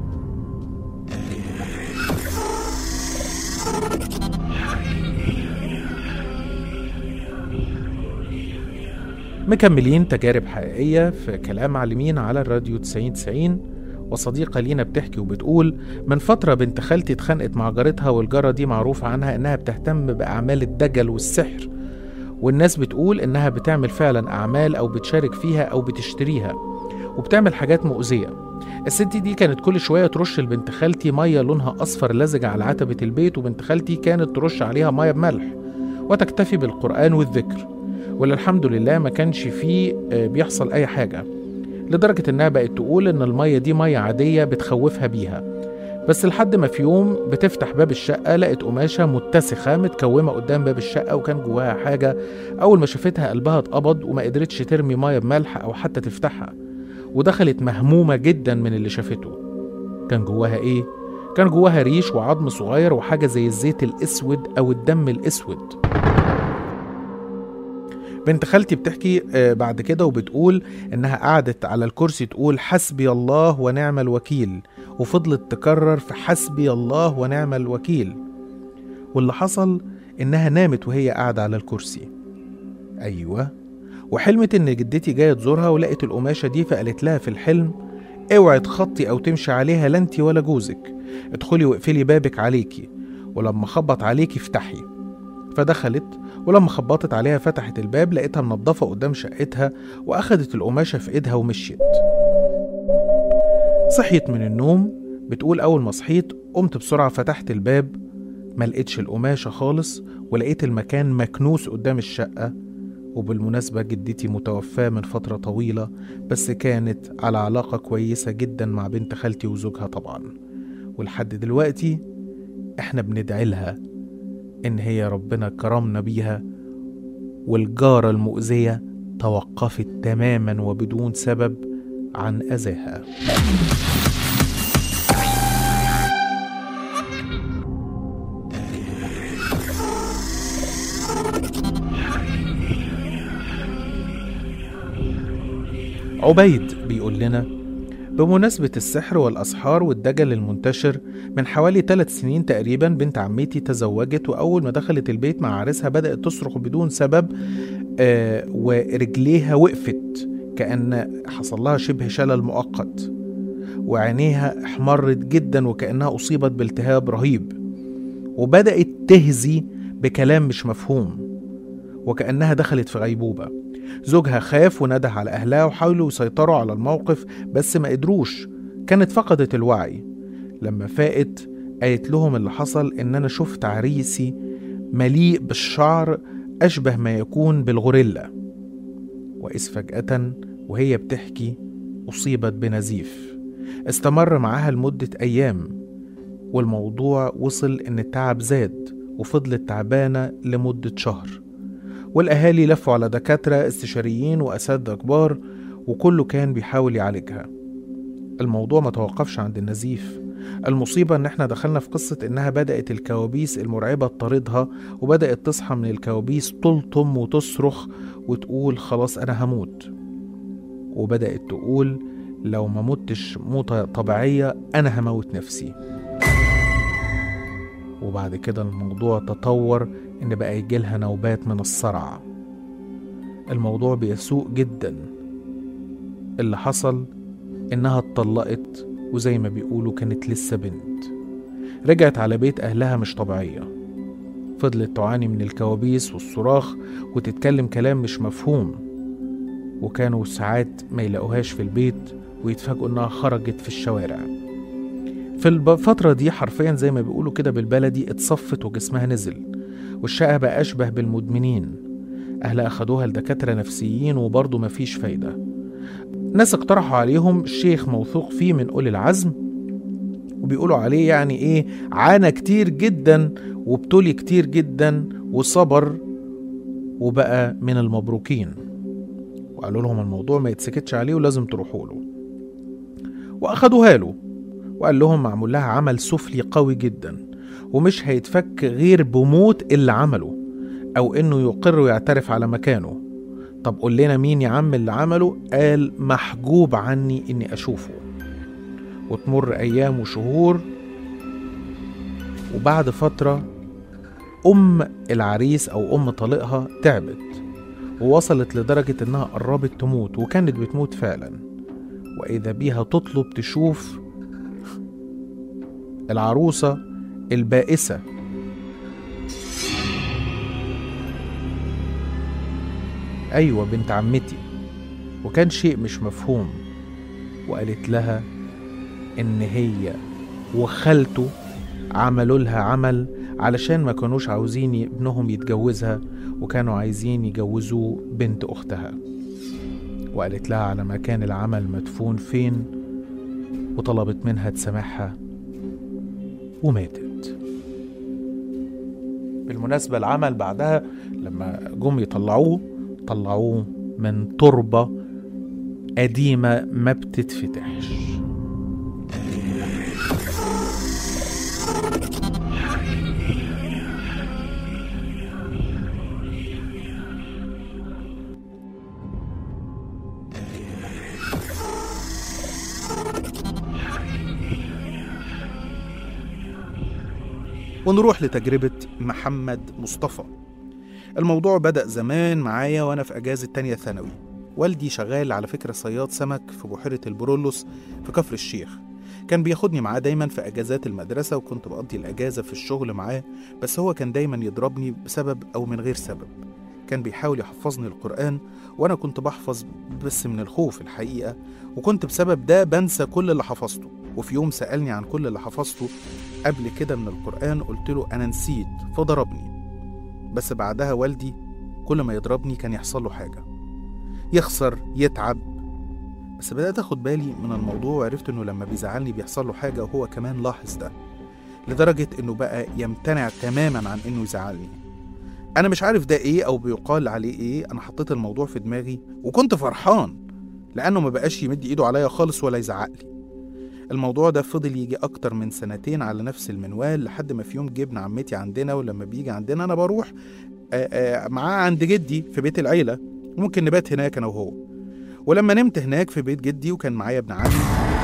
مكملين تجارب حقيقية في كلام معلمين على الراديو 9090 وصديقة لينا بتحكي وبتقول من فترة بنت خالتي اتخانقت مع جارتها والجارة دي معروف عنها إنها بتهتم بأعمال الدجل والسحر والناس بتقول إنها بتعمل فعلا أعمال أو بتشارك فيها أو بتشتريها وبتعمل حاجات مؤذية الست دي كانت كل شوية ترش لبنت خالتي مية لونها أصفر لزج على عتبة البيت وبنت خالتي كانت ترش عليها مية بملح وتكتفي بالقرآن والذكر وللحمد لله ما كانش فيه آه، بيحصل أي حاجة لدرجة إنها بقت تقول إن المية دي مية عادية بتخوفها بيها بس لحد ما في يوم بتفتح باب الشقة لقت قماشة متسخة متكومة قدام باب الشقة وكان جواها حاجة أول ما شافتها قلبها اتقبض وما قدرتش ترمي مية بملح أو حتى تفتحها ودخلت مهمومة جدا من اللي شافته كان جواها إيه؟ كان جواها ريش وعظم صغير وحاجة زي الزيت الأسود أو الدم الأسود بنت خالتي بتحكي آه، بعد كده وبتقول إنها قعدت على الكرسي تقول حسبي الله ونعم الوكيل وفضلت تكرر في حسبي الله ونعم الوكيل واللي حصل إنها نامت وهي قاعدة على الكرسي أيوة وحلمت إن جدتي جاية تزورها ولقت القماشة دي فقالت لها في الحلم اوعي تخطي أو تمشي عليها لا انتي ولا جوزك ادخلي واقفلي بابك عليكي ولما خبط عليكي افتحي فدخلت ولما خبطت عليها فتحت الباب لقيتها منضفة قدام شقتها وأخدت القماشة في إيدها ومشيت صحيت من النوم بتقول أول ما صحيت قمت بسرعة فتحت الباب ما لقيتش القماشة خالص ولقيت المكان مكنوس قدام الشقة وبالمناسبة جدتي متوفاة من فترة طويلة بس كانت على علاقة كويسة جدا مع بنت خالتي وزوجها طبعا ولحد دلوقتي احنا بندعي لها ان هي ربنا كرمنا بيها والجارة المؤذية توقفت تماما وبدون سبب عن أذاها عبيد بيقول لنا بمناسبة السحر والأسحار والدجل المنتشر من حوالي ثلاث سنين تقريبا بنت عمتي تزوجت وأول ما دخلت البيت مع عريسها بدأت تصرخ بدون سبب آه ورجليها وقفت كأن حصل لها شبه شلل مؤقت وعينيها احمرت جدا وكأنها أصيبت بالتهاب رهيب وبدأت تهزي بكلام مش مفهوم وكأنها دخلت في غيبوبة زوجها خاف ونده على أهلها وحاولوا يسيطروا على الموقف بس ما قدروش كانت فقدت الوعي لما فاقت قالت لهم اللي حصل إن أنا شفت عريسي مليء بالشعر أشبه ما يكون بالغوريلا وإذ فجأة وهي بتحكي أصيبت بنزيف استمر معاها لمدة أيام والموضوع وصل إن التعب زاد وفضلت تعبانة لمدة شهر والأهالي لفوا على دكاترة استشاريين وأساتذة كبار وكله كان بيحاول يعالجها الموضوع ما توقفش عند النزيف المصيبة إن إحنا دخلنا في قصة إنها بدأت الكوابيس المرعبة تطاردها وبدأت تصحى من الكوابيس تلطم وتصرخ وتقول خلاص أنا هموت وبدأت تقول لو ما متش موتة طبيعية أنا هموت نفسي وبعد كده الموضوع تطور إن بقى يجيلها نوبات من الصرع الموضوع بيسوء جدا اللي حصل إنها اتطلقت وزي ما بيقولوا كانت لسه بنت رجعت على بيت أهلها مش طبيعية فضلت تعاني من الكوابيس والصراخ وتتكلم كلام مش مفهوم وكانوا ساعات ما يلاقوهاش في البيت ويتفاجئوا إنها خرجت في الشوارع في الفترة دي حرفيا زي ما بيقولوا كده بالبلدي اتصفت وجسمها نزل والشقة بقى أشبه بالمدمنين أهلها أخدوها لدكاترة نفسيين وبرضه مفيش فايدة ناس اقترحوا عليهم شيخ موثوق فيه من أولي العزم وبيقولوا عليه يعني إيه عانى كتير جدا وابتلي كتير جدا وصبر وبقى من المبروكين وقالوا لهم الموضوع ما يتسكتش عليه ولازم تروحوا له وأخدوها له وقال لهم معمول لها عمل سفلي قوي جدا ومش هيتفك غير بموت اللي عمله أو إنه يقر ويعترف على مكانه طب قول لنا مين يا عم اللي عمله قال محجوب عني إني أشوفه وتمر أيام وشهور وبعد فترة أم العريس أو أم طليقها تعبت ووصلت لدرجة إنها قربت تموت وكانت بتموت فعلا وإذا بيها تطلب تشوف العروسة البائسة أيوة بنت عمتي وكان شيء مش مفهوم وقالت لها إن هي وخالته عملوا لها عمل علشان ما كانوش عاوزين ابنهم يتجوزها وكانوا عايزين يجوزوا بنت أختها وقالت لها على مكان العمل مدفون فين وطلبت منها تسامحها وماتت بالمناسبة العمل بعدها لما جم يطلعوه طلعوه من تربة قديمة ما بتتفتحش ونروح لتجربة محمد مصطفى الموضوع بدأ زمان معايا وأنا في أجازة تانية ثانوي والدي شغال على فكرة صياد سمك في بحيرة البرولوس في كفر الشيخ كان بياخدني معاه دايما في أجازات المدرسة وكنت بقضي الأجازة في الشغل معاه بس هو كان دايما يضربني بسبب أو من غير سبب كان بيحاول يحفظني القرآن وأنا كنت بحفظ بس من الخوف الحقيقة وكنت بسبب ده بنسى كل اللي حفظته وفي يوم سألني عن كل اللي حفظته قبل كده من القرآن قلت له أنا نسيت فضربني بس بعدها والدي كل ما يضربني كان يحصل له حاجة يخسر يتعب بس بدأت أخد بالي من الموضوع وعرفت إنه لما بيزعلني بيحصل له حاجة وهو كمان لاحظ ده لدرجة إنه بقى يمتنع تماما عن إنه يزعلني أنا مش عارف ده إيه أو بيقال عليه إيه أنا حطيت الموضوع في دماغي وكنت فرحان لأنه ما بقاش يمد إيده عليا خالص ولا يزعقلي الموضوع ده فضل يجي أكتر من سنتين على نفس المنوال لحد ما في يوم جبنا عمتي عندنا ولما بيجي عندنا أنا بروح آآ آآ معاه عند جدي في بيت العيلة ممكن نبات هناك أنا وهو ولما نمت هناك في بيت جدي وكان معايا ابن عمي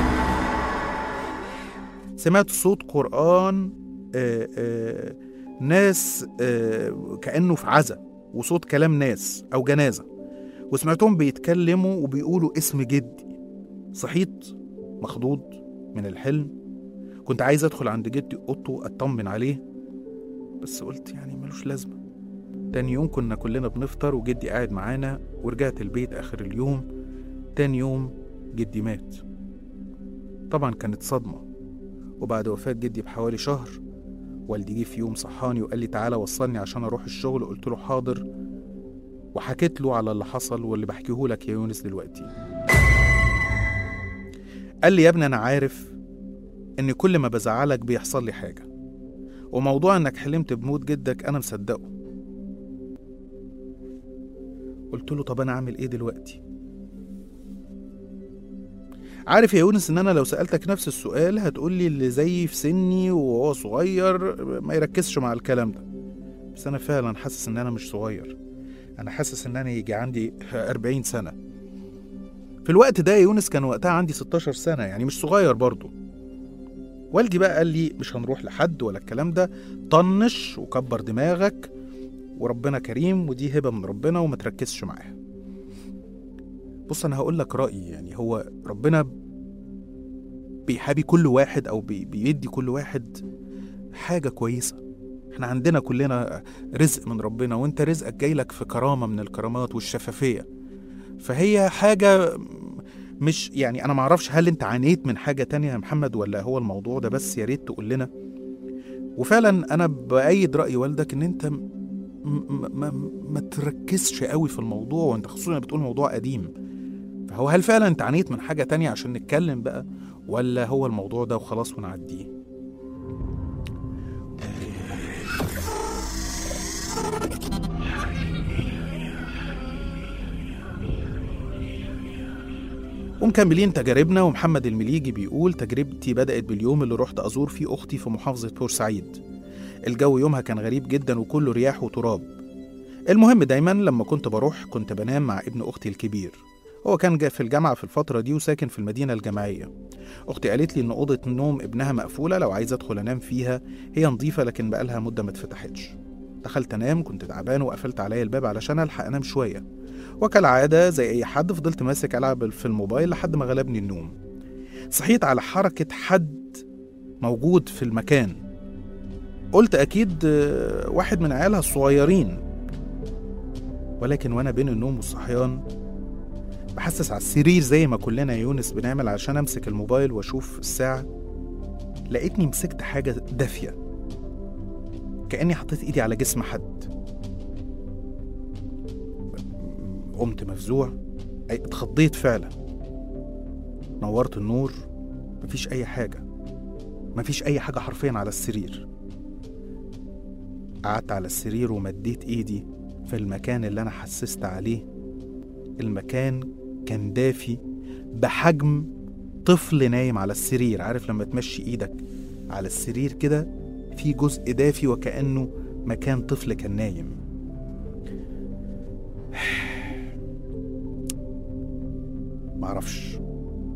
سمعت صوت قرآن آآ آآ ناس آآ كأنه في عزا وصوت كلام ناس أو جنازة وسمعتهم بيتكلموا وبيقولوا اسم جدي صحيت مخضوض من الحلم كنت عايز ادخل عند جدي اوضته اطمن عليه بس قلت يعني ملوش لازمه تاني يوم كنا كلنا بنفطر وجدي قاعد معانا ورجعت البيت اخر اليوم تاني يوم جدي مات طبعا كانت صدمه وبعد وفاه جدي بحوالي شهر والدي جه في يوم صحاني وقال لي تعالى وصلني عشان اروح الشغل قلت له حاضر وحكيت له على اللي حصل واللي بحكيه لك يا يونس دلوقتي قال لي يا ابني انا عارف ان كل ما بزعلك بيحصل لي حاجه وموضوع انك حلمت بموت جدك انا مصدقه قلت له طب انا اعمل ايه دلوقتي عارف يا يونس ان انا لو سالتك نفس السؤال هتقول لي اللي زيي في سني وهو صغير ما يركزش مع الكلام ده بس انا فعلا حاسس ان انا مش صغير انا حاسس ان انا يجي عندي 40 سنه في الوقت ده يا يونس كان وقتها عندي 16 سنة يعني مش صغير برضه والدي بقى قال لي مش هنروح لحد ولا الكلام ده طنش وكبر دماغك وربنا كريم ودي هبة من ربنا وما تركزش معاها بص أنا هقول لك رأيي يعني هو ربنا بيحابي كل واحد أو بي بيدي كل واحد حاجة كويسة احنا عندنا كلنا رزق من ربنا وانت رزقك جايلك في كرامة من الكرامات والشفافية فهي حاجة مش يعني أنا معرفش هل أنت عانيت من حاجة تانية يا محمد ولا هو الموضوع ده بس يا ريت تقول لنا وفعلا أنا بأيد رأي والدك إن أنت م م م ما تركزش قوي في الموضوع وأنت خصوصا بتقول موضوع قديم فهو هل فعلا أنت عانيت من حاجة تانية عشان نتكلم بقى ولا هو الموضوع ده وخلاص ونعديه ومكملين تجاربنا ومحمد المليجي بيقول تجربتي بدأت باليوم اللي رحت أزور فيه أختي في محافظة بورسعيد الجو يومها كان غريب جدا وكله رياح وتراب المهم دايما لما كنت بروح كنت بنام مع ابن أختي الكبير هو كان جا في الجامعة في الفترة دي وساكن في المدينة الجامعية أختي قالت لي إن أوضة نوم ابنها مقفولة لو عايز أدخل أنام فيها هي نظيفة لكن بقالها مدة ما اتفتحتش دخلت أنام كنت تعبان وقفلت عليا الباب علشان ألحق أنام شوية وكالعادة زي أي حد فضلت ماسك ألعب في الموبايل لحد ما غلبني النوم صحيت على حركة حد موجود في المكان قلت أكيد واحد من عيالها الصغيرين ولكن وأنا بين النوم والصحيان بحسس على السرير زي ما كلنا يا يونس بنعمل عشان أمسك الموبايل وأشوف الساعة لقيتني مسكت حاجة دافية كأني حطيت إيدي على جسم حد قمت مفزوع اتخضيت فعلا نورت النور مفيش أي حاجة مفيش أي حاجة حرفيا على السرير قعدت على السرير ومديت إيدي في المكان اللي أنا حسست عليه المكان كان دافي بحجم طفل نايم على السرير عارف لما تمشي إيدك على السرير كده في جزء دافي وكأنه مكان طفل كان نايم معرفش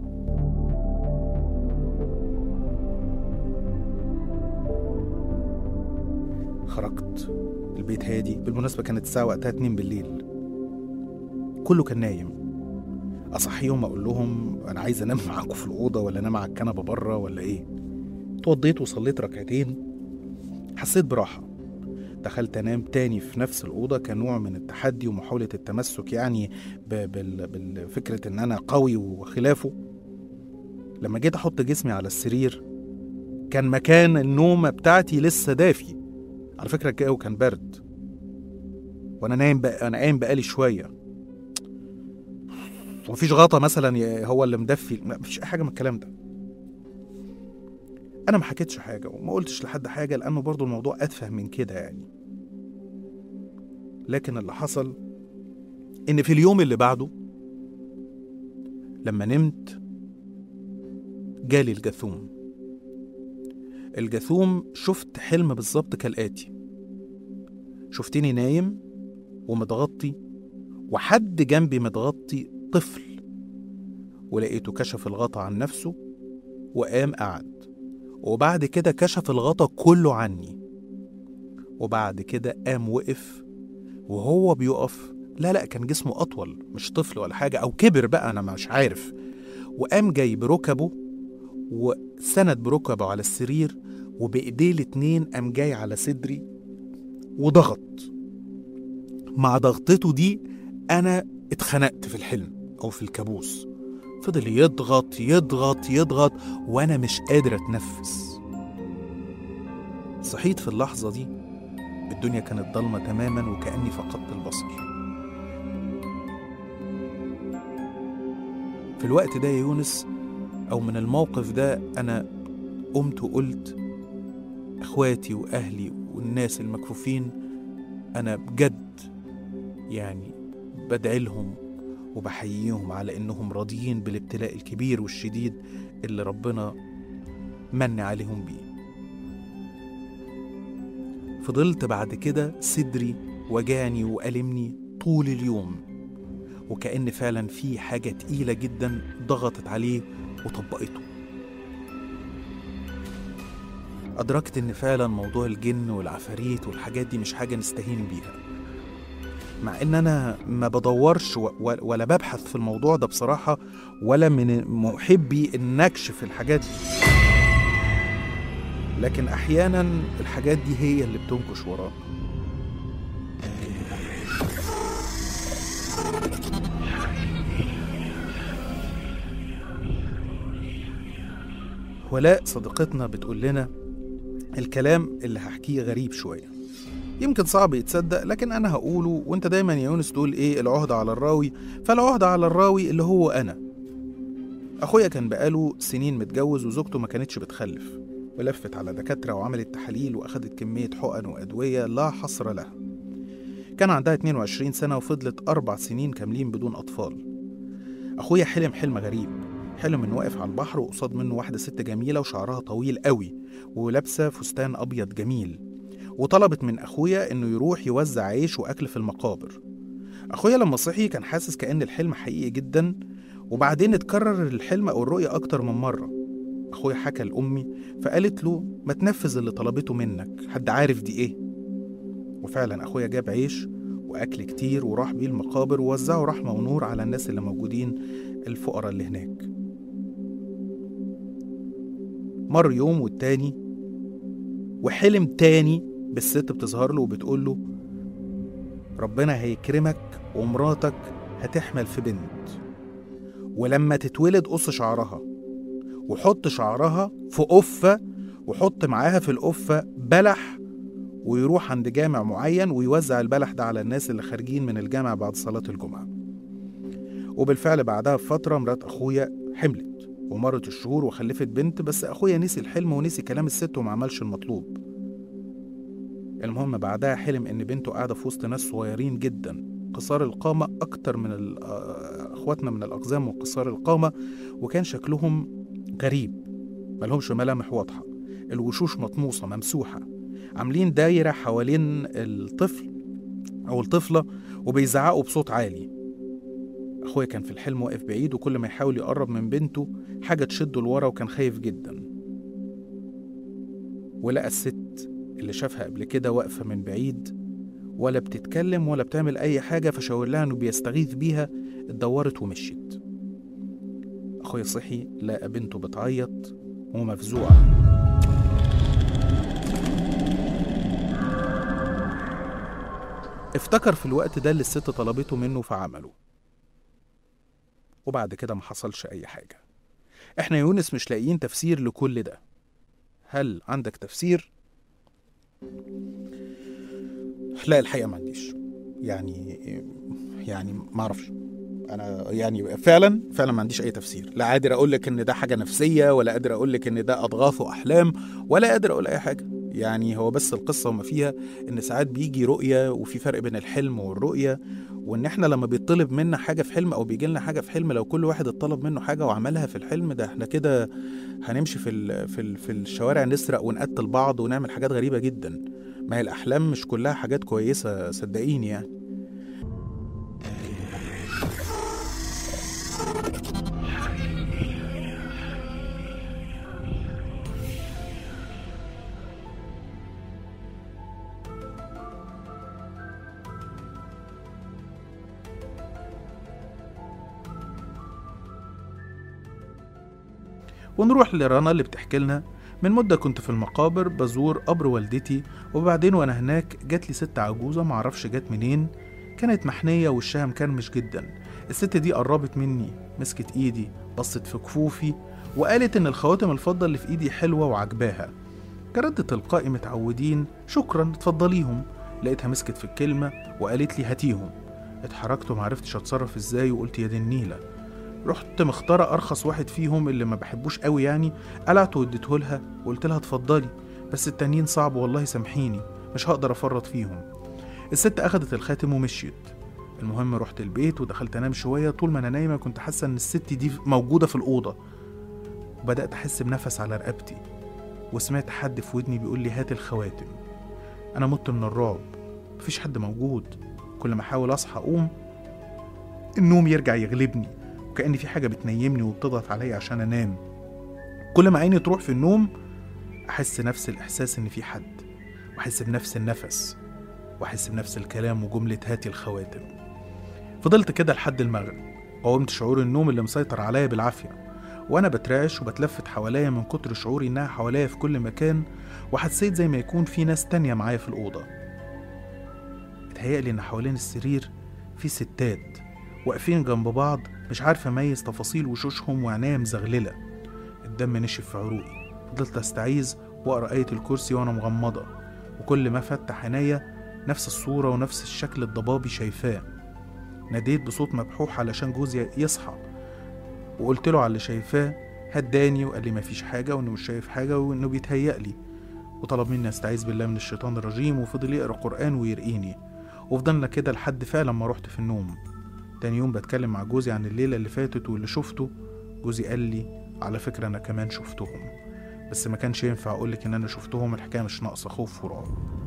خرجت البيت هادي بالمناسبة كانت الساعة وقتها اتنين بالليل كله كان نايم أصحيهم أقول لهم أنا عايز أنام معاكم في الأوضة ولا أنام على الكنبة بره ولا إيه اتوضيت وصليت ركعتين حسيت براحة دخلت أنام تاني في نفس الأوضة كنوع من التحدي ومحاولة التمسك يعني ب- بال- بالفكرة إن أنا قوي وخلافه لما جيت أحط جسمي على السرير كان مكان النومة بتاعتي لسه دافي على فكرة الجو كان برد وأنا نايم بقى أنا قايم بقالي شوية ومفيش غطا مثلا ي- هو اللي مدفي لا، مفيش أي حاجة من الكلام ده أنا ما حكيتش حاجة وما قلتش لحد حاجة لأنه برضو الموضوع أتفه من كده يعني لكن اللي حصل إن في اليوم اللي بعده لما نمت جالي الجاثوم الجاثوم شفت حلم بالظبط كالآتي شفتني نايم ومتغطي وحد جنبي متغطي طفل ولقيته كشف الغطا عن نفسه وقام قعد وبعد كده كشف الغطا كله عني وبعد كده قام وقف وهو بيقف لا لا كان جسمه أطول مش طفل ولا حاجة أو كبر بقى أنا مش عارف وقام جاي بركبه وسند بركبه على السرير وبإيديه الاتنين قام جاي على صدري وضغط مع ضغطته دي أنا اتخنقت في الحلم أو في الكابوس فضل يضغط يضغط يضغط وأنا مش قادر أتنفس صحيت في اللحظة دي الدنيا كانت ضلمة تماما وكأني فقدت البصر في الوقت ده يا يونس أو من الموقف ده أنا قمت وقلت إخواتي وأهلي والناس المكفوفين أنا بجد يعني بدعي لهم وبحييهم على إنهم راضيين بالابتلاء الكبير والشديد اللي ربنا من عليهم بيه فضلت بعد كده صدري وجعني وألمني طول اليوم وكأن فعلا في حاجة تقيلة جدا ضغطت عليه وطبقته أدركت إن فعلا موضوع الجن والعفاريت والحاجات دي مش حاجة نستهين بيها مع إن أنا ما بدورش و- و- ولا ببحث في الموضوع ده بصراحة ولا من محبي النكش في الحاجات دي لكن أحيانا الحاجات دي هي اللي بتنكش وراك ولاء صديقتنا بتقول لنا الكلام اللي هحكيه غريب شوية يمكن صعب يتصدق لكن أنا هقوله وأنت دايما يا يونس تقول إيه العهدة على الراوي فالعهدة على الراوي اللي هو أنا أخويا كان بقاله سنين متجوز وزوجته ما كانتش بتخلف ولفت على دكاترة وعملت تحاليل وأخدت كمية حقن وأدوية لا حصر لها كان عندها 22 سنة وفضلت أربع سنين كاملين بدون أطفال أخويا حلم حلم غريب حلم إنه واقف على البحر وقصاد منه واحدة ست جميلة وشعرها طويل قوي ولابسة فستان أبيض جميل وطلبت من أخويا إنه يروح يوزع عيش وأكل في المقابر أخويا لما صحي كان حاسس كأن الحلم حقيقي جدا وبعدين اتكرر الحلم أو الرؤية أكتر من مرة أخويا حكى لأمي فقالت له ما تنفذ اللي طلبته منك حد عارف دي إيه وفعلا أخويا جاب عيش وأكل كتير وراح بيه المقابر ووزعه رحمة ونور على الناس اللي موجودين الفقراء اللي هناك مر يوم والتاني وحلم تاني بالست بتظهر له وبتقول له ربنا هيكرمك ومراتك هتحمل في بنت ولما تتولد قص شعرها وحط شعرها في قفة وحط معاها في القفة بلح ويروح عند جامع معين ويوزع البلح ده على الناس اللي خارجين من الجامع بعد صلاة الجمعة وبالفعل بعدها بفترة مرات أخويا حملت ومرت الشهور وخلفت بنت بس أخويا نسي الحلم ونسي كلام الست وما عملش المطلوب المهم بعدها حلم إن بنته قاعدة في وسط ناس صغيرين جدا قصار القامة أكتر من ال- آه، أخواتنا من الأقزام وقصار القامة وكان شكلهم غريب ملهمش ملامح واضحة الوشوش مطموسة ممسوحة عاملين دايرة حوالين الطفل أو الطفلة وبيزعقوا بصوت عالي أخويا كان في الحلم واقف بعيد وكل ما يحاول يقرب من بنته حاجة تشده لورا وكان خايف جدا ولقى الست اللي شافها قبل كده واقفة من بعيد ولا بتتكلم ولا بتعمل أي حاجة فشاور لها إنه بيستغيث بيها اتدورت ومشيت أخويا صحي لقى بنته بتعيط ومفزوعة افتكر في الوقت ده اللي الست طلبته منه فعمله وبعد كده ما حصلش أي حاجة احنا يا يونس مش لاقيين تفسير لكل ده هل عندك تفسير؟ لا الحقيقة ما عنديش يعني يعني ما اعرفش انا يعني فعلا فعلا ما عنديش اي تفسير لا قادر اقول لك ان ده حاجه نفسيه ولا قادر اقول لك ان ده اضغاث واحلام ولا قادر اقول اي حاجه يعني هو بس القصه وما فيها ان ساعات بيجي رؤيه وفي فرق بين الحلم والرؤيه وان احنا لما بيطلب منا حاجه في حلم او بيجي لنا حاجه في حلم لو كل واحد اتطلب منه حاجه وعملها في الحلم ده احنا كده هنمشي في ال في ال في الشوارع نسرق ونقتل بعض ونعمل حاجات غريبه جدا ما هي الاحلام مش كلها حاجات كويسه صدقيني يعني ونروح لرنا اللي بتحكي لنا من مدة كنت في المقابر بزور قبر والدتي وبعدين وانا هناك جات لي ست عجوزة معرفش جات منين كانت محنية وشها مكرمش جدا الست دي قربت مني مسكت ايدي بصت في كفوفي وقالت ان الخواتم الفضة اللي في ايدي حلوة وعجباها كرد تلقائي متعودين شكرا اتفضليهم لقيتها مسكت في الكلمة وقالت لي هاتيهم اتحركت ومعرفتش اتصرف ازاي وقلت يا دي النيلة رحت مختارة أرخص واحد فيهم اللي ما بحبوش قوي يعني قلعته واديته لها وقلت لها اتفضلي بس التانيين صعب والله سامحيني مش هقدر أفرط فيهم الست أخدت الخاتم ومشيت المهم رحت البيت ودخلت أنام شوية طول ما أنا نايمة كنت حاسة إن الست دي موجودة في الأوضة وبدأت أحس بنفس على رقبتي وسمعت حد في ودني بيقول لي هات الخواتم أنا مت من الرعب مفيش حد موجود كل ما أحاول أصحى أقوم النوم يرجع يغلبني وكأن في حاجة بتنيمني وبتضغط عليا عشان أنام كل ما عيني تروح في النوم أحس نفس الإحساس إن في حد وأحس بنفس النفس وأحس بنفس الكلام وجملة هاتي الخواتم فضلت كده لحد المغرب قاومت شعور النوم اللي مسيطر عليا بالعافية وأنا بترعش وبتلفت حواليا من كتر شعوري إنها حواليا في كل مكان وحسيت زي ما يكون في ناس تانية معايا في الأوضة اتهيألي إن حوالين السرير في ستات واقفين جنب بعض مش عارف اميز تفاصيل وشوشهم وعينيا مزغلله الدم نشف في عروقي فضلت استعيذ واقرا ايه الكرسي وانا مغمضه وكل ما افتح عينيا نفس الصوره ونفس الشكل الضبابي شايفاه ناديت بصوت مبحوح علشان جوزي يصحى وقلت له على اللي شايفاه هداني وقال لي مفيش حاجه وانه مش شايف حاجه وانه بيتهيألي وطلب مني استعيذ بالله من الشيطان الرجيم وفضل يقرا قران ويرقيني وفضلنا كده لحد فعلا ما رحت في النوم تاني يوم بتكلم مع جوزي عن الليلة اللي فاتت واللي شفته جوزي قال لي على فكرة أنا كمان شفتهم بس ما كانش ينفع أقولك إن أنا شفتهم الحكاية مش ناقصة خوف ورعب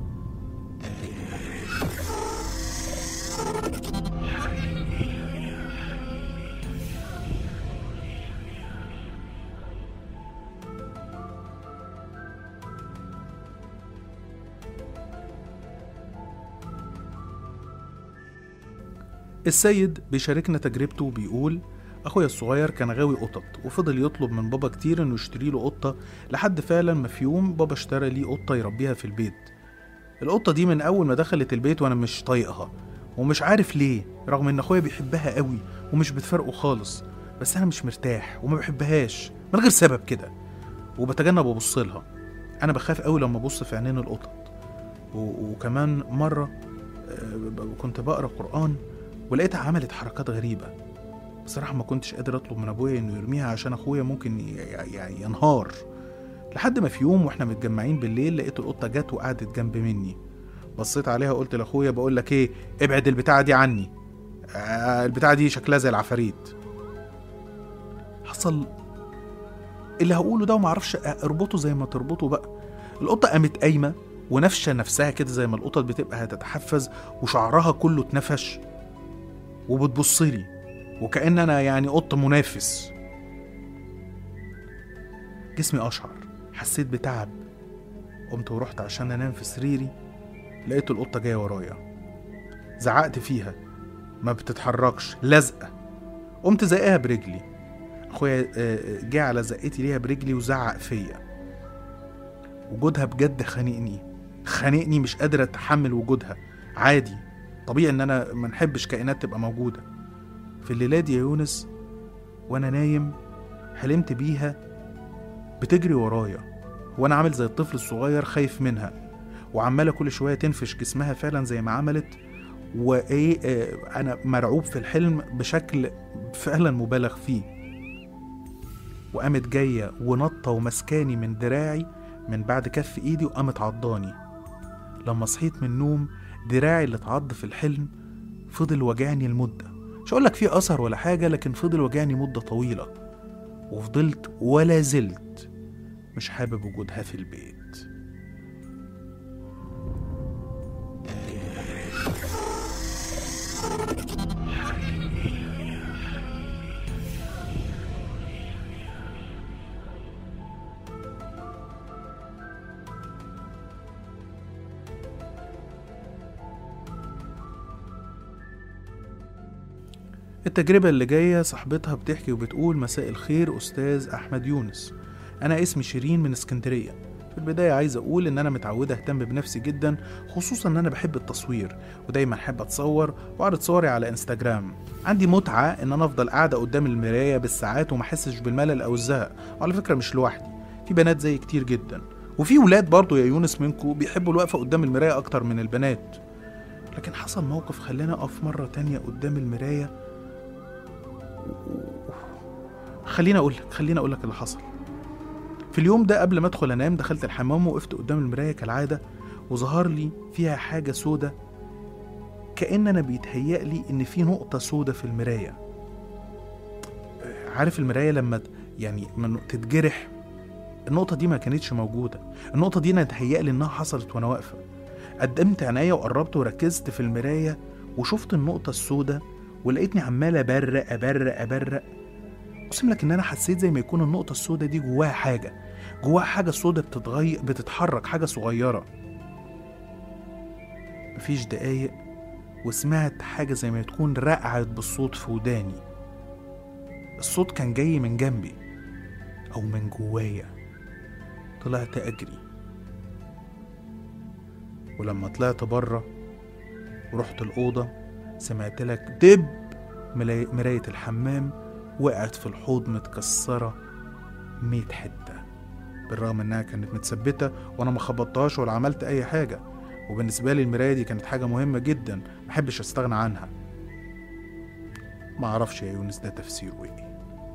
السيد بيشاركنا تجربته وبيقول اخويا الصغير كان غاوي قطط وفضل يطلب من بابا كتير انه يشتري له قطه لحد فعلا ما في يوم بابا اشترى ليه قطه يربيها في البيت القطه دي من اول ما دخلت البيت وانا مش طايقها ومش عارف ليه رغم ان اخويا بيحبها قوي ومش بتفرقه خالص بس انا مش مرتاح وما بحبهاش من غير سبب كده وبتجنب ابص لها انا بخاف قوي لما ابص في عينين القطط و- وكمان مره آه، ب- كنت بقرا قران ولقيتها عملت حركات غريبة بصراحة ما كنتش قادر أطلب من أبويا إنه يرميها عشان أخويا ممكن ي- يعني ينهار لحد ما في يوم وإحنا متجمعين بالليل لقيت القطة جت وقعدت جنب مني بصيت عليها وقلت لأخويا بقول لك إيه ابعد البتاعة دي عني آه، البتاعة دي شكلها زي العفاريت حصل اللي هقوله ده ومعرفش اربطه زي ما تربطه بقى القطة قامت قايمة ونفشة نفسها كده زي ما القطط بتبقى هتتحفز وشعرها كله اتنفش وبتبص لي وكأن أنا يعني قط منافس جسمي أشعر حسيت بتعب قمت ورحت عشان أنام في سريري لقيت القطة جاية ورايا زعقت فيها ما بتتحركش لازقة قمت زقها برجلي اخويا آه، جه على زقتي ليها برجلي وزعق فيا وجودها بجد خانقني خانقني مش قادر اتحمل وجودها عادي طبيعي ان انا ما نحبش كائنات تبقى موجوده في الليله دي يا يونس وانا نايم حلمت بيها بتجري ورايا وانا عامل زي الطفل الصغير خايف منها وعماله كل شويه تنفش جسمها فعلا زي ما عملت وايه آه، انا مرعوب في الحلم بشكل فعلا مبالغ فيه وقامت جايه ونطه ومسكاني من دراعي من بعد كف ايدي وقامت عضاني لما صحيت من النوم دراعي اللي اتعض في الحلم فضل وجعني لمده مش هقول لك فيه اثر ولا حاجه لكن فضل وجعني مده طويله وفضلت ولا زلت مش حابب وجودها في البيت التجربة اللي جاية صاحبتها بتحكي وبتقول مساء الخير أستاذ أحمد يونس أنا اسمي شيرين من اسكندرية في البداية عايز أقول إن أنا متعودة أهتم بنفسي جدا خصوصا إن أنا بحب التصوير ودايما أحب أتصور وأعرض صوري على انستجرام عندي متعة إن أنا أفضل قاعدة قدام المراية بالساعات وما أحسش بالملل أو الزهق وعلى فكرة مش لوحدي في بنات زي كتير جدا وفي ولاد برضو يا يونس منكم بيحبوا الوقفة قدام المراية أكتر من البنات لكن حصل موقف خلاني أقف مرة تانية قدام المراية خليني اقول لك خليني اقول لك اللي حصل في اليوم ده قبل ما ادخل انام دخلت الحمام وقفت قدام المرايه كالعاده وظهر لي فيها حاجه سودة كأن انا بيتهيأ لي ان في نقطه سودة في المرايه عارف المرايه لما ت- يعني من تتجرح النقطة دي ما كانتش موجودة النقطة دي أنا اتهيأ لي إنها حصلت وأنا واقفة قدمت عينيا وقربت وركزت في المراية وشفت النقطة السوداء ولقيتني عمال أبرق أبرق أبرق أقسم لك إن أنا حسيت زي ما يكون النقطة السوداء دي جواها حاجة جواها حاجة سوداء بتتغير بتتحرك حاجة صغيرة مفيش دقايق وسمعت حاجة زي ما تكون رقعت بالصوت في وداني الصوت كان جاي من جنبي أو من جوايا طلعت أجري ولما طلعت بره ورحت الأوضة سمعت لك دب ملا- مراية الحمام وقعت في الحوض متكسرة ميت حتة بالرغم انها كانت متثبتة وانا ما خبطتهاش ولا عملت اي حاجة وبالنسبة لي المراية دي كانت حاجة مهمة جدا محبش استغنى عنها معرفش يا يونس ده تفسيره ايه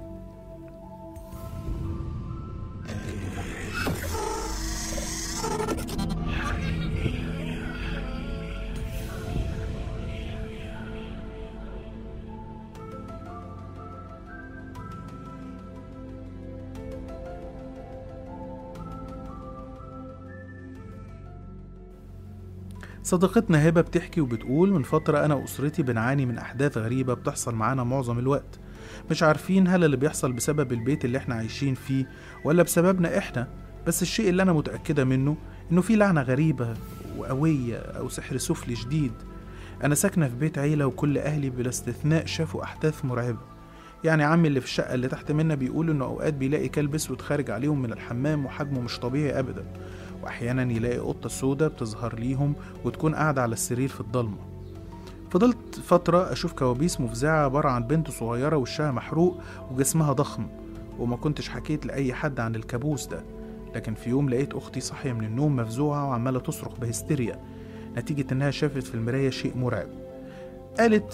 صديقتنا هبة بتحكي وبتقول من فترة أنا وأسرتي بنعاني من أحداث غريبة بتحصل معانا معظم الوقت مش عارفين هل اللي بيحصل بسبب البيت اللي احنا عايشين فيه ولا بسببنا احنا بس الشيء اللي أنا متأكدة منه إنه في لعنة غريبة وقوية أو سحر سفلي شديد أنا ساكنة في بيت عيلة وكل أهلي بلا استثناء شافوا أحداث مرعبة يعني عمي اللي في الشقة اللي تحت منا بيقول إنه أوقات بيلاقي كلب أسود خارج عليهم من الحمام وحجمه مش طبيعي أبدا وأحيانا يلاقي قطة سودة بتظهر ليهم وتكون قاعدة على السرير في الضلمة فضلت فترة أشوف كوابيس مفزعة عبارة عن بنت صغيرة وشها محروق وجسمها ضخم وما كنتش حكيت لأي حد عن الكابوس ده لكن في يوم لقيت أختي صاحية من النوم مفزوعة وعمالة تصرخ بهستيريا نتيجة إنها شافت في المراية شيء مرعب قالت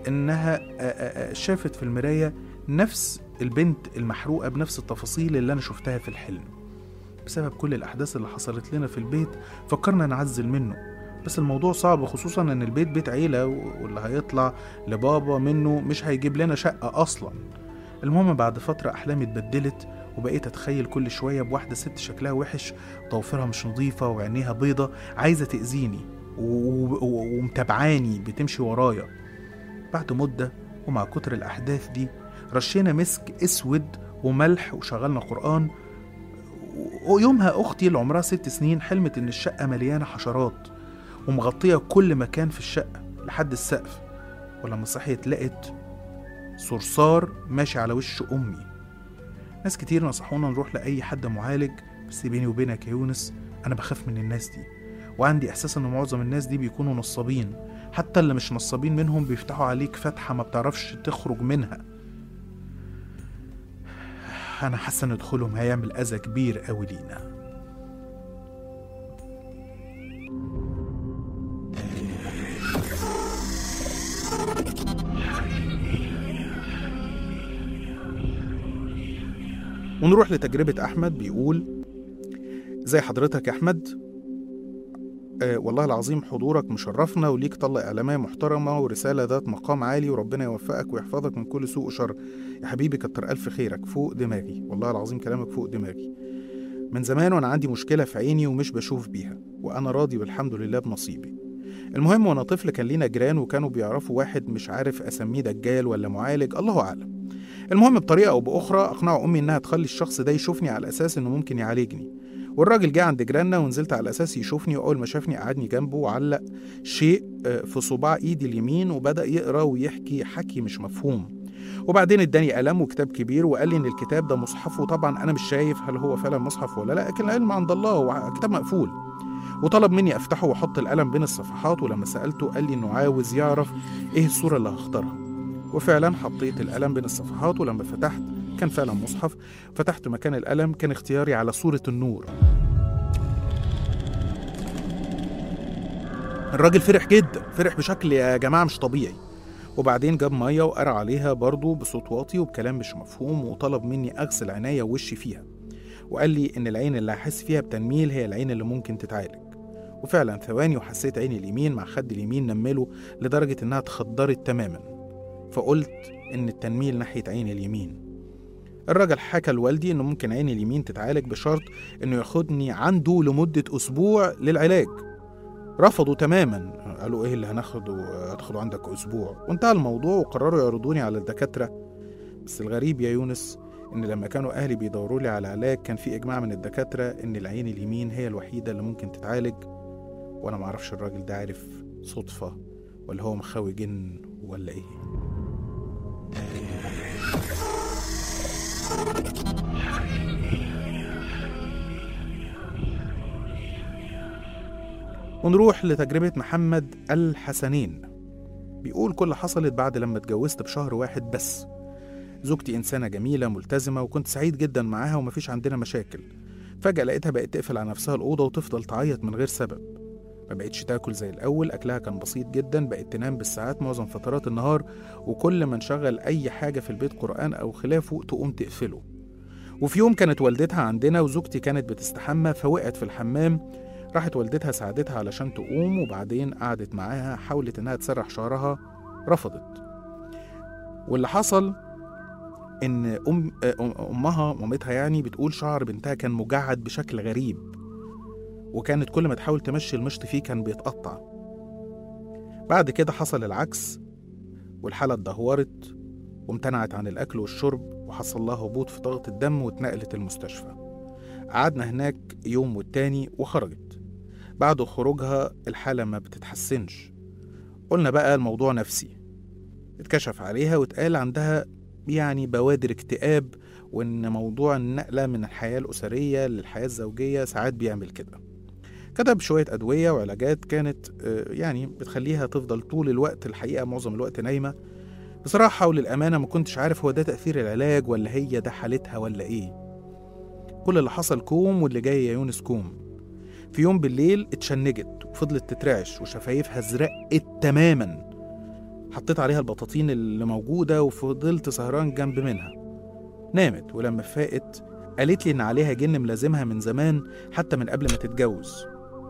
إنها آه، آه، آه، شافت في المراية نفس البنت المحروقة بنفس التفاصيل اللي أنا شفتها في الحلم بسبب كل الأحداث اللي حصلت لنا في البيت فكرنا نعزل منه بس الموضوع صعب خصوصا إن البيت بيت عيلة واللي هيطلع لبابا منه مش هيجيب لنا شقة أصلا المهم بعد فترة أحلامي اتبدلت وبقيت أتخيل كل شوية بواحدة ست شكلها وحش ضوافرها مش نظيفة وعينيها بيضة عايزة تأذيني و- و- ومتابعاني بتمشي ورايا بعد مدة ومع كتر الأحداث دي رشينا مسك أسود وملح وشغلنا قرآن ويومها أختي اللي عمرها ست سنين حلمت إن الشقة مليانة حشرات ومغطية كل مكان في الشقة لحد السقف ولما صحيت لقت صرصار ماشي على وش أمي ناس كتير نصحونا نروح لأي حد معالج بس بيني وبينك يا يونس أنا بخاف من الناس دي وعندي إحساس إن معظم الناس دي بيكونوا نصابين حتى اللي مش نصابين منهم بيفتحوا عليك فتحة ما بتعرفش تخرج منها أنا حاسة إن دخولهم هيعمل أذى كبير أوي لينا ونروح لتجربة أحمد بيقول زي حضرتك يا أحمد آه والله العظيم حضورك مشرفنا وليك طلة إعلامية محترمة ورسالة ذات مقام عالي وربنا يوفقك ويحفظك من كل سوء وشر يا حبيبي كتر ألف خيرك فوق دماغي والله العظيم كلامك فوق دماغي من زمان وأنا عندي مشكلة في عيني ومش بشوف بيها وأنا راضي والحمد لله بنصيبي المهم وأنا طفل كان لينا جيران وكانوا بيعرفوا واحد مش عارف أسميه دجال ولا معالج الله أعلم المهم بطريقة أو بأخرى أقنعوا أمي إنها تخلي الشخص ده يشوفني على أساس إنه ممكن يعالجني والراجل جه عند جيراننا ونزلت على أساس يشوفني وأول ما شافني قعدني جنبه وعلق شيء آه، في صباع إيدي اليمين وبدأ يقرأ ويحكي حكي مش مفهوم وبعدين اداني قلم وكتاب كبير وقال لي ان الكتاب ده مصحف وطبعا انا مش شايف هل هو فعلا مصحف ولا لا لكن العلم عند الله هو كتاب مقفول وطلب مني افتحه واحط القلم بين الصفحات ولما سالته قال لي انه عاوز يعرف ايه الصوره اللي هختارها وفعلا حطيت القلم بين الصفحات ولما فتحت كان فعلا مصحف فتحت مكان القلم كان اختياري على صورة النور الراجل فرح جدا فرح بشكل يا جماعة مش طبيعي وبعدين جاب مية وقرا عليها برضه بصوت واطي وبكلام مش مفهوم وطلب مني أغسل عينيا ووشي فيها وقال لي إن العين اللي هحس فيها بتنميل هي العين اللي ممكن تتعالج وفعلا ثواني وحسيت عيني اليمين مع خد اليمين نمله لدرجة إنها اتخدرت تماما فقلت إن التنميل ناحية عيني اليمين الراجل حكى لوالدي إنه ممكن عيني اليمين تتعالج بشرط إنه ياخدني عنده لمدة أسبوع للعلاج رفضوا تماما قالوا ايه اللي هناخده هتاخده عندك اسبوع وانتهى الموضوع وقرروا يعرضوني على الدكاتره بس الغريب يا يونس ان لما كانوا اهلي بيدوروا لي على علاج كان في اجماع من الدكاتره ان العين اليمين هي الوحيده اللي ممكن تتعالج وانا معرفش الراجل ده عارف صدفه ولا هو مخاوي جن ولا ايه ونروح لتجربة محمد الحسنين بيقول كل حصلت بعد لما اتجوزت بشهر واحد بس زوجتي إنسانة جميلة ملتزمة وكنت سعيد جدا معاها ومفيش عندنا مشاكل فجأة لقيتها بقت تقفل على نفسها الأوضة وتفضل تعيط من غير سبب ما بقتش تاكل زي الأول أكلها كان بسيط جدا بقت تنام بالساعات معظم فترات النهار وكل ما نشغل أي حاجة في البيت قرآن أو خلافه تقوم تقفله وفي يوم كانت والدتها عندنا وزوجتي كانت بتستحمى فوقعت في الحمام راحت والدتها ساعدتها علشان تقوم وبعدين قعدت معاها حاولت انها تسرح شعرها رفضت واللي حصل ان ام أم- امها مامتها يعني بتقول شعر بنتها كان مجعد بشكل غريب وكانت كل ما تحاول تمشي المشط فيه كان بيتقطع بعد كده حصل العكس والحالة اتدهورت وامتنعت عن الأكل والشرب وحصل لها هبوط في ضغط الدم واتنقلت المستشفى قعدنا هناك يوم والتاني وخرجت بعد خروجها الحالة ما بتتحسنش قلنا بقى الموضوع نفسي اتكشف عليها واتقال عندها يعني بوادر اكتئاب وان موضوع النقلة من الحياة الأسرية للحياة الزوجية ساعات بيعمل كده كتب شوية أدوية وعلاجات كانت آه، يعني بتخليها تفضل طول الوقت الحقيقة معظم الوقت نايمة بصراحة وللأمانة ما كنتش عارف هو ده تأثير العلاج ولا هي ده حالتها ولا إيه كل اللي حصل كوم واللي جاي يا يونس كوم في يوم بالليل اتشنجت وفضلت تترعش وشفايفها زرقت تماما حطيت عليها البطاطين اللي موجودة وفضلت سهران جنب منها نامت ولما فاقت قالت لي إن عليها جن ملازمها من زمان حتى من قبل ما تتجوز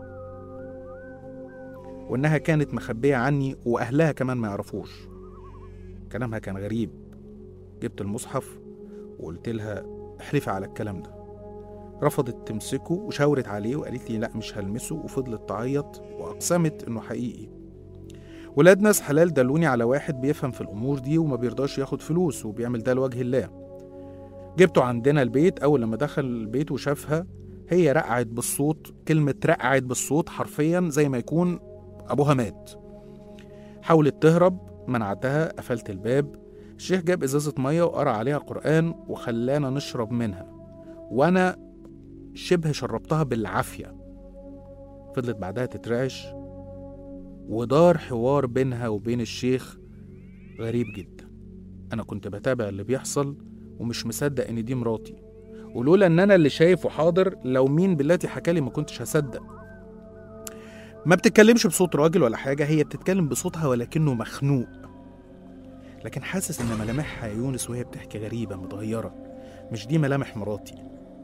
وإنها كانت مخبية عني وأهلها كمان ما يعرفوش كلامها كان غريب جبت المصحف وقلت لها احلفي على الكلام ده رفضت تمسكه وشاورت عليه وقالت لي لا مش هلمسه وفضلت تعيط وأقسمت إنه حقيقي ولاد ناس حلال دلوني على واحد بيفهم في الأمور دي وما بيرضاش ياخد فلوس وبيعمل ده لوجه الله جبته عندنا البيت أول لما دخل البيت وشافها هي رقعت بالصوت كلمة رقعت بالصوت حرفيا زي ما يكون أبوها مات حاولت تهرب منعتها قفلت الباب الشيخ جاب إزازة مية وقرأ عليها قرآن وخلانا نشرب منها وأنا شبه شربتها بالعافية فضلت بعدها تترعش ودار حوار بينها وبين الشيخ غريب جدا أنا كنت بتابع اللي بيحصل ومش مصدق إن دي مراتي ولولا إن أنا اللي شايف وحاضر لو مين بالتي حكالي ما كنتش هصدق ما بتتكلمش بصوت راجل ولا حاجة هي بتتكلم بصوتها ولكنه مخنوق لكن حاسس إن ملامحها يا يونس وهي بتحكي غريبة متغيرة مش دي ملامح مراتي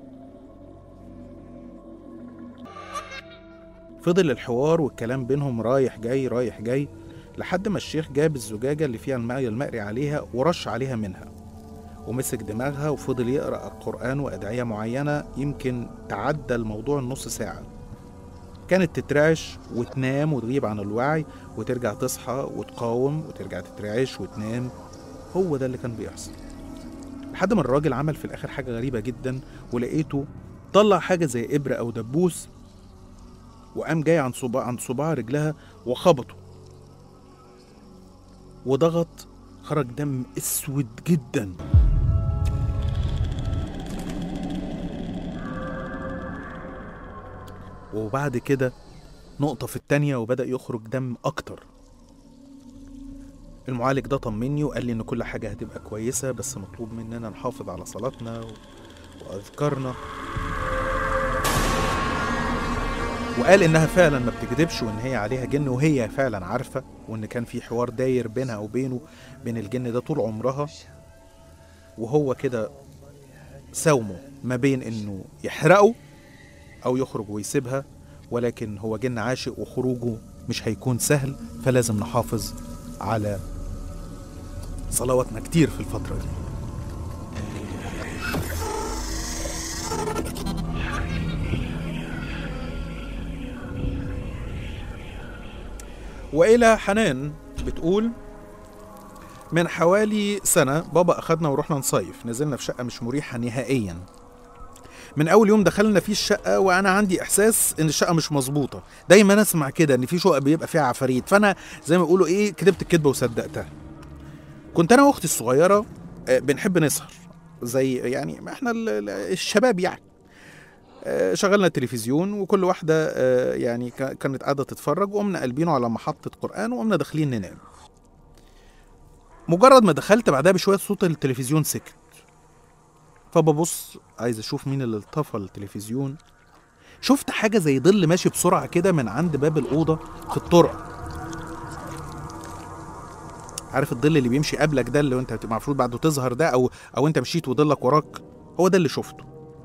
فضل الحوار والكلام بينهم رايح جاي رايح جاي لحد ما الشيخ جاب الزجاجة اللي فيها الماء المقري عليها ورش عليها منها ومسك دماغها وفضل يقرأ القرآن وأدعية معينة يمكن تعدى الموضوع النص ساعة كانت تترعش وتنام وتغيب عن الوعي وترجع تصحى وتقاوم وترجع تترعش وتنام هو ده اللي كان بيحصل لحد ما الراجل عمل في الآخر حاجة غريبة جدا ولقيته طلع حاجة زي إبرة أو دبوس وقام جاي عند صباع عند صباع رجلها وخبطه وضغط خرج دم اسود جدا وبعد كده نقطة في التانية وبدأ يخرج دم أكتر المعالج ده طمني وقال لي إن كل حاجة هتبقى كويسة بس مطلوب مننا نحافظ على صلاتنا و- وأذكارنا وقال إنها فعلا ما بتكذبش وإن هي عليها جن وهي فعلا عارفة وإن كان في حوار داير بينها وبينه بين الجن ده طول عمرها وهو كده ساومه ما بين إنه يحرقه أو يخرج ويسيبها ولكن هو جن عاشق وخروجه مش هيكون سهل فلازم نحافظ على صلواتنا كتير في الفترة دي وإلى حنان بتقول من حوالي سنة بابا أخدنا ورحنا نصيف نزلنا في شقة مش مريحة نهائيا من اول يوم دخلنا فيه الشقه وانا عندي احساس ان الشقه مش مظبوطه دايما اسمع كده ان في شقق بيبقى فيها عفاريت فانا زي ما يقولوا ايه كتبت الكدبه وصدقتها كنت انا واختي الصغيره آه، بنحب نسهر زي يعني ما احنا ال- ال- الشباب يعني آه، شغلنا التلفزيون وكل واحده آه، يعني كا- كانت قاعده تتفرج وقمنا قلبينه على محطه قران وقمنا داخلين ننام مجرد ما دخلت بعدها بشويه صوت التلفزيون سكت فببص عايز اشوف مين اللي طفى التلفزيون شفت حاجه زي ظل ماشي بسرعه كده من عند باب الاوضه في الطرق عارف الظل اللي بيمشي قبلك ده اللي انت بتبقى المفروض بعده تظهر ده او او انت مشيت وظلك وراك هو ده اللي شفته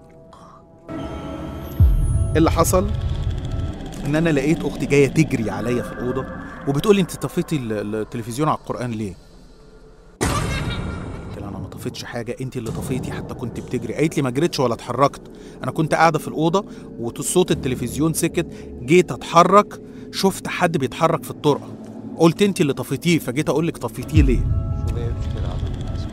اللي حصل ان انا لقيت اختي جايه تجري عليا في الاوضه وبتقولي انت طفيتي ال- التلفزيون على القران ليه قلت لها انا ما طفيتش حاجه انت اللي طفيتي حتى كنت بتجري قالت لي ما جريتش ولا اتحركت انا كنت قاعده في الاوضه وصوت التلفزيون سكت جيت اتحرك شفت حد بيتحرك في الطرقه قلت انت اللي طفيتيه فجيت اقول لك طفيتيه ليه شو غير مشكلة على الناس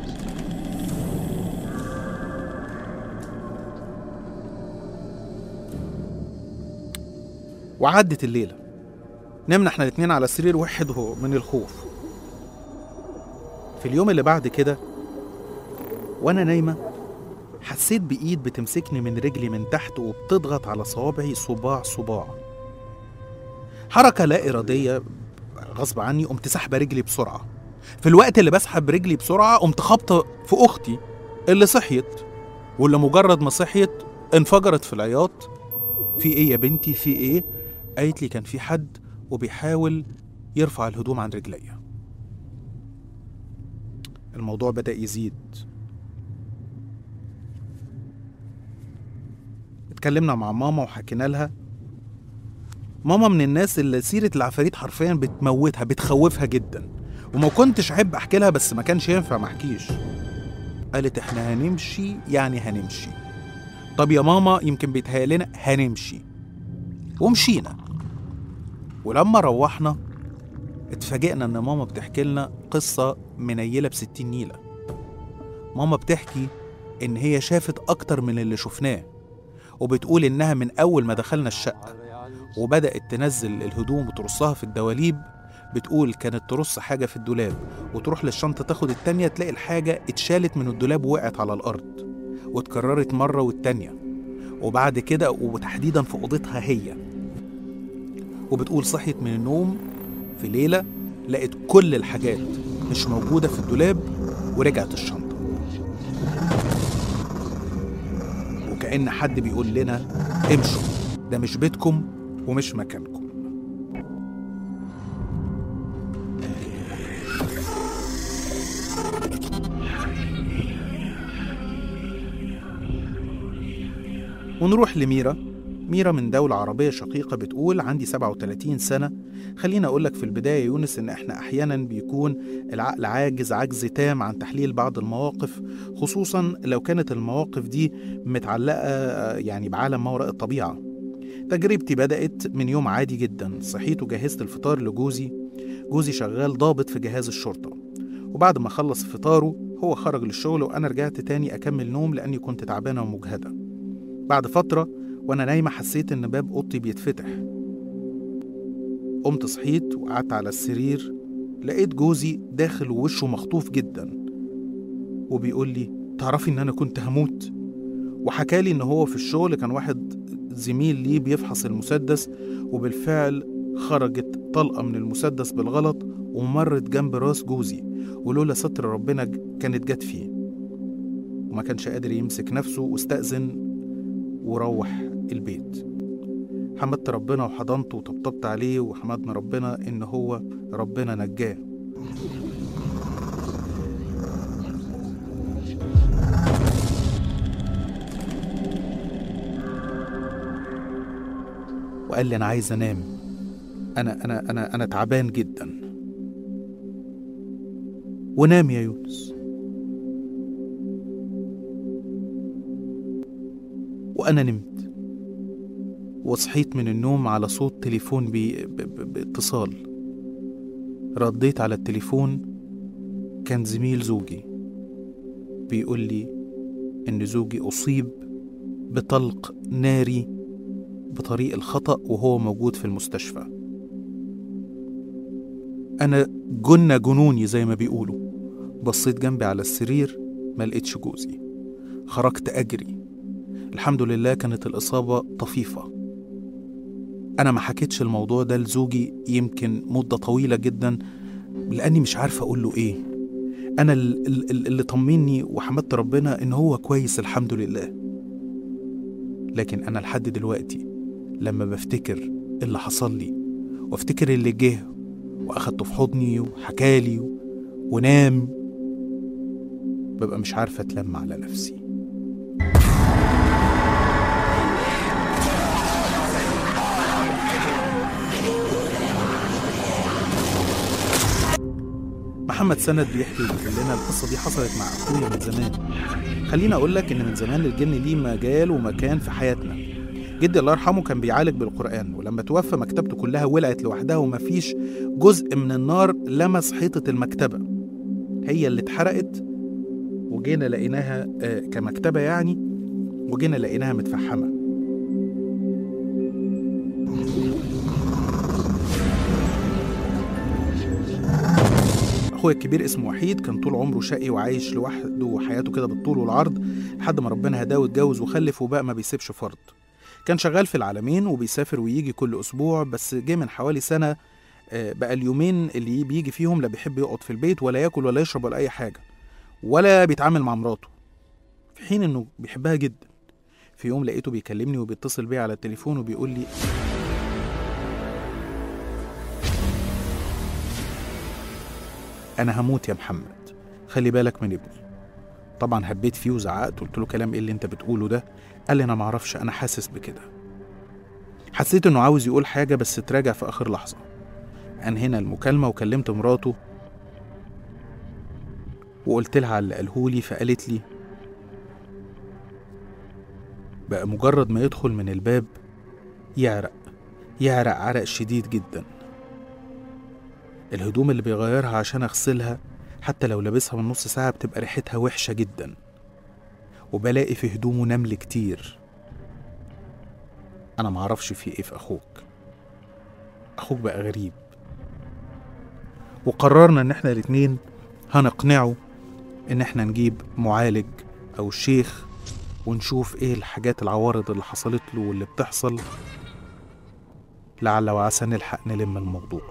وعدت الليله نمنا احنا الاتنين على سرير واحد هو من الخوف في اليوم اللي بعد كده وانا نايمه حسيت بايد بتمسكني من رجلي من تحت وبتضغط على صوابعي صباع صباع حركه لا اراديه غصب عني قمت سحبه رجلي بسرعه في الوقت اللي بسحب رجلي بسرعه قمت خابطه في اختي اللي صحيت واللي مجرد ما صحيت انفجرت في العياط في ايه يا بنتي في ايه قالت لي كان في حد وبيحاول يرفع الهدوم عن رجليا الموضوع بدأ يزيد اتكلمنا مع ماما وحكينا لها ماما من الناس اللي سيرة العفاريت حرفيا بتموتها بتخوفها جدا وما كنتش احب احكي لها بس ما كانش ينفع ما احكيش قالت احنا هنمشي يعني هنمشي طب يا ماما يمكن بيتهيأ لنا هنمشي ومشينا ولما روحنا اتفاجئنا ان ماما بتحكي لنا قصة منيلة بستين نيلة ماما بتحكي ان هي شافت اكتر من اللي شفناه وبتقول انها من اول ما دخلنا الشقة وبدأت تنزل الهدوم وترصها في الدواليب بتقول كانت ترص حاجة في الدولاب وتروح للشنطة تاخد التانية تلاقي الحاجة اتشالت من الدولاب ووقعت على الأرض واتكررت مرة والتانية وبعد كده وتحديدا في أوضتها هي وبتقول صحيت من النوم في ليلة لقت كل الحاجات مش موجودة في الدولاب ورجعت الشنطة وكأن حد بيقول لنا امشوا ده مش بيتكم ومش مكانكم ونروح لميرا ميرا من دولة عربية شقيقة بتقول عندي 37 سنة خليني أقول لك في البداية يا يونس إن إحنا أحيانا بيكون العقل عاجز عجز تام عن تحليل بعض المواقف خصوصا لو كانت المواقف دي متعلقة آه، يعني بعالم ما وراء الطبيعة تجربتي بدأت من يوم عادي جدا صحيت وجهزت الفطار لجوزي جوزي شغال ضابط في جهاز الشرطة وبعد ما خلص فطاره هو خرج للشغل وأنا رجعت تاني أكمل نوم لأني كنت تعبانة ومجهدة بعد فترة وأنا نايمة حسيت إن باب أوضتي بيتفتح قمت صحيت وقعدت على السرير لقيت جوزي داخل ووشه مخطوف جدا وبيقول لي تعرفي إن أنا كنت هموت وحكالي إن هو في الشغل كان واحد زميل ليه بيفحص المسدس وبالفعل خرجت طلقة من المسدس بالغلط ومرت جنب راس جوزي ولولا ستر ربنا ج- كانت جت فيه وما كانش قادر يمسك نفسه واستأذن وروح البيت حمدت ربنا وحضنته وطبطبت عليه وحمدنا ربنا إن هو ربنا نجاه وقال لي أنا عايز أنام أنا أنا أنا أنا تعبان جدا ونام يا يونس وأنا نمت وصحيت من النوم على صوت تليفون بي... ب... ب... باتصال رديت على التليفون كان زميل زوجي بيقول لي إن زوجي أصيب بطلق ناري بطريق الخطأ وهو موجود في المستشفى أنا جن جنوني زي ما بيقولوا بصيت جنبي على السرير ما لقيتش جوزي خرجت أجري الحمد لله كانت الإصابة طفيفة أنا ما حكيتش الموضوع ده لزوجي يمكن مدة طويلة جدا لأني مش عارفة أقول له إيه أنا ال- ال- ال- اللي طمني وحمدت ربنا إن هو كويس الحمد لله لكن أنا لحد دلوقتي لما بفتكر اللي حصل لي وافتكر اللي جه واخدته في حضني وحكالي و- ونام ببقى مش عارفة اتلم على نفسي محمد سند بيحكي وبيقول لنا القصة دي حصلت مع أخويا من زمان خليني أقول لك إن من زمان الجن ليه مجال ومكان في حياتنا جدي الله يرحمه كان بيعالج بالقرآن ولما توفى مكتبته كلها ولعت لوحدها ومفيش جزء من النار لمس حيطة المكتبة هي اللي اتحرقت وجينا لقيناها آه، كمكتبة يعني وجينا لقيناها متفحمة اخويا الكبير اسمه وحيد كان طول عمره شقي وعايش لوحده وحياته كده بالطول والعرض لحد ما ربنا هداه واتجوز وخلف وبقى ما بيسيبش فرد كان شغال في العالمين وبيسافر ويجي كل اسبوع بس جه من حوالي سنه آه، بقى اليومين اللي بيجي فيهم لا بيحب يقعد في البيت ولا ياكل ولا يشرب ولا اي حاجه ولا بيتعامل مع مراته في حين انه بيحبها جدا في يوم لقيته بيكلمني وبيتصل بيا على التليفون وبيقول لي انا هموت يا محمد خلي بالك من ابني طبعا هبيت فيه وزعقت قلت له كلام ايه اللي انت بتقوله ده قال لي انا معرفش انا حاسس بكده حسيت انه عاوز يقول حاجه بس اتراجع في اخر لحظه انهينا المكالمه وكلمت مراته وقلت لها على اللي قالهولي فقالت لي بقى مجرد ما يدخل من الباب يعرق يعرق عرق شديد جدا الهدوم اللي بيغيرها عشان اغسلها حتى لو لابسها من نص ساعة بتبقى ريحتها وحشة جدا وبلاقي في هدومه نمل كتير أنا معرفش في إيه في أخوك أخوك بقى غريب وقررنا إن إحنا الاتنين هنقنعه إن إحنا نجيب معالج أو شيخ ونشوف إيه الحاجات العوارض اللي حصلت له واللي بتحصل لعل وعسى نلحق نلم الموضوع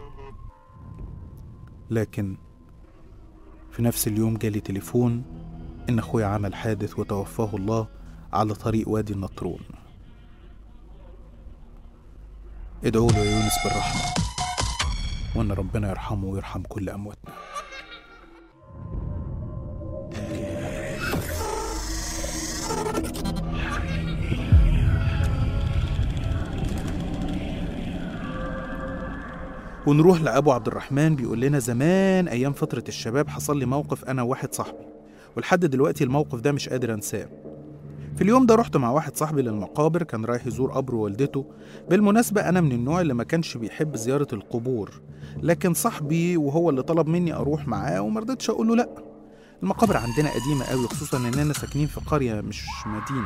لكن في نفس اليوم جالي تليفون إن أخويا عمل حادث وتوفاه الله على طريق وادي النطرون ادعوا له يا يونس بالرحمة وإن ربنا يرحمه ويرحم كل أمواتنا ونروح لأبو عبد الرحمن بيقول لنا زمان أيام فترة الشباب حصل لي موقف أنا وواحد صاحبي ولحد دلوقتي الموقف ده مش قادر أنساه في اليوم ده رحت مع واحد صاحبي للمقابر كان رايح يزور قبر والدته بالمناسبة أنا من النوع اللي ما كانش بيحب زيارة القبور لكن صاحبي وهو اللي طلب مني أروح معاه ومرضتش أقول له لأ المقابر عندنا قديمة قوي خصوصا إننا ساكنين في قرية مش مدينة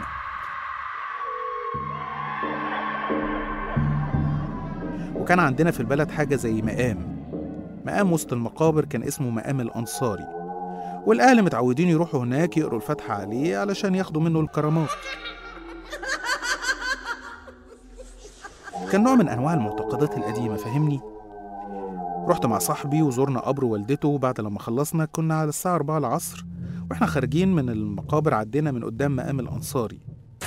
وكان عندنا في البلد حاجة زي مقام مقام وسط المقابر كان اسمه مقام الأنصاري والأهل متعودين يروحوا هناك يقروا الفاتحة عليه علشان ياخدوا منه الكرامات كان نوع من أنواع المعتقدات القديمة فاهمني؟ رحت مع صاحبي وزورنا قبر والدته وبعد لما خلصنا كنا على الساعة 4 العصر واحنا خارجين من المقابر عدينا من قدام مقام الأنصاري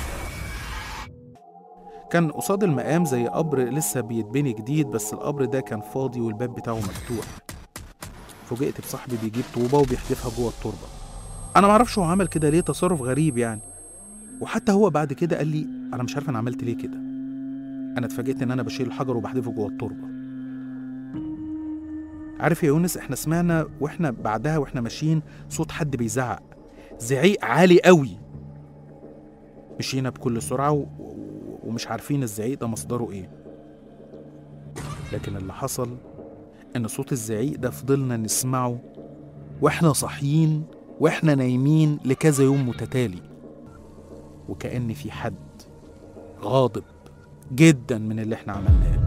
كان قصاد المقام زي قبر لسه بيتبني جديد بس القبر ده كان فاضي والباب بتاعه مفتوح فوجئت بصاحبي بيجيب طوبة وبيحدفها جوه التربة أنا معرفش هو عمل كده ليه تصرف غريب يعني وحتى هو بعد كده قال لي أنا مش عارف أنا عملت ليه كده أنا اتفاجئت إن أنا بشيل الحجر وبحدفه جوه التربة عارف يا يونس احنا سمعنا واحنا بعدها واحنا ماشيين صوت حد بيزعق زعيق عالي قوي مشينا بكل سرعة و... و- ومش عارفين الزعيق ده مصدره ايه لكن اللي حصل ان صوت الزعيق ده فضلنا نسمعه واحنا صاحيين واحنا نايمين لكذا يوم متتالي وكأن في حد غاضب جدا من اللي احنا عملناه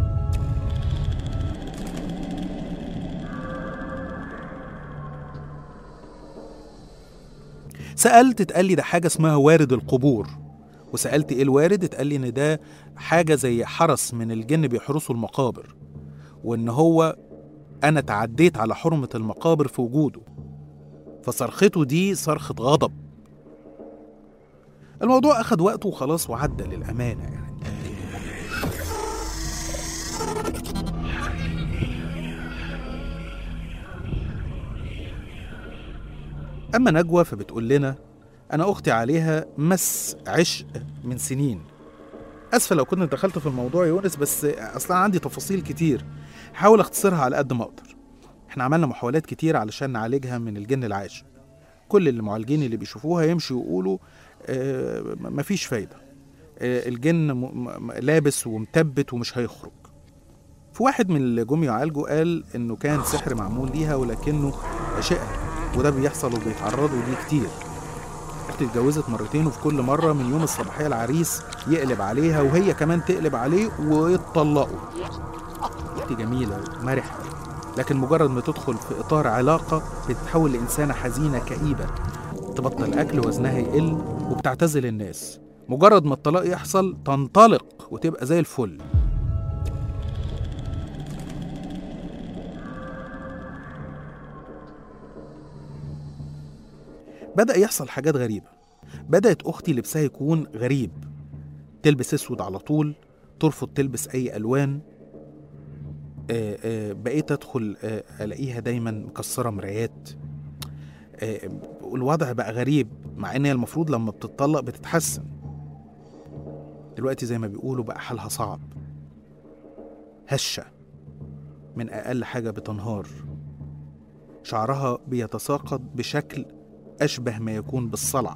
سألت اتقال لي ده حاجة اسمها وارد القبور وسألت ايه الوارد اتقال لي ان ده حاجة زي حرس من الجن بيحرسوا المقابر وان هو انا تعديت على حرمة المقابر في وجوده فصرخته دي صرخة غضب الموضوع اخد وقته وخلاص وعدى للأمانة يعني أما نجوى فبتقول لنا أنا أختي عليها مس عشق من سنين أسفة لو كنت دخلت في الموضوع يا يونس بس أصلا عندي تفاصيل كتير حاول أختصرها على قد ما أقدر إحنا عملنا محاولات كتير علشان نعالجها من الجن العاشق كل المعالجين اللي بيشوفوها يمشوا يقولوا آه م- مفيش فايدة آه الجن م- م- لابس ومثبت ومش هيخرج في واحد من اللي جم يعالجوا قال إنه كان سحر معمول ليها ولكنه عشقها وده بيحصل وبيتعرضوا ليه كتير اختي اتجوزت مرتين وفي كل مرة من يوم الصباحية العريس يقلب عليها وهي كمان تقلب عليه ويتطلقوا اختي جميلة ومرحة لكن مجرد ما تدخل في إطار علاقة بتتحول لإنسانة حزينة كئيبة تبطل أكل وزنها يقل وبتعتزل الناس مجرد ما الطلاق يحصل تنطلق وتبقى زي الفل بدأ يحصل حاجات غريبة بدأت أختي لبسها يكون غريب تلبس أسود على طول ترفض تلبس أي ألوان آه، آه، بقيت أدخل آه، ألاقيها دايما مكسرة مرايات آه، والوضع بقى غريب مع ان هي المفروض لما بتطلق بتتحسن دلوقتي زي ما بيقولوا بقى حالها صعب هشة من أقل حاجة بتنهار شعرها بيتساقط بشكل أشبه ما يكون بالصلع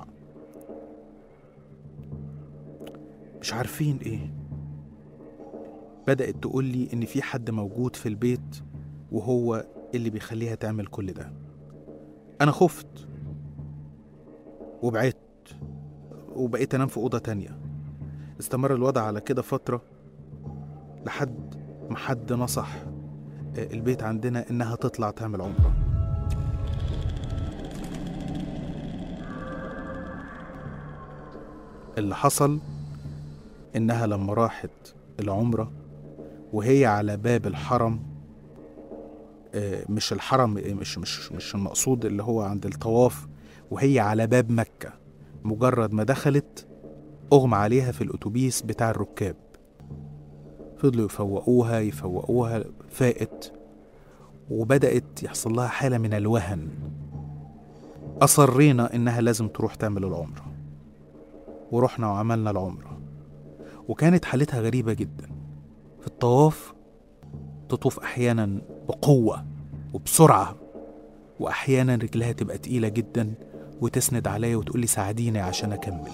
مش عارفين إيه بدأت تقول لي إن في حد موجود في البيت وهو اللي بيخليها تعمل كل ده أنا خفت وبعدت وبقيت أنام في أوضة تانية استمر الوضع على كده فترة لحد ما حد نصح آه، البيت عندنا إنها تطلع تعمل عمرة اللي حصل إنها لما راحت العمرة وهي على باب الحرم آه، مش الحرم آه، مش مش مش المقصود اللي هو عند الطواف وهي على باب مكة مجرد ما دخلت أغمى عليها في الأتوبيس بتاع الركاب فضلوا يفوقوها يفوقوها فاقت وبدأت يحصل لها حالة من الوهن أصرينا إنها لازم تروح تعمل العمرة ورحنا وعملنا العمرة وكانت حالتها غريبة جدا في الطواف تطوف أحيانا بقوة وبسرعة وأحيانا رجلها تبقى تقيلة جدا وتسند عليا وتقولي ساعديني عشان أكمل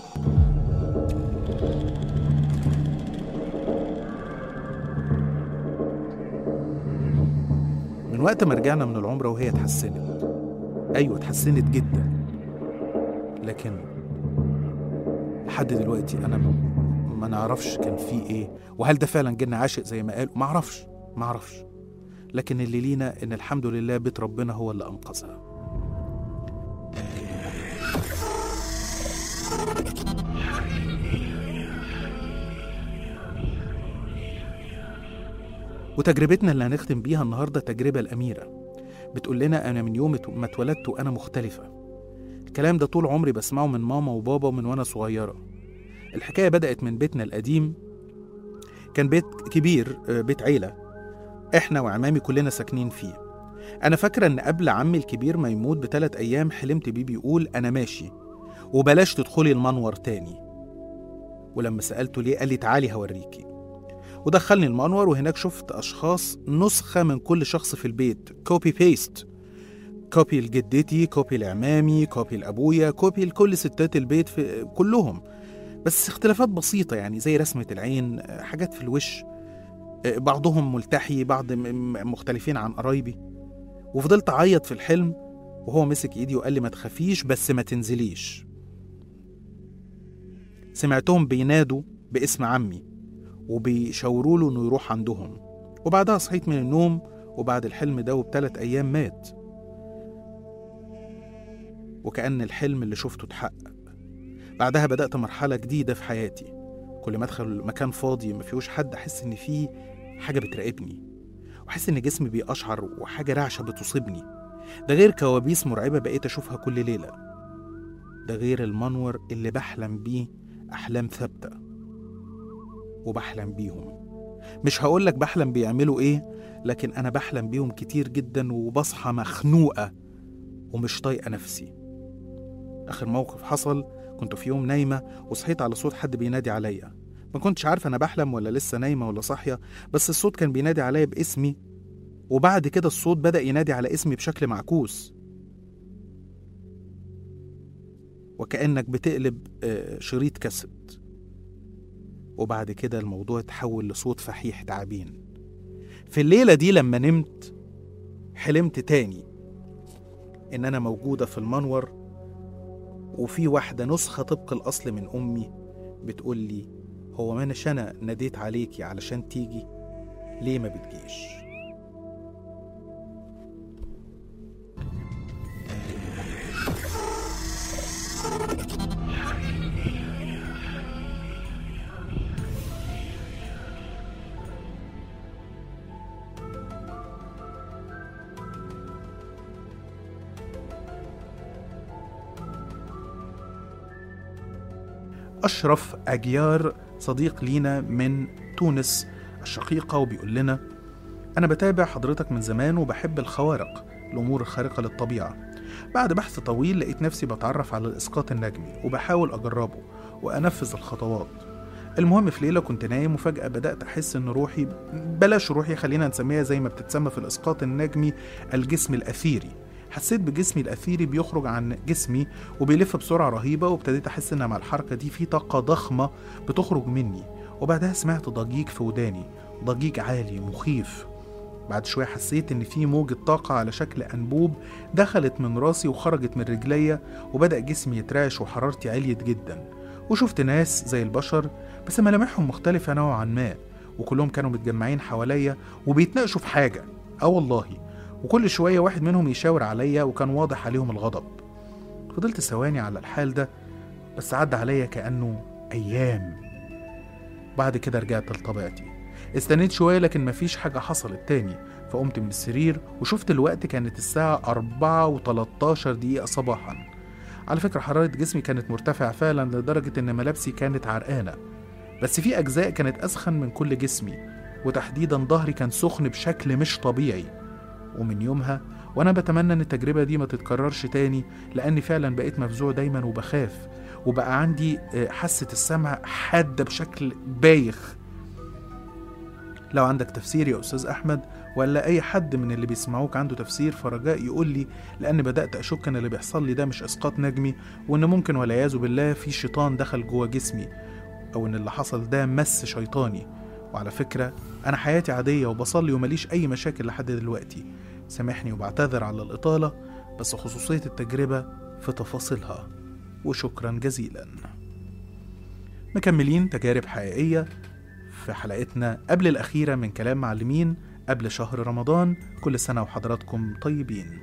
من وقت ما رجعنا من العمرة وهي اتحسنت أيوة اتحسنت جدا لكن لحد دلوقتي أنا م- ما نعرفش كان في إيه وهل ده فعلا جن عاشق زي ما قالوا ما أعرفش ما أعرفش لكن اللي لينا إن الحمد لله بيت ربنا هو اللي أنقذها وتجربتنا اللي هنختم بيها النهارده تجربة الأميرة بتقول لنا أنا من يوم ما اتولدت وأنا مختلفة الكلام ده طول عمري بسمعه من ماما وبابا من وأنا صغيرة الحكاية بدأت من بيتنا القديم كان بيت كبير آه، بيت عيلة إحنا وعمامي كلنا ساكنين فيه أنا فاكرة إن قبل عمي الكبير ما يموت بثلاث أيام حلمت بيه بيقول أنا ماشي وبلاش تدخلي المنور تاني ولما سألته ليه قال لي تعالي هوريكي ودخلني المنور وهناك شفت أشخاص نسخة من كل شخص في البيت كوبي بيست كوبي لجدتي كوبي لعمامي كوبي لأبويا كوبي لكل ستات البيت في كلهم بس اختلافات بسيطة يعني زي رسمة العين آه، حاجات في الوش آه، بعضهم ملتحي بعض م- م- مختلفين عن قرايبي وفضلت أعيط في الحلم وهو مسك إيدي وقال لي ما تخافيش بس ما تنزليش سمعتهم بينادوا باسم عمي وبيشاوروا له انه يروح عندهم وبعدها صحيت من النوم وبعد الحلم ده وبثلاث ايام مات وكأن الحلم اللي شفته اتحقق بعدها بدأت مرحلة جديدة في حياتي كل ما ادخل مكان فاضي ما فيهوش حد احس ان فيه حاجة بتراقبني واحس ان جسمي بيقشعر وحاجة رعشة بتصيبني ده غير كوابيس مرعبة بقيت اشوفها كل ليلة ده غير المنور اللي بحلم بيه احلام ثابته وبحلم بيهم مش هقولك بحلم بيعملوا ايه لكن انا بحلم بيهم كتير جدا وبصحى مخنوقة ومش طايقة نفسي اخر موقف حصل كنت في يوم نايمة وصحيت على صوت حد بينادي عليا ما كنتش عارفة انا بحلم ولا لسه نايمة ولا صاحية بس الصوت كان بينادي عليا باسمي وبعد كده الصوت بدأ ينادي على اسمي بشكل معكوس وكأنك بتقلب آه، شريط كاسيت وبعد كده الموضوع اتحول لصوت فحيح تعابين في الليلة دي لما نمت حلمت تاني إن أنا موجودة في المنور وفي واحدة نسخة طبق الأصل من أمي بتقول لي هو ما أناش أنا ناديت عليكي علشان تيجي ليه ما بتجيش أشرف أجيار صديق لينا من تونس الشقيقة وبيقول لنا أنا بتابع حضرتك من زمان وبحب الخوارق الأمور الخارقة للطبيعة بعد بحث طويل لقيت نفسي بتعرف على الإسقاط النجمي وبحاول أجربه وأنفذ الخطوات المهم في ليلة كنت نايم وفجأة بدأت أحس إن روحي بلاش روحي خلينا نسميها زي ما بتتسمى في الإسقاط النجمي الجسم الأثيري حسيت بجسمي الأثيري بيخرج عن جسمي وبيلف بسرعة رهيبة وابتديت أحس إن مع الحركة دي في طاقة ضخمة بتخرج مني وبعدها سمعت ضجيج في وداني ضجيج عالي مخيف بعد شوية حسيت إن في موجة طاقة على شكل أنبوب دخلت من راسي وخرجت من رجليا وبدأ جسمي يترعش وحرارتي عليت جدا وشفت ناس زي البشر بس ملامحهم مختلفة نوعا ما وكلهم كانوا متجمعين حواليا وبيتناقشوا في حاجة اه والله وكل شوية واحد منهم يشاور عليا وكان واضح عليهم الغضب فضلت ثواني على الحال ده بس عدى عليا كأنه أيام بعد كده رجعت لطبيعتي استنيت شوية لكن مفيش حاجة حصلت تاني فقمت من السرير وشفت الوقت كانت الساعة أربعة وتلاتاشر دقيقة صباحا على فكرة حرارة جسمي كانت مرتفعة فعلا لدرجة إن ملابسي كانت عرقانة بس في أجزاء كانت أسخن من كل جسمي وتحديدا ظهري كان سخن بشكل مش طبيعي ومن يومها وأنا بتمنى إن التجربة دي ما تتكررش تاني لأني فعلا بقيت مفزوع دايما وبخاف وبقى عندي آه، حاسة السمع حادة بشكل بايخ لو عندك تفسير يا أستاذ أحمد ولا أي حد من اللي بيسمعوك عنده تفسير فرجاء يقول لي لأن بدأت أشك إن اللي بيحصل لي ده مش إسقاط نجمي وإن ممكن والعياذ بالله في شيطان دخل جوه جسمي أو إن اللي حصل ده مس شيطاني وعلى فكرة أنا حياتي عادية وبصلي ومليش أي مشاكل لحد دلوقتي سامحني وبعتذر على الإطالة بس خصوصية التجربة في تفاصيلها وشكرا جزيلا مكملين تجارب حقيقية في حلقتنا قبل الأخيرة من كلام معلمين قبل شهر رمضان كل سنة وحضراتكم طيبين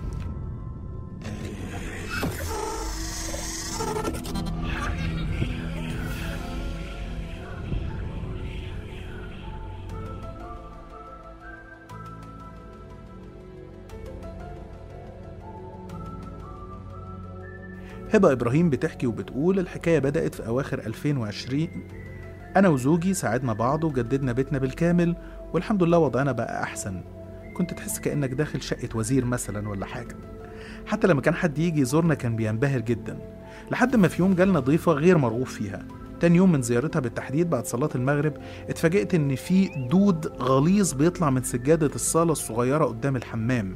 هبة إبراهيم بتحكي وبتقول الحكاية بدأت في أواخر 2020 أنا وزوجي ساعدنا بعض وجددنا بيتنا بالكامل والحمد لله وضعنا بقى أحسن كنت تحس كأنك داخل شقة وزير مثلا ولا حاجة حتى لما كان حد يجي يزورنا كان بينبهر جدا لحد ما في يوم جالنا ضيفة غير مرغوب فيها تاني يوم من زيارتها بالتحديد بعد صلاة المغرب اتفاجئت إن في دود غليظ بيطلع من سجادة الصالة الصغيرة قدام الحمام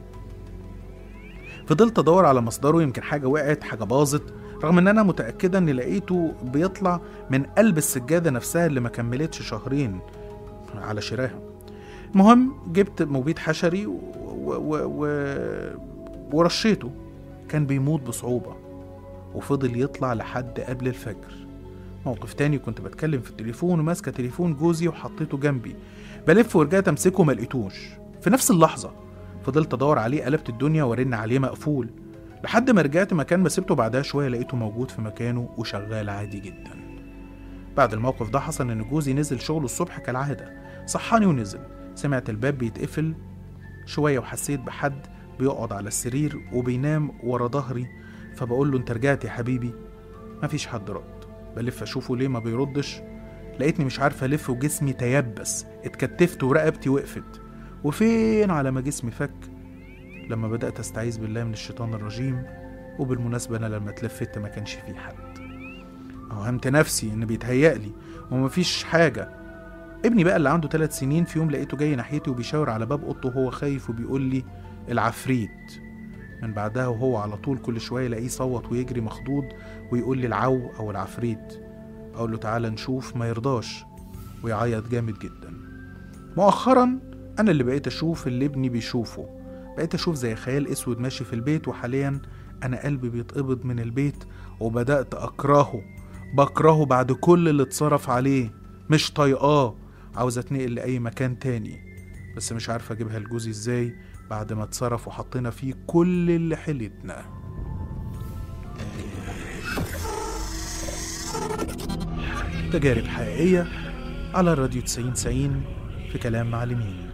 فضلت ادور على مصدره يمكن حاجه وقعت حاجه باظت رغم ان انا متاكده اني لقيته بيطلع من قلب السجاده نفسها اللي ما كملتش شهرين على شراها المهم جبت مبيد حشري و... و... و... ورشيته كان بيموت بصعوبه وفضل يطلع لحد قبل الفجر موقف تاني كنت بتكلم في التليفون وماسكه تليفون جوزي وحطيته جنبي بلف ورجعت امسكه ما لقيتوش في نفس اللحظه فضلت ادور عليه قلبت الدنيا وارن عليه مقفول لحد ما رجعت مكان ما سبته بعدها شويه لقيته موجود في مكانه وشغال عادي جدا بعد الموقف ده حصل ان جوزي نزل شغله الصبح كالعاده صحاني ونزل سمعت الباب بيتقفل شويه وحسيت بحد بيقعد على السرير وبينام ورا ظهري فبقول له انت رجعت يا حبيبي مفيش حد رد بلف اشوفه ليه ما بيردش لقيتني مش عارفه الف وجسمي تيبس اتكتفت ورقبتي وقفت وفين على ما جسمي فك لما بدأت أستعيذ بالله من الشيطان الرجيم وبالمناسبة أنا لما اتلفت ما كانش في حد أوهمت نفسي إن بيتهيألي ومفيش حاجة ابني بقى اللي عنده ثلاث سنين في يوم لقيته جاي ناحيتي وبيشاور على باب اوضته وهو خايف وبيقول لي العفريت من بعدها وهو على طول كل شوية الاقيه يصوت ويجري مخضوض ويقول لي العو أو العفريت أقول له تعالى نشوف ما يرضاش ويعيط جامد جدا مؤخرا أنا اللي بقيت أشوف اللي ابني بيشوفه بقيت أشوف زي خيال أسود ماشي في البيت وحاليا أنا قلبي بيتقبض من البيت وبدأت أكرهه بكرهه بعد كل اللي اتصرف عليه مش طايقاه عاوز اتنقل لأي مكان تاني بس مش عارفة أجيبها لجوزي إزاي بعد ما اتصرف وحطينا فيه كل اللي حيلتنا تجارب حقيقية على الراديو 90 90 في كلام معلمين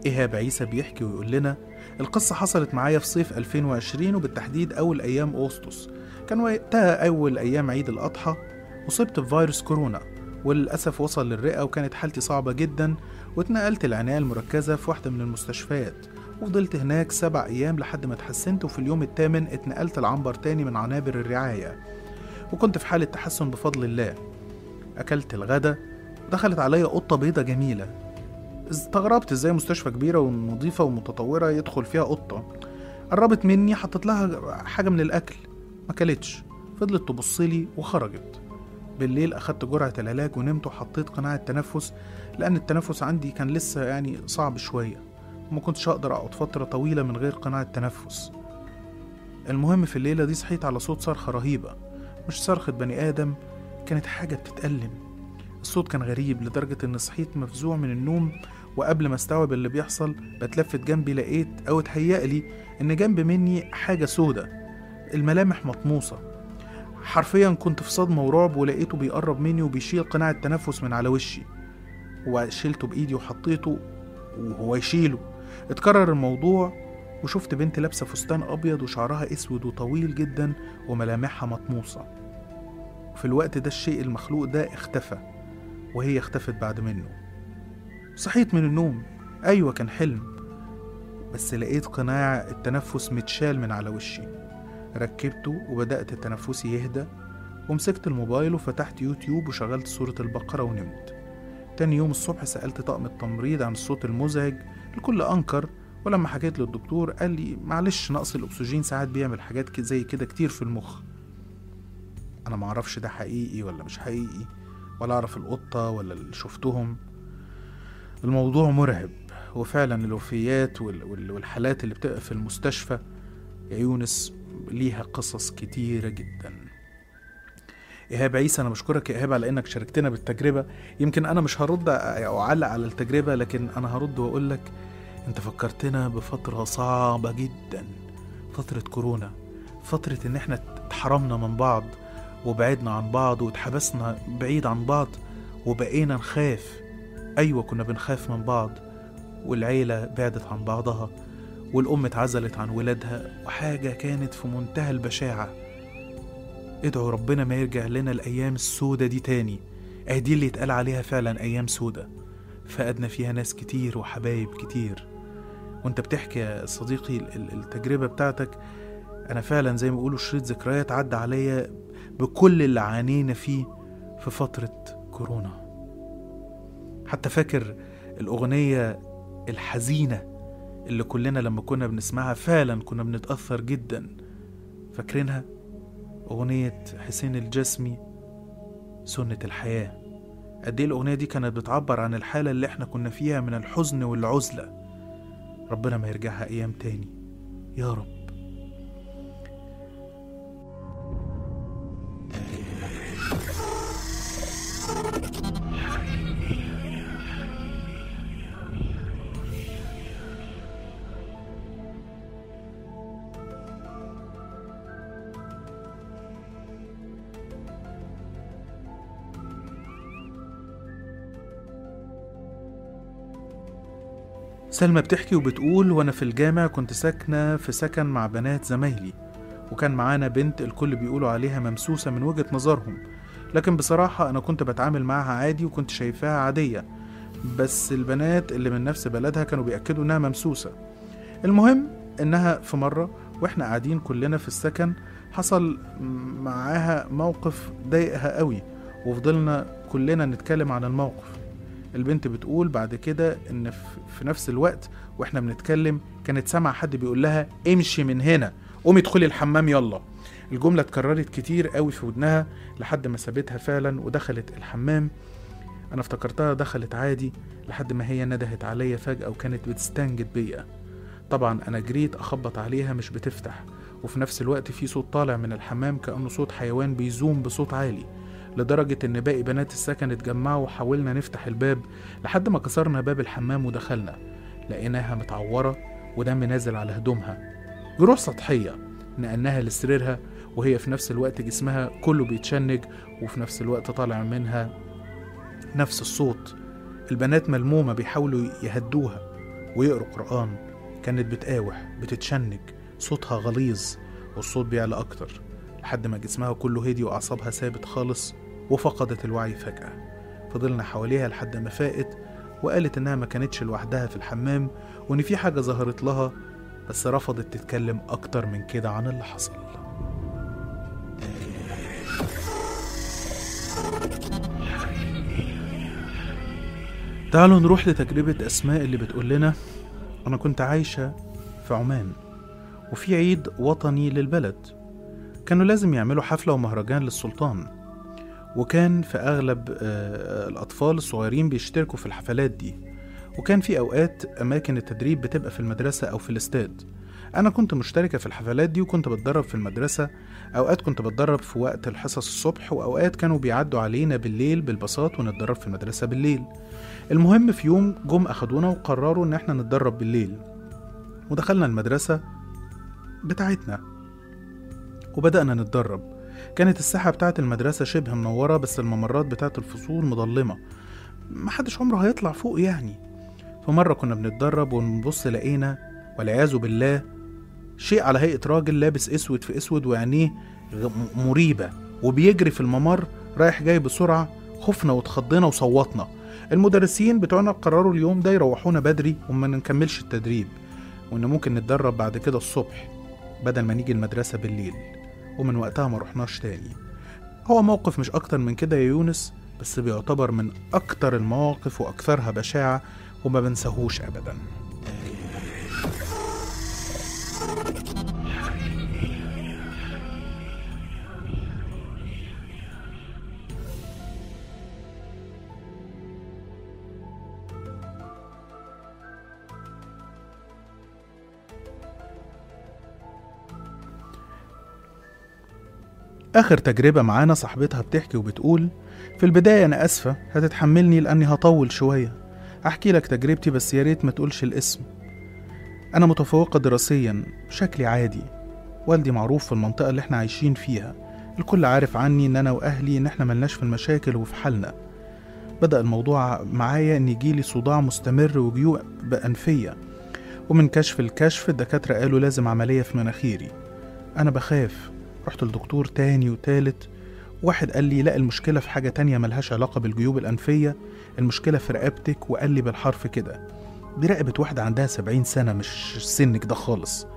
إيهاب عيسى بيحكي ويقول لنا القصة حصلت معايا في صيف 2020 وبالتحديد أول أيام أغسطس كان وقتها أول أيام عيد الأضحى أصبت بفيروس كورونا وللأسف وصل للرئة وكانت حالتي صعبة جدا واتنقلت العناية المركزة في واحدة من المستشفيات وفضلت هناك سبع أيام لحد ما اتحسنت وفي اليوم الثامن اتنقلت العنبر تاني من عنابر الرعاية وكنت في حالة تحسن بفضل الله أكلت الغدا دخلت عليا قطة بيضة جميلة استغربت ازاي مستشفى كبيرة ونظيفة ومتطورة يدخل فيها قطة قربت مني حطيت لها حاجة من الأكل ما كلتش فضلت تبصلي وخرجت بالليل أخدت جرعة العلاج ونمت وحطيت قناع التنفس لأن التنفس عندي كان لسه يعني صعب شوية وما كنتش أقدر أقعد فترة طويلة من غير قناع التنفس المهم في الليلة دي صحيت على صوت صرخة رهيبة مش صرخة بني آدم كانت حاجة بتتألم الصوت كان غريب لدرجة إن صحيت مفزوع من النوم وقبل ما استوعب اللي بيحصل بتلفت جنبي لقيت أو اتهيألي إن جنب مني حاجة سودة الملامح مطموسة حرفيا كنت في صدمة ورعب ولقيته بيقرب مني وبيشيل قناع التنفس من على وشي وشيلته بإيدي وحطيته وهو يشيله اتكرر الموضوع وشفت بنت لابسة فستان أبيض وشعرها أسود وطويل جدا وملامحها مطموسة في الوقت ده الشيء المخلوق ده اختفى وهي اختفت بعد منه صحيت من النوم أيوة كان حلم بس لقيت قناع التنفس متشال من على وشي ركبته وبدأت تنفسي يهدى ومسكت الموبايل وفتحت يوتيوب وشغلت سورة البقرة ونمت تاني يوم الصبح سألت طاقم التمريض عن الصوت المزعج الكل أنكر ولما حكيت للدكتور قال لي معلش نقص الأكسجين ساعات بيعمل حاجات كده زي كده كتير في المخ أنا معرفش ده حقيقي ولا مش حقيقي ولا أعرف القطة ولا اللي شفتهم الموضوع مرعب وفعلا الوفيات وال- وال- والحالات اللي بتبقى في المستشفى يا يونس ليها قصص كتيرة جدا إيهاب عيسى أنا بشكرك يا إيهاب على إنك شاركتنا بالتجربة يمكن أنا مش هرد أو أعلق على التجربة لكن أنا هرد وأقول لك أنت فكرتنا بفترة صعبة جدا فترة كورونا فترة إن إحنا اتحرمنا من بعض وبعدنا عن بعض واتحبسنا بعيد عن بعض وبقينا نخاف أيوة كنا بنخاف من بعض والعيلة بعدت عن بعضها والأم اتعزلت عن ولادها وحاجة كانت في منتهى البشاعة ادعوا ربنا ما يرجع لنا الأيام السودة دي تاني اه دي اللي اتقال عليها فعلا أيام سودة فقدنا فيها ناس كتير وحبايب كتير وانت بتحكي يا صديقي ال- ال- التجربة بتاعتك أنا فعلا زي ما بيقولوا شريط ذكريات عدى عليا بكل اللي عانينا فيه في فترة كورونا حتى فاكر الأغنية الحزينة اللي كلنا لما كنا بنسمعها فعلا كنا بنتأثر جدا فاكرينها أغنية حسين الجسمي سنة الحياة قد ايه الأغنية دي كانت بتعبر عن الحالة اللي احنا كنا فيها من الحزن والعزلة ربنا ما يرجعها أيام تاني يا رب سلمى بتحكي وبتقول وانا في الجامع كنت ساكنة في سكن مع بنات زمايلي وكان معانا بنت الكل بيقولوا عليها ممسوسة من وجهة نظرهم لكن بصراحة أنا كنت بتعامل معاها عادي وكنت شايفاها عادية بس البنات اللي من نفس بلدها كانوا بيأكدوا إنها ممسوسة المهم إنها في مرة وإحنا قاعدين كلنا في السكن حصل معاها موقف ضايقها قوي وفضلنا كلنا نتكلم عن الموقف البنت بتقول بعد كده ان في- في نفس الوقت واحنا بنتكلم كانت سامعه حد بيقول لها امشي من هنا قومي ادخلي الحمام يلا الجمله اتكررت كتير قوي في ودنها لحد ما سابتها فعلا ودخلت الحمام انا افتكرتها دخلت عادي لحد ما هي ندهت عليا فجاه وكانت بتستنجد بيا طبعا انا جريت اخبط عليها مش بتفتح وفي نفس الوقت في صوت طالع من الحمام كانه صوت حيوان بيزوم بصوت عالي لدرجة إن باقي بنات السكن اتجمعوا وحاولنا نفتح الباب لحد ما كسرنا باب الحمام ودخلنا لقيناها متعورة ودم نازل على هدومها جروح سطحية نقلناها لسريرها وهي في نفس الوقت جسمها كله بيتشنج وفي نفس الوقت طالع منها نفس الصوت البنات ملمومة بيحاولوا يهدوها ويقروا قرآن كانت بتقاوح بتتشنج صوتها غليظ والصوت بيعلى أكتر لحد ما جسمها كله هدي وأعصابها ثابت خالص وفقدت الوعي فجأة فضلنا حواليها لحد ما فاقت وقالت إنها ما كانتش لوحدها في الحمام وإن في حاجة ظهرت لها بس رفضت تتكلم أكتر من كده عن اللي حصل تعالوا نروح لتجربة أسماء اللي بتقول لنا أنا كنت عايشة في عمان وفي عيد وطني للبلد كانوا لازم يعملوا حفلة ومهرجان للسلطان وكان في أغلب آه، الأطفال الصغيرين بيشتركوا في الحفلات دي وكان في أوقات أماكن التدريب بتبقى في المدرسة أو في الاستاد أنا كنت مشتركة في الحفلات دي وكنت بتدرب في المدرسة أوقات كنت بتدرب في وقت الحصص الصبح وأوقات كانوا بيعدوا علينا بالليل بالباصات ونتدرب في المدرسة بالليل المهم في يوم جم أخدونا وقرروا إن احنا نتدرب بالليل ودخلنا المدرسة بتاعتنا وبدأنا نتدرب كانت الساحة بتاعة المدرسة شبه منورة بس الممرات بتاعة الفصول مظلمة محدش عمره هيطلع فوق يعني فمرة كنا بنتدرب ونبص لقينا والعياذ بالله شيء على هيئة راجل لابس اسود في اسود وعينيه غ- م- مريبة وبيجري في الممر رايح جاي بسرعة خفنا واتخضينا وصوتنا المدرسين بتوعنا قرروا اليوم ده يروحونا بدري وما نكملش التدريب وان ممكن نتدرب بعد كده الصبح بدل ما نيجي المدرسة بالليل ومن وقتها ما رحناش تاني هو موقف مش اكتر من كده يا يونس بس بيعتبر من اكتر المواقف واكثرها بشاعة وما بنساهوش ابدا آخر تجربة معانا صاحبتها بتحكي وبتقول في البداية أنا آسفة هتتحملني لأني هطول شوية أحكي لك تجربتي بس يا ريت ما تقولش الاسم أنا متفوقة دراسيا شكلي عادي والدي معروف في المنطقة اللي احنا عايشين فيها الكل عارف عني إن أنا وأهلي إن احنا ملناش في المشاكل وفي حالنا بدأ الموضوع معايا إن يجيلي صداع مستمر وجيوع بأنفية ومن كشف الكشف الدكاترة قالوا لازم عملية في مناخيري أنا بخاف رحت لدكتور تاني وتالت واحد قال لي لا المشكلة في حاجة تانية ملهاش علاقة بالجيوب الأنفية المشكلة في رقبتك وقال لي بالحرف كده دي رقبة واحدة عندها سبعين سنة مش سنك ده خالص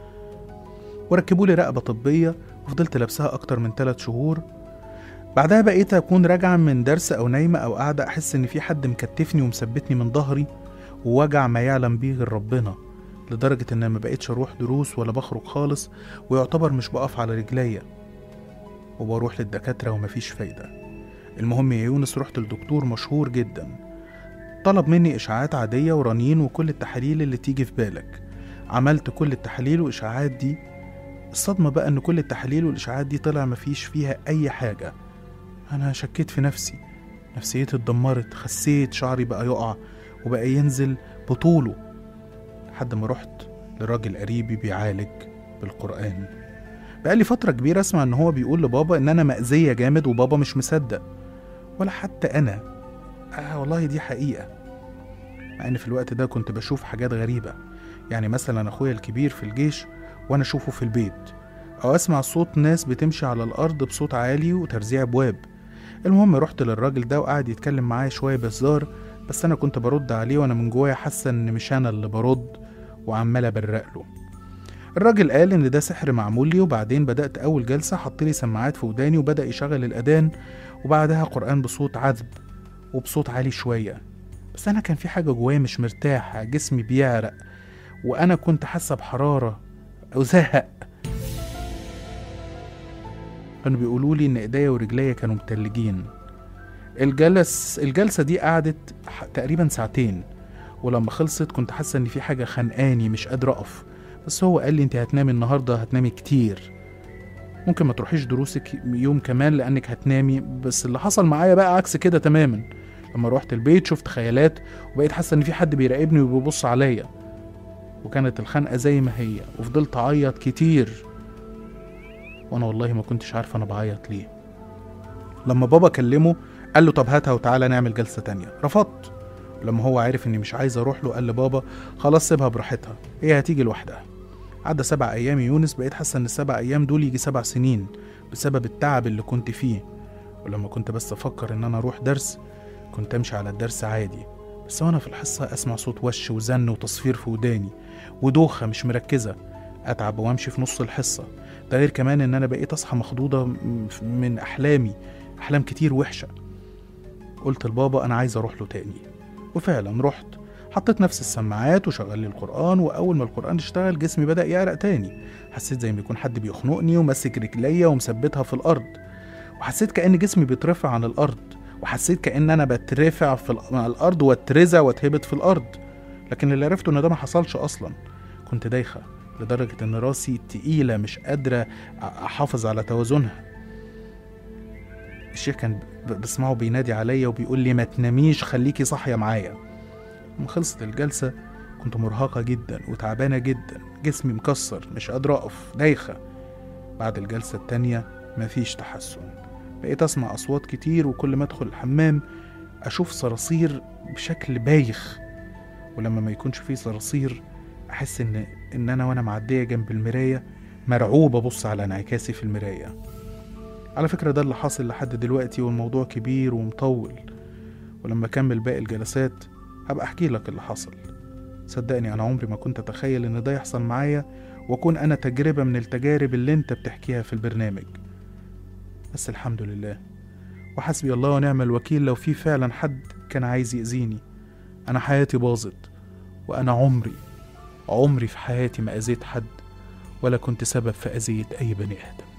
وركبوا لي رقبة طبية وفضلت لابسها أكتر من تلات شهور بعدها بقيت أكون راجعة من درس أو نايمة أو قاعدة أحس إن في حد مكتفني ومثبتني من ظهري ووجع ما يعلم بيه غير ربنا لدرجة إن ما بقيتش أروح دروس ولا بخرج خالص ويعتبر مش بقف على رجليا وبروح للدكاترة ومفيش فايدة المهم يا يونس رحت لدكتور مشهور جدا طلب مني إشعاعات عادية ورنين وكل التحاليل اللي تيجي في بالك عملت كل التحاليل والإشعاعات دي الصدمة بقى إن كل التحاليل والإشعاعات دي طلع مفيش فيها أي حاجة أنا شكيت في نفسي نفسيتي اتدمرت خسيت شعري بقى يقع وبقى ينزل بطوله لحد ما رحت لراجل قريبي بيعالج بالقرآن بقالي فترة كبيرة أسمع إن هو بيقول لبابا إن أنا مأذية جامد وبابا مش مصدق ولا حتى أنا آه والله دي حقيقة مع إن في الوقت ده كنت بشوف حاجات غريبة يعني مثلا أخويا الكبير في الجيش وأنا أشوفه في البيت أو أسمع صوت ناس بتمشي على الأرض بصوت عالي وترزيع أبواب المهم رحت للراجل ده وقعد يتكلم معايا شوية بهزار بس أنا كنت برد عليه وأنا من جوايا حاسة إن مش أنا اللي برد وعمال أبرق له الراجل قال إن ده سحر معمول لي وبعدين بدأت أول جلسة حط لي سماعات في وداني وبدأ يشغل الأذان وبعدها قرآن بصوت عذب وبصوت عالي شوية بس أنا كان في حاجة جوايا مش مرتاحة جسمي بيعرق وأنا كنت حاسة بحرارة أو زهق كانوا بيقولوا لي إن إيديا ورجليا كانوا متلجين الجلس الجلسة دي قعدت ح- تقريبا ساعتين ولما خلصت كنت حاسة إن في حاجة خانقاني مش قادرة أقف بس هو قال لي انت هتنامي النهارده هتنامي كتير ممكن ما تروحيش دروسك يوم كمان لانك هتنامي بس اللي حصل معايا بقى عكس كده تماما لما روحت البيت شفت خيالات وبقيت حاسه ان في حد بيراقبني وبيبص عليا وكانت الخنقه زي ما هي وفضلت اعيط كتير وانا والله ما كنتش عارفه انا بعيط ليه لما بابا كلمه قال له طب هاتها وتعالى نعمل جلسه تانية رفضت لما هو عرف اني مش عايز اروح له قال لبابا خلاص سيبها براحتها هي هتيجي لوحدها عدى سبع ايام يونس بقيت حاسه ان السبع ايام دول يجي سبع سنين بسبب التعب اللي كنت فيه ولما كنت بس افكر ان انا اروح درس كنت امشي على الدرس عادي بس وانا في الحصه اسمع صوت وش وزن وتصفير في وداني ودوخه مش مركزه اتعب وامشي في نص الحصه ده غير كمان ان انا بقيت اصحى مخضوضه م- من احلامي احلام كتير وحشه قلت لبابا انا عايز اروح له تاني وفعلا رحت حطيت نفس السماعات وشغل لي القرآن وأول ما القرآن اشتغل جسمي بدأ يعرق تاني حسيت زي ما يكون حد بيخنقني وماسك رجليا ومثبتها في الأرض وحسيت كأن جسمي بيترفع عن الأرض وحسيت كأن أنا بترفع في ال- مع الأرض واترزع واتهبط في الأرض لكن اللي عرفته إن ده ما حصلش أصلا كنت دايخة لدرجة إن راسي تقيلة مش قادرة أ- أحافظ على توازنها الشيخ كان ب- بسمعه بينادي عليا وبيقول لي ما تناميش خليكي صاحية معايا لما خلصت الجلسة كنت مرهقة جدا وتعبانة جدا جسمي مكسر مش قادرة أقف دايخة بعد الجلسة التانية مفيش تحسن بقيت أسمع أصوات كتير وكل ما أدخل الحمام أشوف صراصير بشكل بايخ ولما ما يكونش فيه صراصير أحس إن إن أنا وأنا معدية جنب المراية مرعوب أبص على انعكاسي في المراية على فكرة ده اللي حاصل لحد دلوقتي والموضوع كبير ومطول ولما أكمل باقي الجلسات هبقى أحكي لك اللي حصل صدقني أنا عمري ما كنت أتخيل إن ده يحصل معايا وأكون أنا تجربة من التجارب اللي أنت بتحكيها في البرنامج بس الحمد لله وحسبي الله ونعم الوكيل لو في فعلا حد كان عايز يأذيني أنا حياتي باظت وأنا عمري عمري في حياتي ما أذيت حد ولا كنت سبب في أذية أي بني آدم